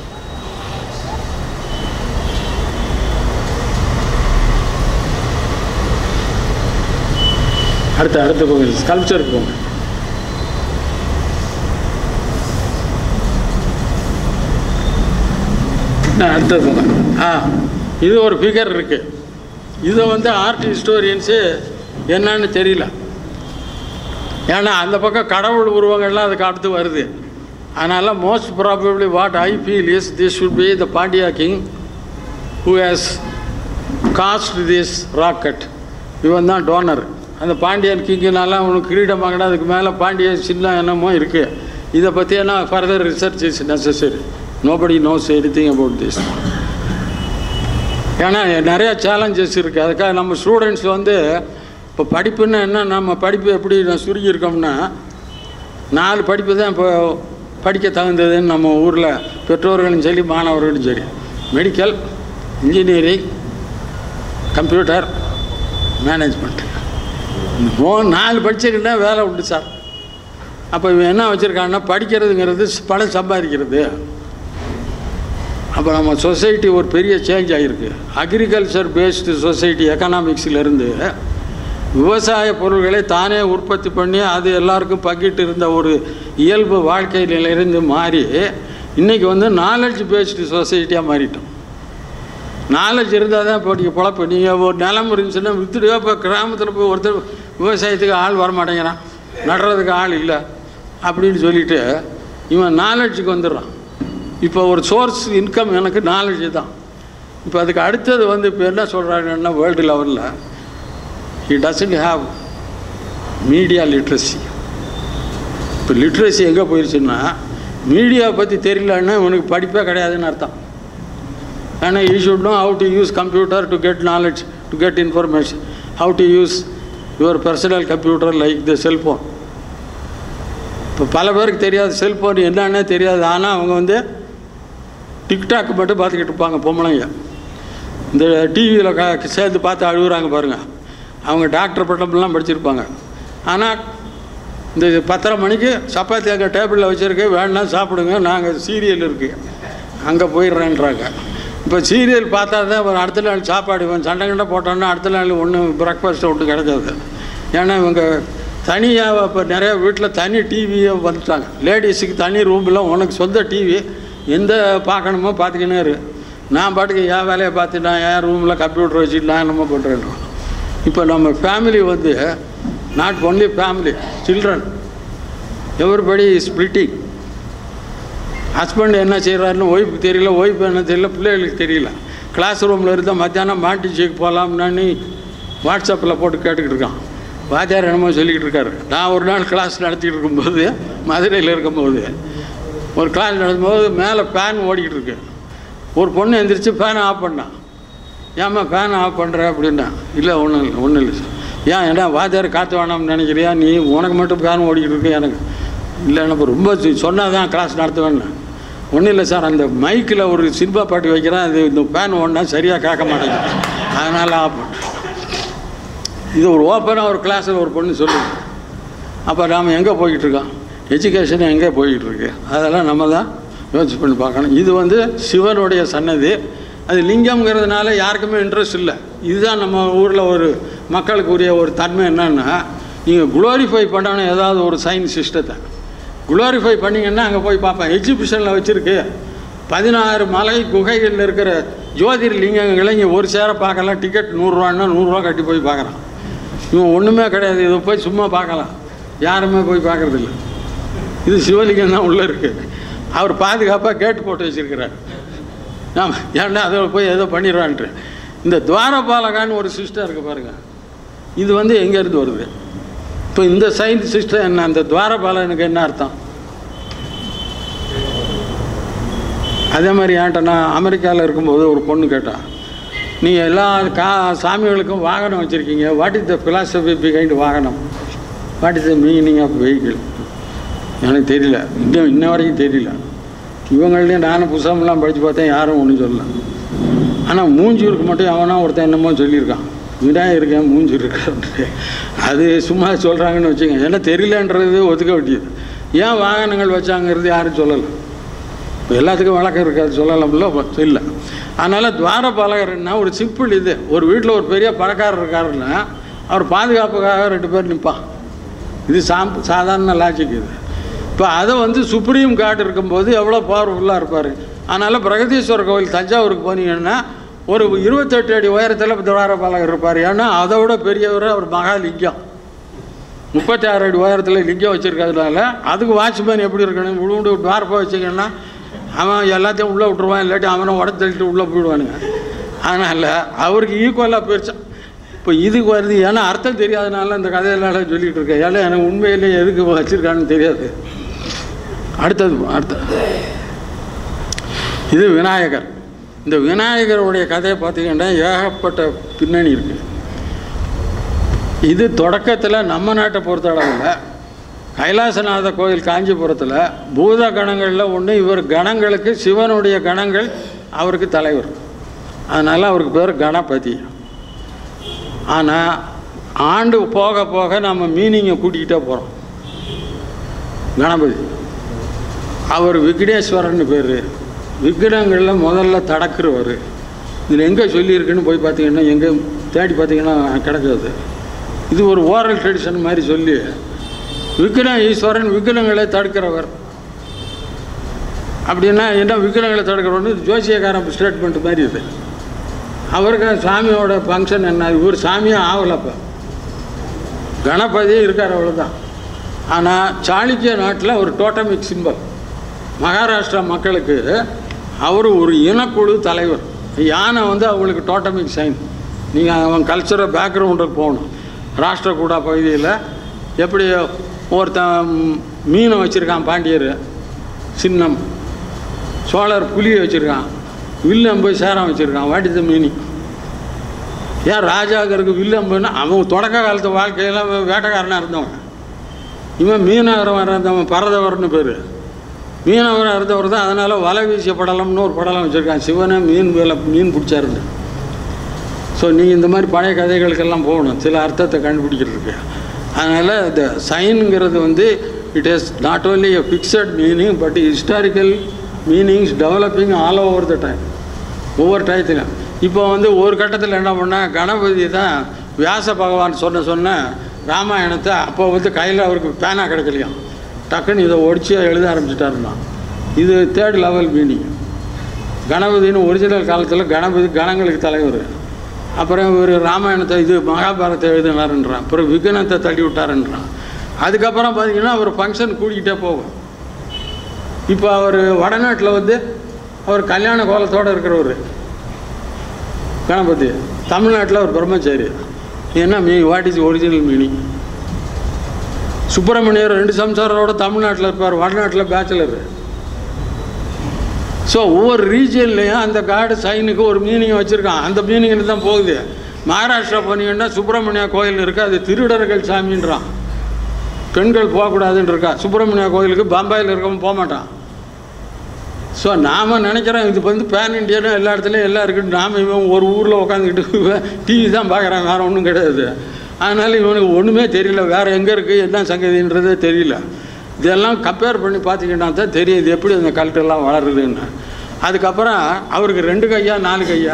அடுத்து அடுத்து போங்க ஸ்கல்ப்சருக்கு போங்க நான் அடுத்தது போங்க. ஆ இது ஒரு ஃபிகர் இருக்குது இதை வந்து ஆர்ட் ஹிஸ்டோரியன்ஸு என்னன்னு தெரியல ஏன்னா அந்த பக்கம் கடவுள் உருவங்கள்லாம் அதுக்கு அடுத்து வருது அதனால் most probably what I feel is this should be the Pandya king who has cast this rocket இவன் தான் டோனர் அந்த பாண்டியன் கிங்குனால அவனுக்கு கிரீடம் வாங்கினா அதுக்கு மேலே பாண்டிய சின்ன என்னமோ இருக்குது இதை பற்றி என்ன further research is necessary nobody knows anything about this ஏன்னா நிறையா சேலஞ்சஸ் இருக்குது அதுக்காக நம்ம ஸ்டூடெண்ட்ஸ் வந்து இப்போ படிப்புன்னு என்ன நம்ம படிப்பு எப்படி நான் சுருங்கியிருக்கோம்னா நாலு படிப்பு தான் இப்போ படிக்க தகுந்ததுன்னு நம்ம ஊரில் பெற்றோர்களும் சரி மாணவர்களும் சரி மெடிக்கல் இன்ஜினியரிங் கம்ப்யூட்டர் மேனேஜ்மெண்ட் இந்த மூ நாலு படிச்சுக்கிட்டா வேலை உண்டு சார் அப்போ இவன் என்ன வச்சுருக்கான்னா படிக்கிறதுங்கிறது பணம் சம்பாதிக்கிறது அப்போ நம்ம சொசைட்டி ஒரு பெரிய சேஞ்ச் ஆகிருக்கு அக்ரிகல்ச்சர் பேஸ்டு சொசைட்டி எக்கனாமிக்ஸிலேருந்து விவசாய பொருள்களை தானே உற்பத்தி பண்ணி அது எல்லாருக்கும் பங்கிட்டு இருந்த ஒரு இயல்பு வாழ்க்கை நிலையிலிருந்து மாறி இன்றைக்கி வந்து நாலெட்ஜ் பேஸ்டு சொசைட்டியாக மாறிட்டோம் நாலேஜ் இருந்தால் தான் இப்போ நீங்கள் பொழப்பு நீங்கள் ஒரு நிலம் இருந்துச்சுன்னா வித்துட்டு இப்போ கிராமத்தில் போய் ஒருத்தர் விவசாயத்துக்கு ஆள் வர மாட்டேங்கிறான் நடுறதுக்கு ஆள் இல்லை அப்படின்னு சொல்லிட்டு இவன் நாலேஜுக்கு வந்துடுறான் இப்போ ஒரு சோர்ஸ் இன்கம் எனக்கு நாலேஜ் தான் இப்போ அதுக்கு அடுத்தது வந்து இப்போ என்ன சொல்கிறாங்கன்னா வேர்ல்டு லெவலில் he doesn't have media literacy இப்போ லிட்ரஸி எங்கே போயிடுச்சுன்னா மீடியா பற்றி தெரியலன்னா இவனுக்கு படிப்பே கிடையாதுன்னு அர்த்தம் ஏன்னா you should know how to use computer to get knowledge to get information how to use your personal computer like the cellphone இப்போ பல பேருக்கு தெரியாது செல்ஃபோன் என்னன்னே தெரியாது ஆனால் அவங்க வந்து டிக்டாக் மட்டும் பார்த்துக்கிட்டு இருப்பாங்க பொம்பளைங்க இந்த டிவியில் க சேர்ந்து பார்த்து அழுகுறாங்க பாருங்கள் அவங்க டாக்டர் பட்டம்லாம் படிச்சிருப்பாங்க ஆனால் இந்த பத்தரை மணிக்கு சப்பாத்தி அங்கே டேபிளில் வச்சுருக்கு வேணா சாப்பிடுங்க நாங்கள் சீரியல் இருக்குது அங்கே போயிடுறேன்றாங்க இப்போ சீரியல் பார்த்தா தான் ஒரு அடுத்த நாள் சாப்பாடு இவன் சண்டை கண்டை போட்டோன்னா அடுத்த நாள் ஒன்றும் பிரேக்ஃபாஸ்ட் ஒன்றும் கிடைக்காது ஏன்னா இவங்க தனியாக இப்போ நிறைய வீட்டில் தனி டிவியே வந்துட்டாங்க லேடிஸுக்கு தனி ரூமில் உனக்கு சொந்த டிவி எந்த பார்க்கணுமோ பார்த்துக்கினே இரு நான் பாட்டுக்கு என் வேலையை பார்த்து நான் என் ரூமில் கம்ப்யூட்டர் வச்சுட்டு நான் என்னமோ பண்ணுறேன் இப்போ நம்ம ஃபேமிலி வந்து not only family children everybody splitting husband என்ன செய்கிறாருன்னு ஒய்ஃபுக்கு தெரியல ஒய்ஃப் என்ன தெரியல பிள்ளைகளுக்கு தெரியல கிளாஸ் ரூமில் இருந்தால் மத்தியானம் மாண்டிச்சிக்கு போகலாம்னு வாட்ஸ்அப்பில் போட்டு கேட்டுக்கிட்டு இருக்கான் வாத்தியார் என்னமோ சொல்லிக்கிட்டு இருக்காரு நான் ஒரு நாள் கிளாஸ் நடத்திக்கிட்டு இருக்கும்போது மதுரையில் இருக்கும்போது ஒரு கிளாஸ் நடத்தும்போது மேலே ஃபேன் ஓடிக்கிட்டு இருக்கு ஒரு பொண்ணு எந்திரிச்சு ஃபேனை ஆஃப் பண்ணான் ஏம்மா ஃபேன் ஆஃப் பண்ணுற அப்படின்னா இல்லை ஒன்றும் இல்லை ஒன்றும் இல்லை சார் ஏன் ஏன்னா வாத்தியார் காற்று வேணாம்னு நினைக்கிறியா நீ உனக்கு மட்டும் ஃபேன் ஓடிக்கிட்டு இருக்கு எனக்கு இல்லை எனக்கு ரொம்ப சொன்னால் தான் கிளாஸ் நடத்துவேன்னு ஒன்றும் இல்லை சார் அந்த மைக்கில் ஒரு சினிமா பாட்டு வைக்கிறேன் அது இந்த ஃபேன் ஓடினா சரியாக கேட்க மாட்டேங்குது அதனால் ஆஃப் பண்ணுறேன் இது ஒரு ஓப்பனாக ஒரு கிளாஸில் ஒரு பொண்ணு சொல்லுது அப்போ நாம் எங்கே போய்கிட்டு இருக்கோம் எஜுகேஷன் எங்கே போய்கிட்டு இருக்கு அதெல்லாம் நம்ம தான் யோசிச்சு பண்ணி பார்க்கணும் இது வந்து சிவனுடைய சன்னதி அது லிங்கம்ங்கிறதுனால யாருக்குமே இன்ட்ரெஸ்ட் இல்லை இதுதான் நம்ம ஊரில் ஒரு மக்களுக்கு உரிய ஒரு தன்மை என்னன்னா நீங்கள் குளோரிஃபை பண்ணணும் ஏதாவது ஒரு சயின்ஸ் சிஸ்டத்தை குளோரிஃபை பண்ணிங்கன்னா அங்கே போய் பார்ப்பேன் எக்ஸிபிஷனில் வச்சுருக்கு பதினாறு மலை குகைகளில் இருக்கிற ஜோதிர் லிங்கங்களை இங்கே ஒரு சேர பார்க்கலாம் டிக்கெட் நூறுரூவான்னா நூறுரூவா கட்டி போய் பார்க்குறான் இவன் ஒன்றுமே கிடையாது இதை போய் சும்மா பார்க்கலாம் யாருமே போய் பார்க்குறதில்ல இது சிவலிங்கம் தான் உள்ளே இருக்குது அவர் பாதுகாப்பாக கேட்டு போட்டு வச்சுருக்கிறார் ஆமாம் ஏன்டா அதை போய் ஏதோ பண்ணிடுறான்ட்டு இந்த துவாரபாலகான்னு ஒரு சிஸ்டம் இருக்குது பாருங்கள் இது வந்து எங்கேருந்து வருது இப்போ இந்த சயின்ஸ் சிஸ்டம் என்ன அந்த துவாரபாலனுக்கு என்ன அர்த்தம் அதே மாதிரி ஏன்ட்ட நான் அமெரிக்காவில் இருக்கும்போது ஒரு பொண்ணு கேட்டா நீங்கள் எல்லா கா சாமிகளுக்கும் வாகனம் வச்சுருக்கீங்க what is the philosophy behind வாகனம் what is the meaning of vehicle எனக்கு தெரியல இன்னும் இன்ன வரைக்கும் தெரியல இவங்கள்டையும் நானும் புத்தகம்லாம் படித்து பார்த்தேன் யாரும் ஒன்றும் சொல்லல ஆனால் மூஞ்சூருக்கு மட்டும் அவனா ஒருத்தன் என்னமோ சொல்லியிருக்கான் விநாயகர் இருக்கேன் மூஞ்சி இருக்காரு அது சும்மா சொல்கிறாங்கன்னு வச்சுங்க ஏன்னா தெரியலன்றது ஒத்துக்க வேண்டியது ஏன் வாகனங்கள் வச்சாங்கிறது யாரும் சொல்லலை இப்போ எல்லாத்துக்கும் வழக்கம் இருக்காது சொல்லலாம்ல இல்லை அதனால் துவாரபாலகர்னா ஒரு சிம்பிள் இது ஒரு வீட்டில் ஒரு பெரிய பணக்காரர் இருக்காருன்னா அவர் பாதுகாப்புக்காக ரெண்டு பேர் நிற்பான் இது சாம் சாதாரண லாஜிக் இது இப்போ அதை வந்து சுப்ரீம் கார்டு இருக்கும்போது எவ்வளோ பவர்ஃபுல்லாக இருப்பார் அதனால் பிரகதீஸ்வரர் கோவில் தஞ்சாவூருக்கு போனீங்கன்னா ஒரு இருபத்தெட்டு அடி உயரத்தில் துவாரபாலகர் இருப்பார் ஏன்னா அதை விட பெரியவர் அவர் மகாலிங்கம் முப்பத்தி ஆறு அடி உயரத்தில் லிங்கம் வச்சுருக்கிறதுனால அதுக்கு வாட்ச்மேன் எப்படி இருக்கணும் விழுண்டு துவாரப்பா வச்சிங்கன்னா அவன் எல்லாத்தையும் உள்ளே விட்டுருவான் இல்லாட்டி அவனை உடச்சு தள்ளிட்டு உள்ளே போயிடுவானுங்க அதனால் அவருக்கு ஈக்குவலாக போயிடுச்சான் இப்போ இதுக்கு வருது ஏன்னா அர்த்தம் தெரியாதனால இந்த கதையெல்லாம் சொல்லிகிட்டு இருக்கேன் ஏன்னா எனக்கு உண்மையிலே எதுக்கு வச்சுருக்கான்னு தெரியாது அடுத்தது அடுத்த இது விநாயகர் இந்த விநாயகருடைய கதையை பார்த்தீங்கன்னா ஏகப்பட்ட பின்னணி இருக்குது இது தொடக்கத்தில் நம்ம நாட்டை பொறுத்தளவில் கைலாசநாத கோயில் காஞ்சிபுரத்தில் பூத கணங்களில் ஒன்று இவர் கணங்களுக்கு சிவனுடைய கணங்கள் அவருக்கு தலைவர் அதனால் அவருக்கு பேர் கணபதி ஆனால் ஆண்டு போக போக நம்ம மீனிங்கை கூட்டிக்கிட்டே போகிறோம் கணபதி அவர் விக்னேஸ்வரன் பேர் விக்னங்களில் முதல்ல தடக்கிறவர் இதில் எங்கே சொல்லியிருக்குன்னு போய் பார்த்தீங்கன்னா எங்கே தேடி பார்த்தீங்கன்னா கிடக்காது இது ஒரு ஓரல் ட்ரெடிஷன் மாதிரி சொல்லி விக்ன ஈஸ்வரன் விக்னங்களை தடுக்கிறவர் அப்படின்னா என்ன விக்னங்களை தடுக்கிறவன்னு ஜோசியக்காரன் ஸ்டேட்மெண்ட் மாதிரி இது அவருக்கு சாமியோட ஃபங்க்ஷன் என்ன இவர் சாமியும் ஆகலப்போ கணபதி இருக்கார் அவ்வளோதான் ஆனால் சாளுக்கிய நாட்டில் ஒரு டோட்டமிக் சிம்பல் மகாராஷ்டிரா மக்களுக்கு அவர் ஒரு இனக்குழு தலைவர் யானை வந்து அவங்களுக்கு டோட்டமிக் சைன் நீங்கள் அவன் கல்ச்சரல் பேக்ரவுண்டுக்கு போகணும் ராஷ்டிரகூடா பகுதியில் எப்படி ஒருத்தன் மீனை வச்சுருக்கான் பாண்டியர் சின்னம் சோழர் புலியை வச்சுருக்கான் வில்லம்பு சேரம் வச்சுருக்கான் வாட் இஸ் த மீனிங் ஏன் ராஜாக்கருக்கு வில்லம்புன்னா அவன் தொடக்க காலத்து வாழ்க்கையில் வேட்டைக்காரனாக இருந்தவன் இவன் மீனவரம் இருந்தவன் பரதவர்னு பேர் மீனவராக இருந்தவர் தான் அதனால் வலை வீசிய படலம்னு ஒரு படலம் வச்சுருக்கான் சிவனை மீன் வேலை மீன் பிடிச்சாருன்னு ஸோ நீங்கள் இந்த மாதிரி பழைய கதைகளுக்கெல்லாம் போகணும் சில அர்த்தத்தை கண்டுபிடிக்கிறதுக்கு அதனால் இந்த சைனுங்கிறது வந்து it is not only a fixed meaning but historical meanings developing all over the time ஒவ்வொரு டயத்திலும் இப்போ வந்து ஒரு கட்டத்தில் என்ன பண்ணால் கணபதி தான் வியாச பகவான் சொன்ன சொன்ன ராமாயணத்தை அப்போ வந்து கையில் அவருக்கு பேனா கிடைக்கலையாம் டக்குன்னு இதை ஒடிச்சு எழுத ஆரம்பிச்சிட்டாருன்னா இது தேர்ட் லெவல் மீனிங் கணபதினு ஒரிஜினல் காலத்தில் கணபதி கணங்களுக்கு தலைவர் அப்புறம் இவர் ராமாயணத்தை இது மகாபாரதத்தை எழுதினாருன்றான் அப்புறம் விக்னத்தை தள்ளி விட்டாருன்றான் அதுக்கப்புறம் பார்த்தீங்கன்னா அவர் ஃபங்க்ஷன் கூட்டிகிட்டே போகும் இப்போ அவர் வடநாட்டில் வந்து அவர் கல்யாண கோலத்தோடு இருக்கிறவர் கணபதி தமிழ்நாட்டில் அவர் பிரம்மச்சாரி என்ன me what is original meaning சுப்பிரமணியர் ரெண்டு சம்சாரோட தமிழ்நாட்டில் இருப்பார் வடநாட்டில் பேச்சுலர் ஸோ ஒவ்வொரு ரீஜன்லேயும் அந்த காடு சைனுக்கு ஒரு மீனிங் வச்சுருக்கான் அந்த மீனிங்கில் தான் போகுது மகாராஷ்டிரா போனீங்கன்னா சுப்பிரமணியா கோயில் இருக்குது அது திருடர்கள் சாமின்றான் பெண்கள் போகக்கூடாதுன்னு இருக்கா சுப்பிரமணியா கோயிலுக்கு பம்பாயில் இருக்கவன் போக மாட்டான் ஸோ நாம் நினைக்கிறோம் இது வந்து பேன் இண்டியானா எல்லா இடத்துலையும் எல்லாம் இருக்குது நாம் இவன் ஒரு ஊரில் உட்காந்துக்கிட்டு டிவி தான் பார்க்குறான் வேறு ஒன்றும் கிடையாது அதனால் இவனுக்கு ஒன்றுமே தெரியல வேறு எங்கே இருக்குது என்ன சங்கதின்றதே தெரியல இதெல்லாம் கம்பேர் பண்ணி பார்த்தீங்கன்னா தான் தெரியுது எப்படி அந்த கல்ட்டெல்லாம் வளருதுன்னு அதுக்கப்புறம் அவருக்கு ரெண்டு கையா நாலு கையா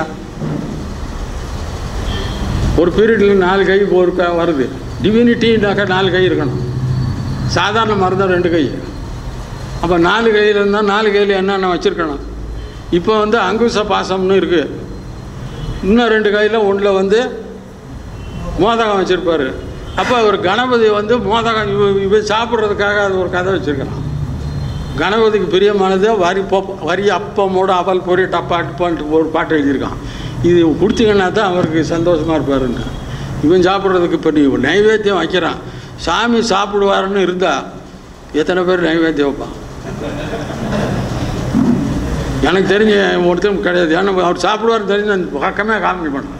ஒரு பீரியடில் நாலு கை ஒரு க வருது டிவினிட்டினாக்கா நாலு கை இருக்கணும் சாதாரண மருந்தம் ரெண்டு கை அப்போ நாலு கையில் இருந்தால் நாலு கையில் என்னென்ன வச்சுருக்கணும் இப்போ வந்து அங்குச பாசம்னு இருக்குது இன்னும் ரெண்டு கையில் ஒன்றில் வந்து மோதகம் வச்சுருப்பார் அப்போ அவர் கணபதி வந்து மோதகம் இவ இவ சாப்பிட்றதுக்காக அது ஒரு கதை வச்சுருக்கிறான் கணபதிக்கு பிரியமானது வரி பொ வரி அப்பமோட அவல் பொறி டப்பா டப்பான்ட்டு ஒரு பாட்டு எழுதியிருக்கான் இது கொடுத்தீங்கன்னா தான் அவருக்கு சந்தோஷமாக இருப்பாருன்னு இவன் சாப்பிட்றதுக்கு இப்போ நீ நைவேத்தியம் வைக்கிறான் சாமி சாப்பிடுவாருன்னு இருந்தால் எத்தனை பேர் நைவேத்தியம் வைப்பான் எனக்கு தெரிஞ்ச ஒருத்தரும் கிடையாது ஏன்னா அவர் சாப்பிடுவார்னு தெரிஞ்சு அந்த பக்கமே காமெடி பண்ணேன்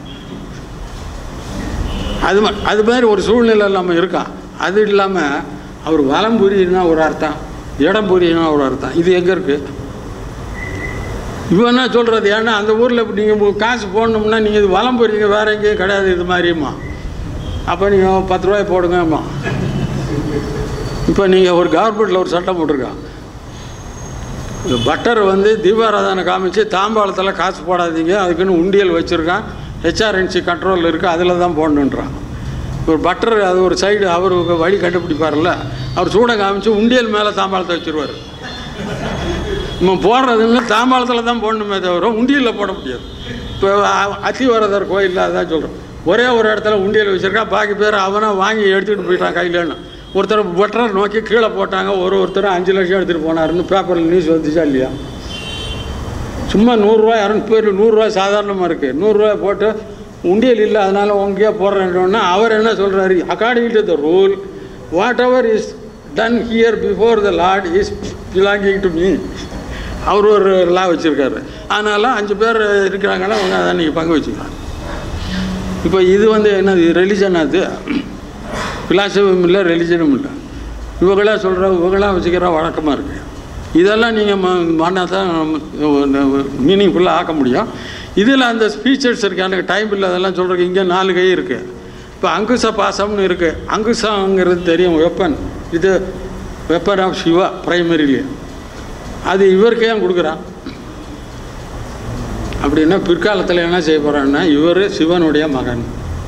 அது மா- அது மாதிரி ஒரு சூழ்நிலை நம்ம இருக்கான் அது இல்லாமல் அவர் வலம் புரியுதுன்னா ஒரு அர்த்தம் இடம் புரியுதுன்னா ஒரு அர்த்தம் இது எங்கே இருக்குது இவன் என்ன சொல்கிறது ஏன்னா அந்த ஊரில் இப்போ நீங்கள் காசு போடணும்னா நீங்கள் இது வலம் போறீங்க வேறு எங்கேயும் கிடையாது இது மாதிரியுமா அப்போ நீங்கள் பத்து ரூபாய் போடுங்கம்மா இப்போ நீங்கள் ஒரு கவர்மெண்ட்டில் ஒரு சட்டம் போட்டிருக்கான் இந்த பட்டர் வந்து தீபாராதனை காமிச்சு தாம்பாளத்தில் காசு போடாதீங்க அதுக்குன்னு உண்டியல் வச்சுருக்கான் ஹெச்ஆர்என்சி கண்ட்ரோல் இருக்குது அதில் தான் போடணுன்றான் ஒரு பட்டர் அது ஒரு சைடு அவர் வழி கண்டுபிடிப்பார்ல அவர் சூட காமிச்சு உண்டியல் மேலே தாம்பாளத்தை வச்சுருவார் நம்ம போடுறதுன்னு தாம்பாளத்தில் தான் போடணுமே தவிர உண்டியலில் போட முடியாது இப்போ அ- அத்திவரதர் கோயிலில் அதான் சொல்கிறோம் ஒரே ஒரு இடத்துல உண்டியல் வச்சுருக்கான் பாக்கி பேர் அவனை வாங்கி எடுத்துக்கிட்டு போயிட்டான் கையிலன்னு ஒருத்தர் பட்டர் நோக்கி கீழே போட்டாங்க ஒரு ஒருத்தர் அஞ்சு லட்சம் எடுத்துகிட்டு போனாருன்னு பேப்பரில் நியூஸ் வந்துச்சா இல்லையா சும்மா நூறுரூவா இரநூறு பேர் நூறுரூவா சாதாரணமாக இருக்குது நூறுரூவா போட்டு உண்டியல் இல்லை அதனால் உங்கேயே போடுறேன்னா அவர் என்ன சொல்கிறாரு according to the rule whatever is done here before the lord is belonging to me அவர் ஒரு லா வச்சுருக்காரு அதனால் அஞ்சு பேர் இருக்கிறாங்கன்னா அவங்க அதை நீங்கள் பங்கு வச்சுக்கலாம் இப்போ இது வந்து என்னது ரெலிஜன் அது பிலாசபியும் இல்லை ரெலிஜனும் இல்லை இவங்களா சொல்கிற இவங்களாம் வச்சுக்கிற வழக்கமாக இருக்குது இதெல்லாம் நீங்கள் மண்ணால் தான் மீனிங்ஃபுல்லாக ஆக்க முடியும் இதில் அந்த ஃபீச்சர்ஸ் இருக்குது எனக்கு டைம் இல்லை அதெல்லாம் சொல்கிறதுக்கு இங்கே நாலு கை இருக்குது இப்போ அங்குச பாசம்னு இருக்குது அங்குசங்கிறது தெரியும் வெப்பன் இது வெப்பன் ஆஃப் சிவா பிரைமரிலி அது இவருக்கே ஏன் கொடுக்குறான் அப்படின்னா பிற்காலத்தில் என்ன செய்ய போகிறான்னா இவர் சிவனுடைய மகன்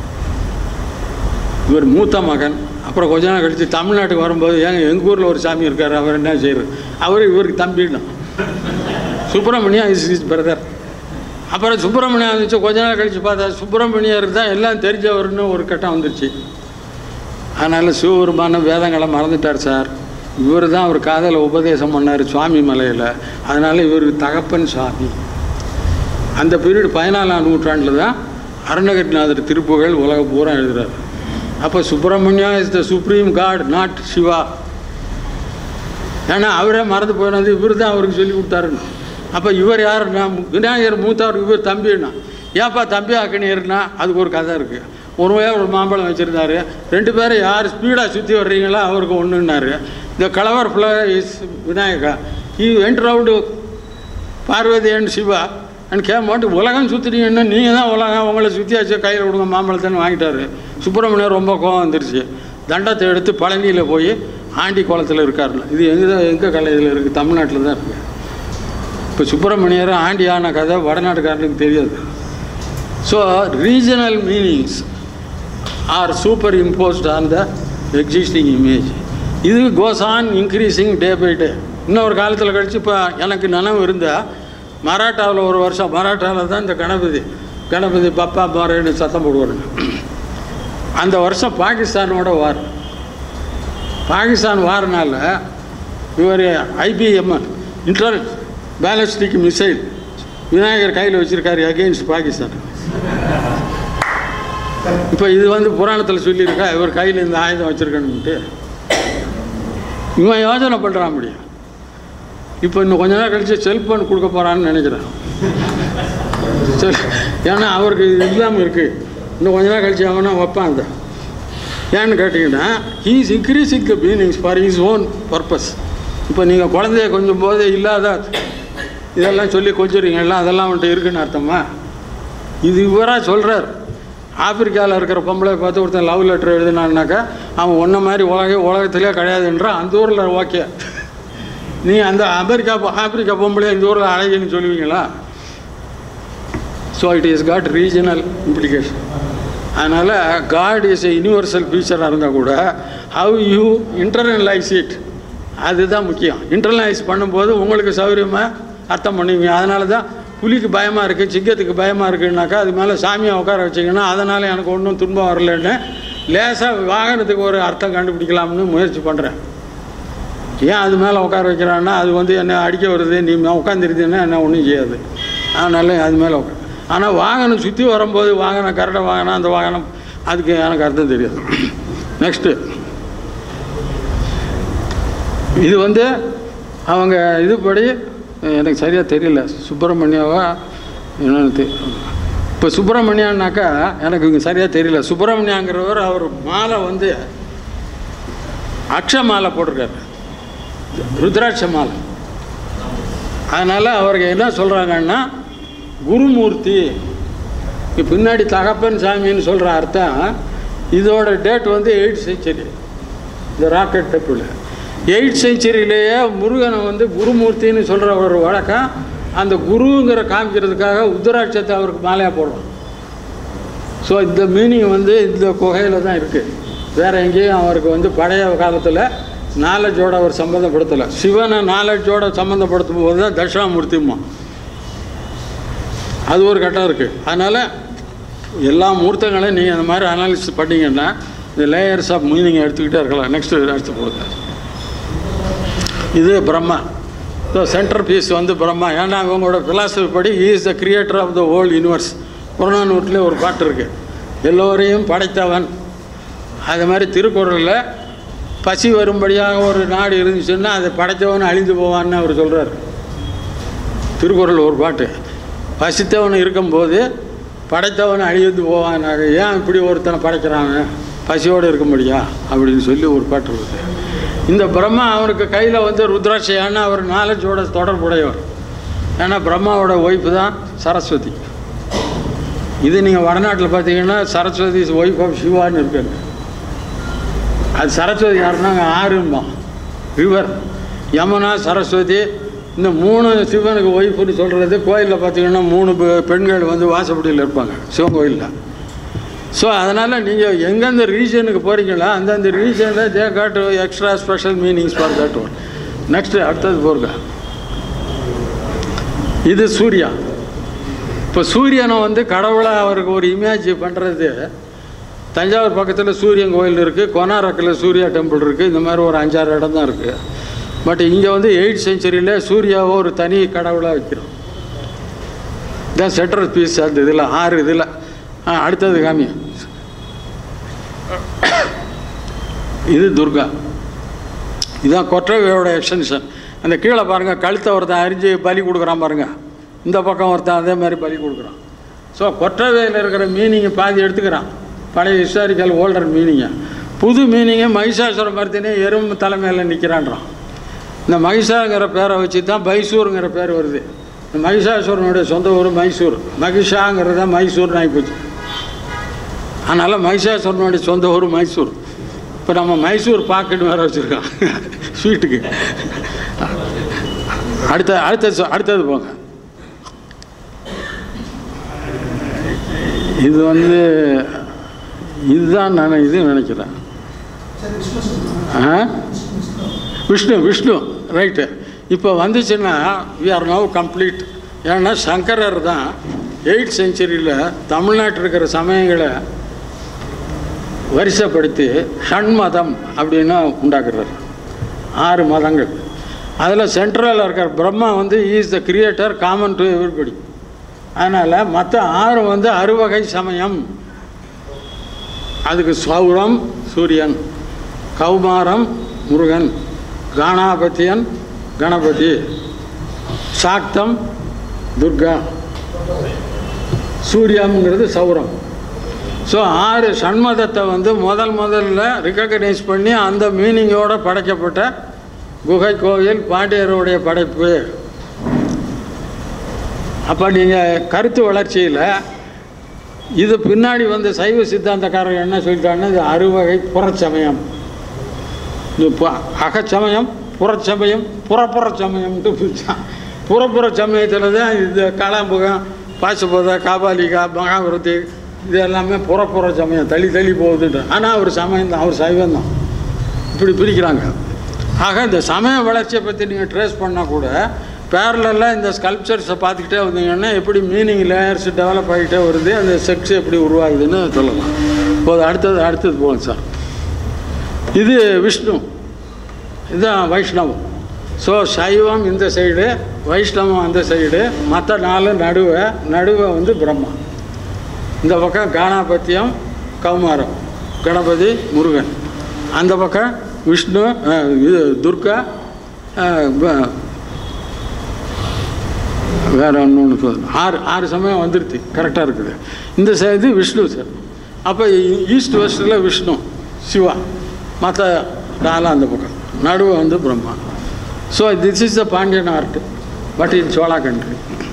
இவர் மூத்த மகன் அப்புறம் கொஞ்ச நாள் கழித்து தமிழ்நாட்டுக்கு வரும்போது ஏங்க எங்கள் ஊரில் ஒரு சாமி இருக்கார் அவர் என்ன செய்கிறார் அவர் இவருக்கு தம்பிதான் சுப்பிரமணியா இஸ் இஸ் பிரதர் அப்புறம் சுப்பிரமணியம் வந்துச்சு கொஞ்ச நாள் கழித்து பார்த்தா சுப்பிரமணியர் தான் எல்லாம் தெரிஞ்சவர்னு ஒரு கட்டம் வந்துருச்சு அதனால் சிவபெருமான வேதங்களை மறந்துட்டார் சார் இவர் தான் அவர் காதலை உபதேசம் பண்ணார் சுவாமி மலையில் அதனால் இவருக்கு தகப்பன் சுவாமி அந்த பீரியட் பதினாலாம் நூற்றாண்டில் தான் அருணகிரிநாதர் திருப்புகழ் உலகம் பூரா எழுதுறாரு அப்போ Subramanya is the supreme god not Shiva ஏன்னா அவரே மறந்து போயினது இவர் தான் அவருக்கு சொல்லி கொடுத்தாருன்னு அப்போ இவர் யாருன்னா விநாயகர் மூத்தவர் இவர் தம்பின்னா ஏப்பா தம்பி ஆக்கினியர்னா அதுக்கு ஒரு கதை இருக்குது ஒரு வழியா ஒரு மாம்பழம் வச்சுருந்தாரு ரெண்டு பேரும் யார் ஸ்பீடாக சுற்றி வர்றீங்களோ அவருக்கு ஒன்றுன்னாரு இந்த colour flower is Vinayaka he went round Parvati and Shiva and கேமாட்டு உலகம் சுற்றுறீங்கன்னா நீங்கள் தான் உலகம் உங்களை சுற்றியாச்சு கையில் கொடுங்க மாம்பழத்தைன்னு வாங்கிட்டாரு சுப்பிரமணியர் ரொம்ப கோவம் வந்துருச்சு தண்டத்தை எடுத்து பழனியில் போய் ஆண்டி குளத்தில் இருக்காருல இது எங்கே எங்கே கலையில் இருக்குது தமிழ்நாட்டில் தான் இருக்குது இப்போ சுப்பிரமணியர் ஆண்டி ஆன கதை வடநாட்டுக்காரனுக்கு தெரியாது so regional meanings are superimposed on the existing image இது goes on increasing day by day இன்னொரு காலத்தில் கழிச்சு இப்போ எனக்கு நினைவு இருந்தால் மராட்டாவில் ஒரு வருஷம் மராட்டாவில் தான் இந்த கணபதி கணபதி பப்பா மாரேன்னு சத்தம் போடுவாருங்க அந்த வருஷம் பாகிஸ்தானோட வார் பாகிஸ்தான் வாரனால இவர் ஐபிஎம் இன்டர் பேலஸ்டிக் மிசைல் விநாயகர் கையில் வச்சுருக்காரு அகெயின்ஸ்ட் பாகிஸ்தான் இப்போ இது வந்து புராணத்தில் சொல்லியிருக்கா இவர் கையில் இந்த ஆயுதம் வச்சுருக்கணுன்ட்டு இவன் யோசனை பண்ணுறான் முடியும் இப்போ இன்னும் கொஞ்ச நேரம் கழிச்சு செல்ஃபோன் கொடுக்க போகிறான்னு நினைக்கிறேன் சரி ஏன்னா அவருக்கு இது இல்லாமல் இருக்குது இன்னும் கொஞ்ச நேரம் கழிச்சு அவனா வைப்பான் அதை ஏன்னு கேட்டிங்கன்னா he's increasing the meanings for his own purpose இப்போ நீங்கள் குழந்தைய கொஞ்சம் போதே இல்லாத இதெல்லாம் சொல்லி கொஞ்சுறீங்கல்ல அதெல்லாம் அவன்கிட்ட இருக்குன்னு அர்த்தமா இது இவராக சொல்கிறார் ஆப்பிரிக்காவில் இருக்கிற பொம்பளை பார்த்து ஒருத்தன் லவ் லெட்டர் எழுதினான்னாக்கா அவன் ஒன்றை மாதிரி உலக உலகத்திலே கிடையாதுன்றான் அந்த ஊரில் ஓகே நீ அந்த அமெரிக்கா பொ- ஆப்பிரிக்கா பொம்பளை இந்த ஊரில் அழகின்னு சொல்லுவீங்களா so it is god regional implication அதனால் காட் இஸ் எ யூனிவர்சல் ஃபீச்சராக இருந்தால் கூட ஹவ் யூ இன்டர்னலைஸ் இட் அதுதான் முக்கியம் இன்டர்னலைஸ் பண்ணும்போது உங்களுக்கு சௌகரியமாக அர்த்தம் பண்ணுவீங்க அதனால தான் புலிக்கு பயமாக இருக்குது சிங்கத்துக்கு பயமாக இருக்குன்னாக்கா அது மேலே சாமியை உட்கார வச்சிங்கன்னா அதனால் எனக்கு ஒன்றும் துன்பம் வரலன்னு லேசாக வாகனத்துக்கு ஒரு அர்த்தம் கண்டுபிடிக்கலாம்னு முயற்சி பண்ணுறேன் ஏன் அது மேலே உட்கார வைக்கிறான்னா அது வந்து என்ன அடிக்க வருது நீ உட்காந்துருந்தீங்கன்னா என்ன ஒன்றும் செய்யாது அதனால அது மேலே உட்கார் ஆனால் வாகனம் சுற்றி வரும்போது வாகனம் கரெக்டாக வாகனம் அந்த வாகனம் அதுக்கு எனக்கு அர்த்தம் தெரியாது நெக்ஸ்ட்டு இது வந்து அவங்க இதுபடி எனக்கு சரியாக தெரியல சுப்பிரமணியாவா என்னன்னு தெ இப்போ சுப்பிரமணியான்னாக்கா எனக்கு இங்கே சரியாக தெரியல சுப்பிரமணியாங்கிறவர் அவர் மாலை வந்து அக்ஷ மாலை போட்டிருக்காரு ருத்ராட்ச மாலை அதனால் அவருக்கு என்ன சொல்கிறாங்கன்னா குருமூர்த்தி இங்க பின்னாடி தகப்பன் சாமின்னு சொல்கிற அர்த்தம் இதோட டேட் வந்து எயிட் செஞ்சுரி இந்த ராக்கெட் டெப்பில் எயிட் செஞ்சுரியிலேயே முருகனை வந்து குருமூர்த்தின்னு சொல்கிற ஒரு வழக்கம் அந்த குருங்கிற காமிக்கிறதுக்காக உத்தராட்சத்தை அவருக்கு மாலையாக போடுறோம் ஸோ இந்த மீனிங் வந்து இந்த குகையில் தான் இருக்குது வேறு எங்கேயும் அவருக்கு வந்து பழைய காலத்தில் நாலேஜோட அவர் சம்மந்தப்படுத்தலை சிவனை நாலேஜோட சம்மந்தப்படுத்தும் போது தான் தட்சிணாமூர்த்திமா அது ஒரு கட்டம் இருக்குது அதனால் எல்லா மூர்த்தங்களையும் நீங்கள் அந்த மாதிரி அனாலிசிஸ் பண்ணீங்கன்னா இந்த லேயர்ஸ் ஆஃப் மீனிங் எடுத்துக்கிட்டே இருக்கலாம் நெக்ஸ்ட் அடுத்து கொடுங்க இது பிரம்மா ஸோ சென்டர் பீஸ் வந்து பிரம்மா ஏன்னா அவங்களோட philosophy படி is the creator of the world universe புறநானூற்றில் ஒரு பாட்டு இருக்குது எல்லோரையும் படைத்தவன் அது மாதிரி திருக்குறளில் பசி வரும்படியாக ஒரு நாடு இருந்துச்சுன்னா அதை படைத்தவன் அழிந்து போவான்னு அவர் சொல்கிறார் திருக்குறள் ஒரு பாட்டு பசித்தவன் இருக்கும்போது படைத்தவன் அழிந்து போவானாக ஏன் இப்படி ஒருத்தனை படைக்கிறாங்க பசியோடு இருக்க முடியா அப்படின்னு சொல்லி ஒரு பாட்டு இருக்குது இந்த பிரம்மா அவருக்கு கையில் வந்து ருத்ராட்சையான அவர் நாலேஜோட தொடர்புடையவர் ஏன்னா பிரம்மாவோட ஒய்ஃபு தான் சரஸ்வதி இது நீங்கள் வடநாட்டில் பார்த்தீங்கன்னா சரஸ்வதி ஒய்ஃப் ஆஃப் சிவான்னு இருக்காரு அது சரஸ்வதி யாருன்னா அங்கே ஆறும்பா ரிவர் யமுனா சரஸ்வதி இந்த மூணு சிவனுக்கு ஒய்ஃப்னு சொல்கிறது கோயிலில் பார்த்தீங்கன்னா மூணு பெ- பெண்கள் வந்து வாசப்படியில் இருப்பாங்க சிவன் கோயிலில் ஸோ அதனால் நீங்கள் எந்தெந்த ரீஜனுக்கு போகிறீங்களோ அந்தந்த ரீஜனில் they got extra special meanings for that one next அடுத்தது போருங்க இது சூர்யா இப்போ சூரியனை வந்து கடவுளை அவருக்கு ஒரு இமேஜ் பண்ணுறது தஞ்சாவூர் பக்கத்தில் சூரியன் கோயில் இருக்குது கொனாரக்கில் சூர்யா டெம்பிள் இருக்குது இந்த மாதிரி ஒரு அஞ்சாறு இடம் தான் இருக்குது பட் இங்கே வந்து எயிட் செஞ்சுரியில் சூர்யாவை ஒரு தனி கடவுளாக வைக்கிறோம் இதான் சென்ட்ரல் பீஸ் அந்த இதில் ஆறு இதில் ஆ அடுத்தது காமி இது துர்கா இதுதான் கொற்றவையோட எக்ஸ்டென்ஷன் அந்த கீழே பாருங்கள் கழுத்தை ஒருத்தன் அரிஞ்சு பலி கொடுக்குறான் பாருங்கள் இந்த பக்கம் ஒருத்தன் அதே மாதிரி பலி கொடுக்குறான் ஸோ கொற்றவையில் இருக்கிற மீனிங்கை பாதி எடுத்துக்கிறான் பழைய ஹிஸ்டாரிக்கல் ஓல்டர் மீனிங்கை புது மீனிங்கை மகிஷாசுர மர்த்தினே எறும்பு தலைமையில் நிற்கிறான்றான் இந்த மகிஷாங்கிற பேரை வச்சு தான் பைசூருங்கிற பேர் வருது இந்த மகிஷாசுரனுடைய சொந்த ஊர் மைசூர் மகிஷாங்கிறது தான் மைசூர்னு ஆகிப்போச்சு அதனால் மகிஷாசுரனுடைய சொந்த ஊர் மைசூர் இப்போ நம்ம மைசூர் பாக்குன்னு வேறு வச்சுருக்கோம் ஸ்வீட்டுக்கு அடுத்த அடுத்த சொ- அடுத்தது போங்க இது வந்து இதுதான் நான் இது நினைக்கிறேன் ஆ விஷ்ணு விஷ்ணு ரைட்டு இப்போ வந்துச்சுன்னா வி ஆர் நவ் கம்ப்ளீட் ஏன்னா சங்கரர் தான் எயிட் செஞ்சுரியில் தமிழ்நாட்டில் இருக்கிற சமயங்களை வரிசைப்படுத்தி ஷண்மதம் அப்படின்னு உண்டாக்குறாரு ஆறு மதங்கள் அதில் சென்ட்ரலில் இருக்கிற பிரம்மா வந்து is the creator common to everybody அதனால் மற்ற ஆறு வந்து அறுவகை சமயம் அதுக்கு சௌரம் சூரியன் கௌமாரம் முருகன் காணாபத்தியன் கணபதி சாக்தம் துர்கா சூரியம்ங்கிறது சௌரம் ஸோ ஆறு சண்மதத்தை வந்து முதல் முதல்ல ரெக்கக்னைஸ் பண்ணி அந்த மீனிங்கோட படைக்கப்பட்ட குகை கோவில் பாண்டியருடைய படைப்பு அப்போ நீங்கள் கருத்து வளர்ச்சியில் இது பின்னாடி வந்த சைவ சித்தாந்தக்காரர் என்ன சொல்லிட்டாங்கன்னா இது அறுவகை புறச்சமயம் இது பு- அகச்சமயம் புறச்சமயம் புறப்புற சமயம்ட்டு பிரிச்சான் புறப்புற சமயத்தில் தான் இது கலாம்புகம் பாசுபத காபாலிகா மகாவிரதி இது எல்லாமே புறப்புற சமயம் தள்ளி தள்ளி போகுதுன்ற ஆனால் அவர் சமயம் தான் அவர் சைவம் தான் இப்படி பிரிக்கிறாங்க ஆக இந்த சமய வளர்ச்சியை பற்றி நீங்கள் ட்ரேஸ் பண்ணால் கூட பேரலில் இந்த ஸ்கல்ப்சர்ஸை பார்த்துக்கிட்டே வந்தீங்கன்னா எப்படி மீனிங் லேயர்ஸ் டெவலப் ஆகிட்டே வருது அந்த செக்ஸ் எப்படி உருவாகுதுன்னு சொல்லலாம் இப்போது அடுத்தது அடுத்தது போகும் சார் இது விஷ்ணு இதுதான் வைஷ்ணவம் ஸோ சைவம் இந்த சைடு வைஷ்ணவம் அந்த சைடு மற்ற நாலு நடுவை நடுவை வந்து பிரம்மா இந்த பக்கம் காணாபத்தியம் கௌமாரம் கணபதி முருகன் அந்த பக்கம் விஷ்ணு அஹ், இது துர்கா அஹ், ப- வேற ஒன்று ஒன்று சொல்லணும் ஆறு ஆறு சமயம் வந்துருச்சு கரெக்டாக இருக்குது இந்த ச- இது விஷ்ணு சார் அப்போ ஈஸ்ட் வெஸ்ட்டில் விஷ்ணு சிவா மற்ற நாலாம் அந்த பக்கம் நடுவு வந்து Brahma so this is the Pandyan art but in Chola country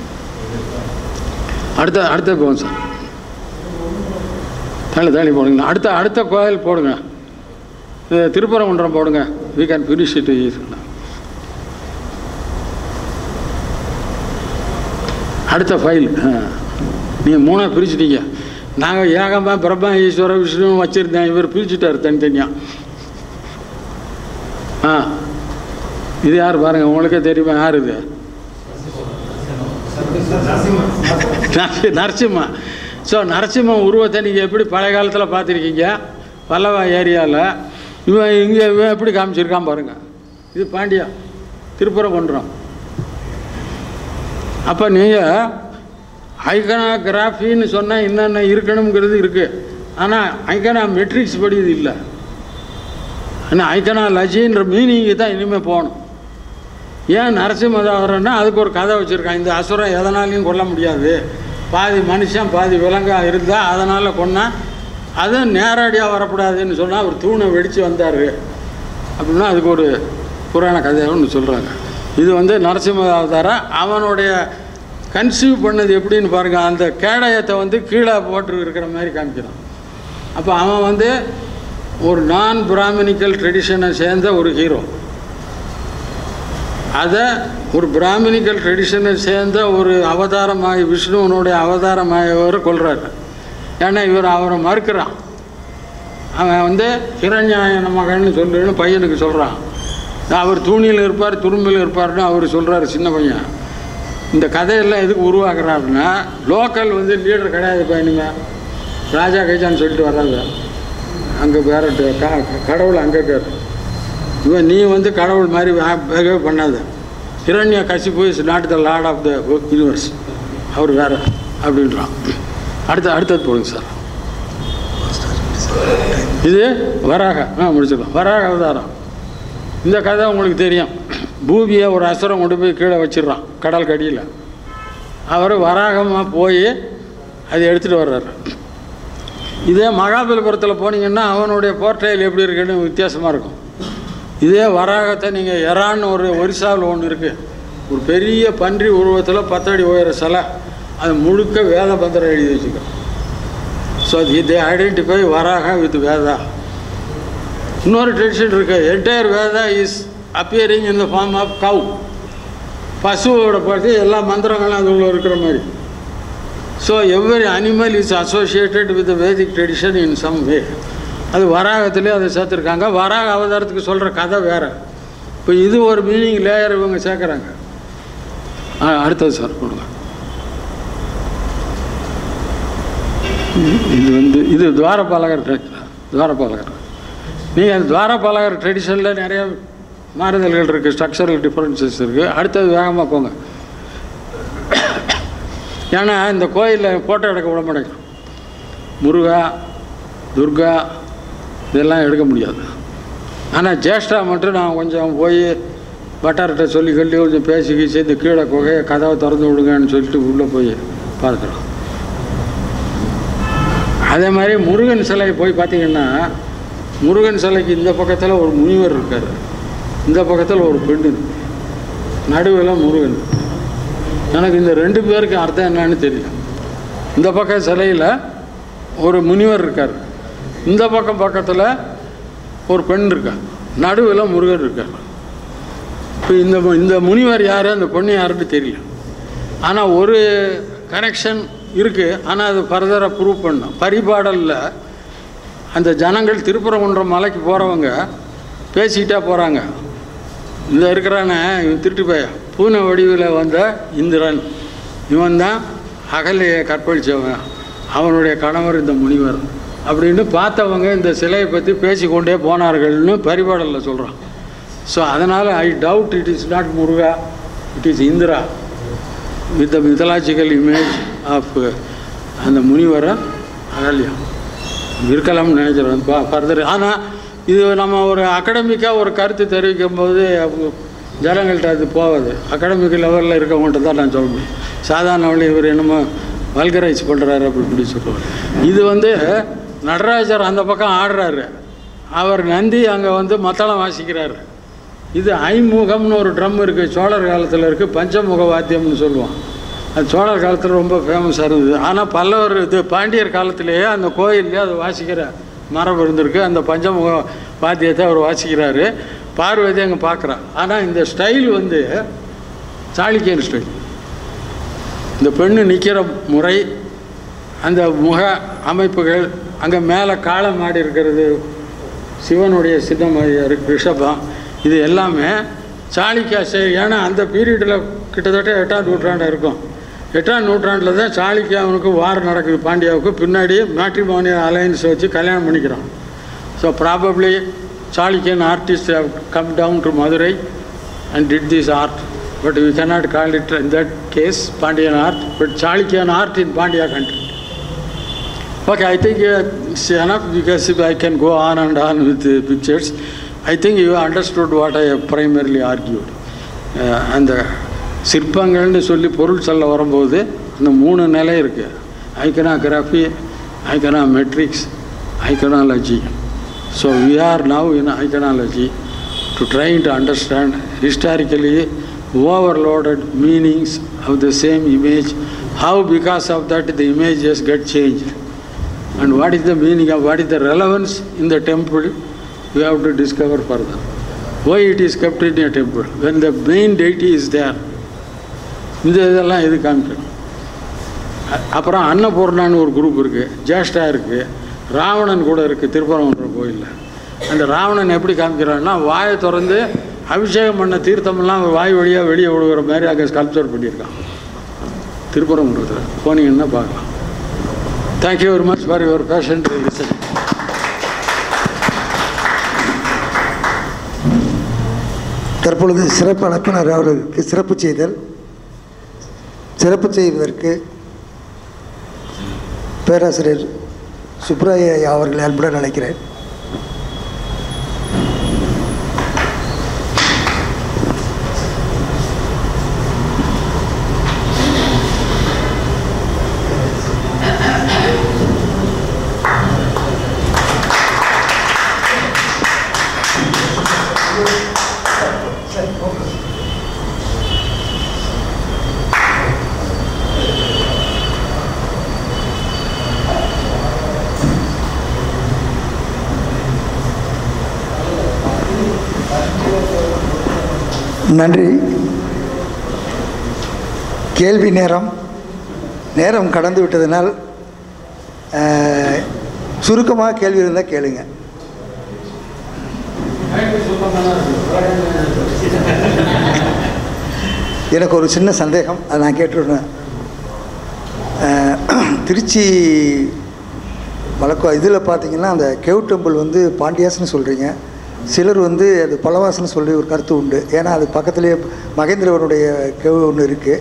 அடுத்த அடுத்த போகும் சார் தள்ளி தள்ளி போடுங்க அடுத்த அடுத்த கோயில் போடுங்க இது திருப்பரங்குன்றம் போடுங்க வி கேன் ஃபினிஷ் இட் ஈஸியாக அடுத்த ஃபைல் நீங்கள் மூணாக பிரிச்சுட்டீங்க நாங்கள் ஏகமாக பிரம்மா ஈஸ்வர விஷ்ணு வச்சுருந்தேன் இவர் பிரிச்சுட்டார் தனித்தனியாக ஆ இது யார் பாருங்கள் உங்களுக்கே தெரியுமா யார் இது நரசி- நரசிம்மா ஸோ நரசிம்ம உருவத்தை நீங்கள் எப்படி பழைய காலத்தில் பார்த்துருக்கீங்க பல்லவா ஏரியாவில் இவன் இங்கே இவன் எப்படி காமிச்சிருக்கான் பாருங்கள் இது பாண்டியா திருப்பரங்குன்றம் அப்போ நீங்கள் ஐகனாகிராஃபின்னு சொன்னால் என்னென்ன இருக்கணுங்கிறது இருக்குது ஆனால் ஐகனா மெட்ரிக்ஸ் படி இது இல்லை ஆனால் ஐகனாலஜின்ற மீனிங்கு தான் இனிமேல் போகணும் ஏன் நரசிம்மதாவரன்னா அதுக்கு ஒரு கதை வச்சுருக்கான் இந்த அசுரம் எதனாலையும் கொல்ல முடியாது பாதி மனுஷன் பாதி விலங்கா இருந்தால் அதனால் கொன்னா அது நேரடியாக வரக்கூடாதுன்னு சொன்னால் அவர் தூணை வெடித்து வந்தார் அப்படின்னா அதுக்கு ஒரு புராண கதையாக ஒன்று சொல்கிறாங்க இது வந்து நரசிம்ம அவதாரம் அவனுடைய கன்சீவ் பண்ணது எப்படின்னு பாருங்கள் அந்த கேடயத்தை வந்து கீழே போட்டு இருக்கிற மாதிரி காமிக்கிறான் அப்போ அவன் வந்து ஒரு நான் பிராமணிக்கல் ட்ரெடிஷனை சேர்ந்த ஒரு ஹீரோ அதை ஒரு பிராமணிக்கல் ட்ரெடிஷனை சேர்ந்த ஒரு அவதாரமாகி விஷ்ணுவனுடைய அவதாரமாகவர் கொள்கிறார் ஏன்னா இவர் அவரை மறுக்கிறான் அவன் வந்து ஹிரண்யாயன மகன்னு சொல்லுன்னு பையனுக்கு சொல்கிறான் அவர் தூணியில் இருப்பார் துரும்பில் இருப்பார்னு அவர் சொல்கிறாரு சின்ன பையன் இந்த கதையெல்லாம் எதுக்கு உருவாக்குறாருன்னா லோக்கல் வந்து லீடர் கிடையாது பையனுங்க ராஜா கைஜான்னு சொல்லிட்டு வர்றாங்க அங்கே வேற க கடவுள் அங்கே இருக்கார் இவன் நீ வந்து கடவுள் மாதிரி பிஹேவ் பண்ணாத Hiranyakashipu is not the lord of the universe அவர் வேற அப்படின்றான் அடுத்த அடுத்தது போடுங்க சார் இது வராக ஆ முடிச்சுக்கலாம் வராக அவதாரம் இந்த கதை உங்களுக்கு தெரியும் பூமியை ஒரு அசுரம் கொண்டு போய் கீழே வச்சிடுறான் கடல் கடியில் அவர் வராகமாக போய் அதை எடுத்துகிட்டு வர்றாரு இதே மகாபலிபுரத்தில் போனீங்கன்னா அவனுடைய போர்ட்ரைல் எப்படி இருக்குன்னு வித்தியாசமாக இருக்கும் இதே வராகத்தை நீங்கள் எறான்னு ஒரு ஒரிசாவில் ஒன்று இருக்குது ஒரு பெரிய பன்றி உருவத்தில் பத்தடி உயர சிலை அது முழுக்க வேத பத்திரம் எழுதி வச்சுக்கோம் so they identify Varaha with Veda இன்னொரு ட்ரெடிஷன் இருக்கு entire Veda is appearing in the form of cow பசுவோட பார்த்து எல்லா மந்திரங்களும் அதுக்குள்ள இருக்கிற மாதிரி so every animal is associated with Vedic tradition in some way அது வராகத்திலே அதை சேர்த்துருக்காங்க வராக அவதாரத்துக்கு சொல்கிற கதை வேறு இப்போ இது ஒரு மீனிங் லேயர் இவங்க சேர்க்குறாங்க ஆ அடுத்தது சார் கொடுங்க இது வந்து இது துவாரபாலகர் கேட்குறா துவாரபாலகர் நீங்கள் அந்த துவாரபாலகர் ட்ரெடிஷனில் நிறைய மாறுதல்கள் இருக்குது ஸ்ட்ரக்சரல் டிஃப்ரென்சஸ் இருக்குது அடுத்தது வேகமாக போங்க ஏன்னா இந்த கோயிலில் ஃபோட்டோ எடுக்க விட மாட்டேங்கிறோம் முருகா துர்கா இதெல்லாம் எடுக்க முடியாது ஆனால் ஜேஷ்டா மட்டும் நான் கொஞ்சம் போய் வட்டார்கிட்ட சொல்லி கட்டி கொஞ்சம் பேசி கீசி இந்த கீழே குகையை கதவை திறந்து விடுங்கன்னு சொல்லிட்டு உள்ளே போய் பார்க்குறோம் அதே மாதிரி முருகன் சிலை போய் பார்த்தீங்கன்னா முருகன் சிலைக்கு இந்த பக்கத்தில் ஒரு முனிவர் இருக்கார் இந்த பக்கத்தில் ஒரு பெண்ணு இருக்கு நடுவில் முருகன் எனக்கு இந்த ரெண்டு பேருக்கு அர்த்தம் என்னன்னு தெரியல இந்த பக்கம் சிலையில் ஒரு முனிவர் இருக்கார் இந்த பக்கம் பக்கத்தில் ஒரு பெண் இருக்கா நடுவில் முருகன் இருக்கார் இப்போ இந்த மு- இந்த முனிவர் யார் அந்த பொண்ணு யாருன்னு தெரியல ஆனால் ஒரு கனெக்ஷன் இருக்குது ஆனால் அது ஃபர்தராக ப்ரூவ் பண்ணும் பரிபாடலில் அந்த ஜனங்கள் திருப்பரங்குன்றம் மலைக்கு போகிறவங்க பேசிக்கிட்டே போகிறாங்க இந்த இருக்கிறானே இவன் திருட்டு பைய பூனை வடிவில் வந்த இந்திரன் இவன் தான் அகலையை கற்பழிச்சவன் அவனுடைய கணவர் இந்த முனிவர் அப்படின்னு பார்த்தவங்க இந்த சிலையை பற்றி பேசிக்கொண்டே போனார்கள்னு பரிபாடலில் சொல்கிறான் ஸோ அதனால் I doubt it is not Muruga it is Indra with the mythological image of அந்த முனிவரை அகல்யா இருக்கலாம்னு நினைக்கிறேன் ஃபர்தர் ஆனால் இது நம்ம ஒரு அகடமிக்காக ஒரு கருத்து தெரிவிக்கும் போது அவங்க ஜனங்கள்கிட்ட அது போகாது அகடமிக் லெவலில் இருக்கவங்கள்ட்ட தான் நான் சொல்ல முடியும் சாதாரண வழி இவர் என்னமோ வல்கரைஸ் பண்ணுறாரு அப்படி இப்படி சொல்லுவார் இது வந்து நடராஜர் அந்த பக்கம் ஆடுறாரு அவர் நந்தி அங்கே வந்து மத்தளம் வாசிக்கிறாரு இது ஐமுகம்னு ஒரு ட்ரம் இருக்குது சோழர் காலத்தில் இருக்குது பஞ்சமுக வாத்தியம்னு சொல்லுவான் அது சோழர் காலத்தில் ரொம்ப ஃபேமஸாக இருந்தது ஆனால் பல்லவர் இது பாண்டியர் காலத்திலேயே அந்த கோயில்லே அது வாசிக்கிற மரபு இருந்திருக்கு அந்த பஞ்சமுக வாத்தியத்தை அவர் வாசிக்கிறாரு பார்வதி அங்கே பார்க்குறா ஆனால் இந்த ஸ்டைல் வந்து சாளுக்கியன் ஸ்டைல் இந்த பெண்ணு நிற்கிற முறை அந்த முக அமைப்புகள் அங்கே மேலே காளை மாடி இருக்கிறது சிவனுடைய சித்தமாக இருக்கு ரிஷபம் இது எல்லாமே சாளுக்கியா ஸ்டைல் ஏன்னா அந்த பீரியடில் கிட்டத்தட்ட எட்டாம் நூற்றாண்டு இருக்கும் எட்டாம் நூற்றாண்டில் தான் சாளுக்கியாவுக்கு வார் நடக்குது பாண்டியாவுக்கு பின்னாடி மேட்ரிமோனியல் அலையன்ஸ் வச்சு கல்யாணம் பண்ணிக்கிறான் so probably Chalukyan artist have come down to Madurai and did this art but we cannot call it in that case Pandian art but Chalukyan art in Pandya country. Okay, I think uh, it's enough because if I can go on and on with the pictures. I think you understood what I have primarily argued. Uh, அந்த சிற்பங்கள்னு சொல்லி பொருள் சொல்ல வரும்போது அந்த மூணு நிலை இருக்குது iconography iconometrics iconology so we are now in iconology to trying to understand historically overloaded meanings of the same image, how because of that the images get changed. And what is the meaning of, what is the relevance in the temple, we have to discover further. Why it is kept in a temple, when the main deity is there. இந்த இதெல்லாம் எது காமிக்கணும் அ- அப்புறம் அன்னபூர்ணான்னு ஒரு குரூப் இருக்குது ஜேஷ்டா இருக்குது ராவணன் கூட இருக்குது திருப்பரங்குன்றம் கோயிலில் அந்த ராவணன் எப்படி காமிக்கிறான்னா வாயை திறந்து அபிஷேகம் பண்ண தீர்த்தமெல்லாம் வாய் வழியாக வெளியே விழுகிற மாதிரி அங்கே ஸ்கல்ப்சர் பண்ணியிருக்கான் திருப்பரங்குன்றத்தில் போனீங்கன்னா பார்க்கலாம் thank you very much for your patient listen தற்பொழுது சிறப்பு அழைப்பினர் அவர்களுக்கு சிறப்பு செய்தல் சிறப்பு செய்வதற்கு பேராசிரியர் சுப்ராய ஐயா அவர்களை அன்புடன் அழைக்கிறேன் நன்றி கேள்வி நேரம் நேரம் கடந்து விட்டதனால் அஹ், சுருக்கமாக கேள்வி இருந்தால் கேளுங்க எனக்கு ஒரு சின்ன சந்தேகம் அதை நான் கேட்டுருந்தேன் திருச்சி வழக்கம் இதில் பார்த்தீங்கன்னா அந்த கேவ் டெம்பிள் வந்து பாண்டியாஸ்னு சொல்கிறீங்க சிலர் வந்து அது பலவாசன்னு சொல்லி ஒரு கருத்து உண்டு ஏன்னா அது பக்கத்துலேயே மகேந்திரவனுடைய கேவ் ஒன்று இருக்குது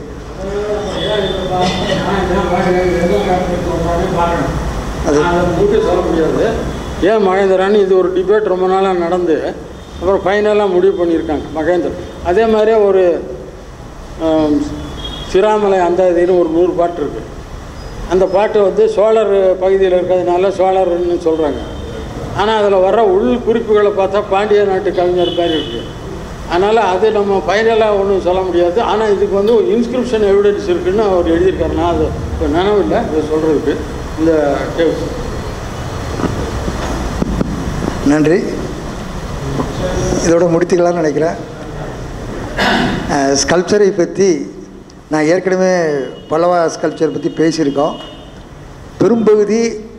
அது முட்டு சொல்ல முடியாது ஏன் மகேந்திரான்னு இது ஒரு டிபேட் ரொம்ப நாளாக நடந்து அப்புறம் ஃபைனலாக முடிவு பண்ணியிருக்காங்க மகேந்திரன் அதே மாதிரியே ஒரு ஆம், சிராமலை அந்த இதுன்னு ஒரு நூறு பாட்டு இருக்குது அந்த பாட்டு வந்து சோழர் பகுதியில் இருக்கிறதுனால சோழர்னு சொல்கிறாங்க ஆனால் அதில் வர்ற உள் குறிப்புகளை பார்த்தா பாண்டிய நாட்டு கவிஞர் மாதிரி இருக்குது அதனால் அது நம்ம ஃபைனலாக ஒன்றும் சொல்ல முடியாது ஆனால் இதுக்கு வந்து ஒரு இன்ஸ்கிரிப்ஷன் எவிடன்ஸ் இருக்குன்னு அவர் எழுதியிருக்காரு நான் அது இப்போ நினைவில்லை இதை சொல்கிறதுக்கு இந்த கேஸ் நன்றி இதோட முடித்துக்கலாம்னு நினைக்கிறேன் ஸ்கல்ப்சரை பற்றி நான் ஏற்கனவே பல்லவா ஸ்கல்ப்சர் பற்றி பேசியிருக்கோம் பெரும்பகுதி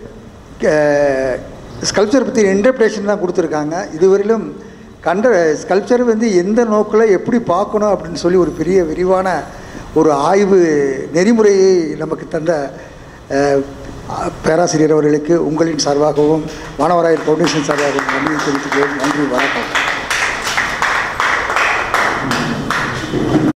ஸ்கல்ப்சர் பற்றி இன்டர்பிரேஷன் தான் கொடுத்துருக்காங்க இதுவரையிலும் கண்ட ஸ்கல்ப்சர் வந்து எந்த நோக்கில் எப்படி பார்க்கணும் அப்படின்னு சொல்லி ஒரு பெரிய விரிவான ஒரு ஆய்வு நெறிமுறையை நமக்கு தந்த அஹ், பேராசிரியர் அவர்களுக்கு உங்களின் சார்பாகவும் மாணவராயர் ஃபவுண்டேஷன் சார்பாகவும் நன்றி தெரிவித்துக்கிறேன் நன்றி வணக்கம்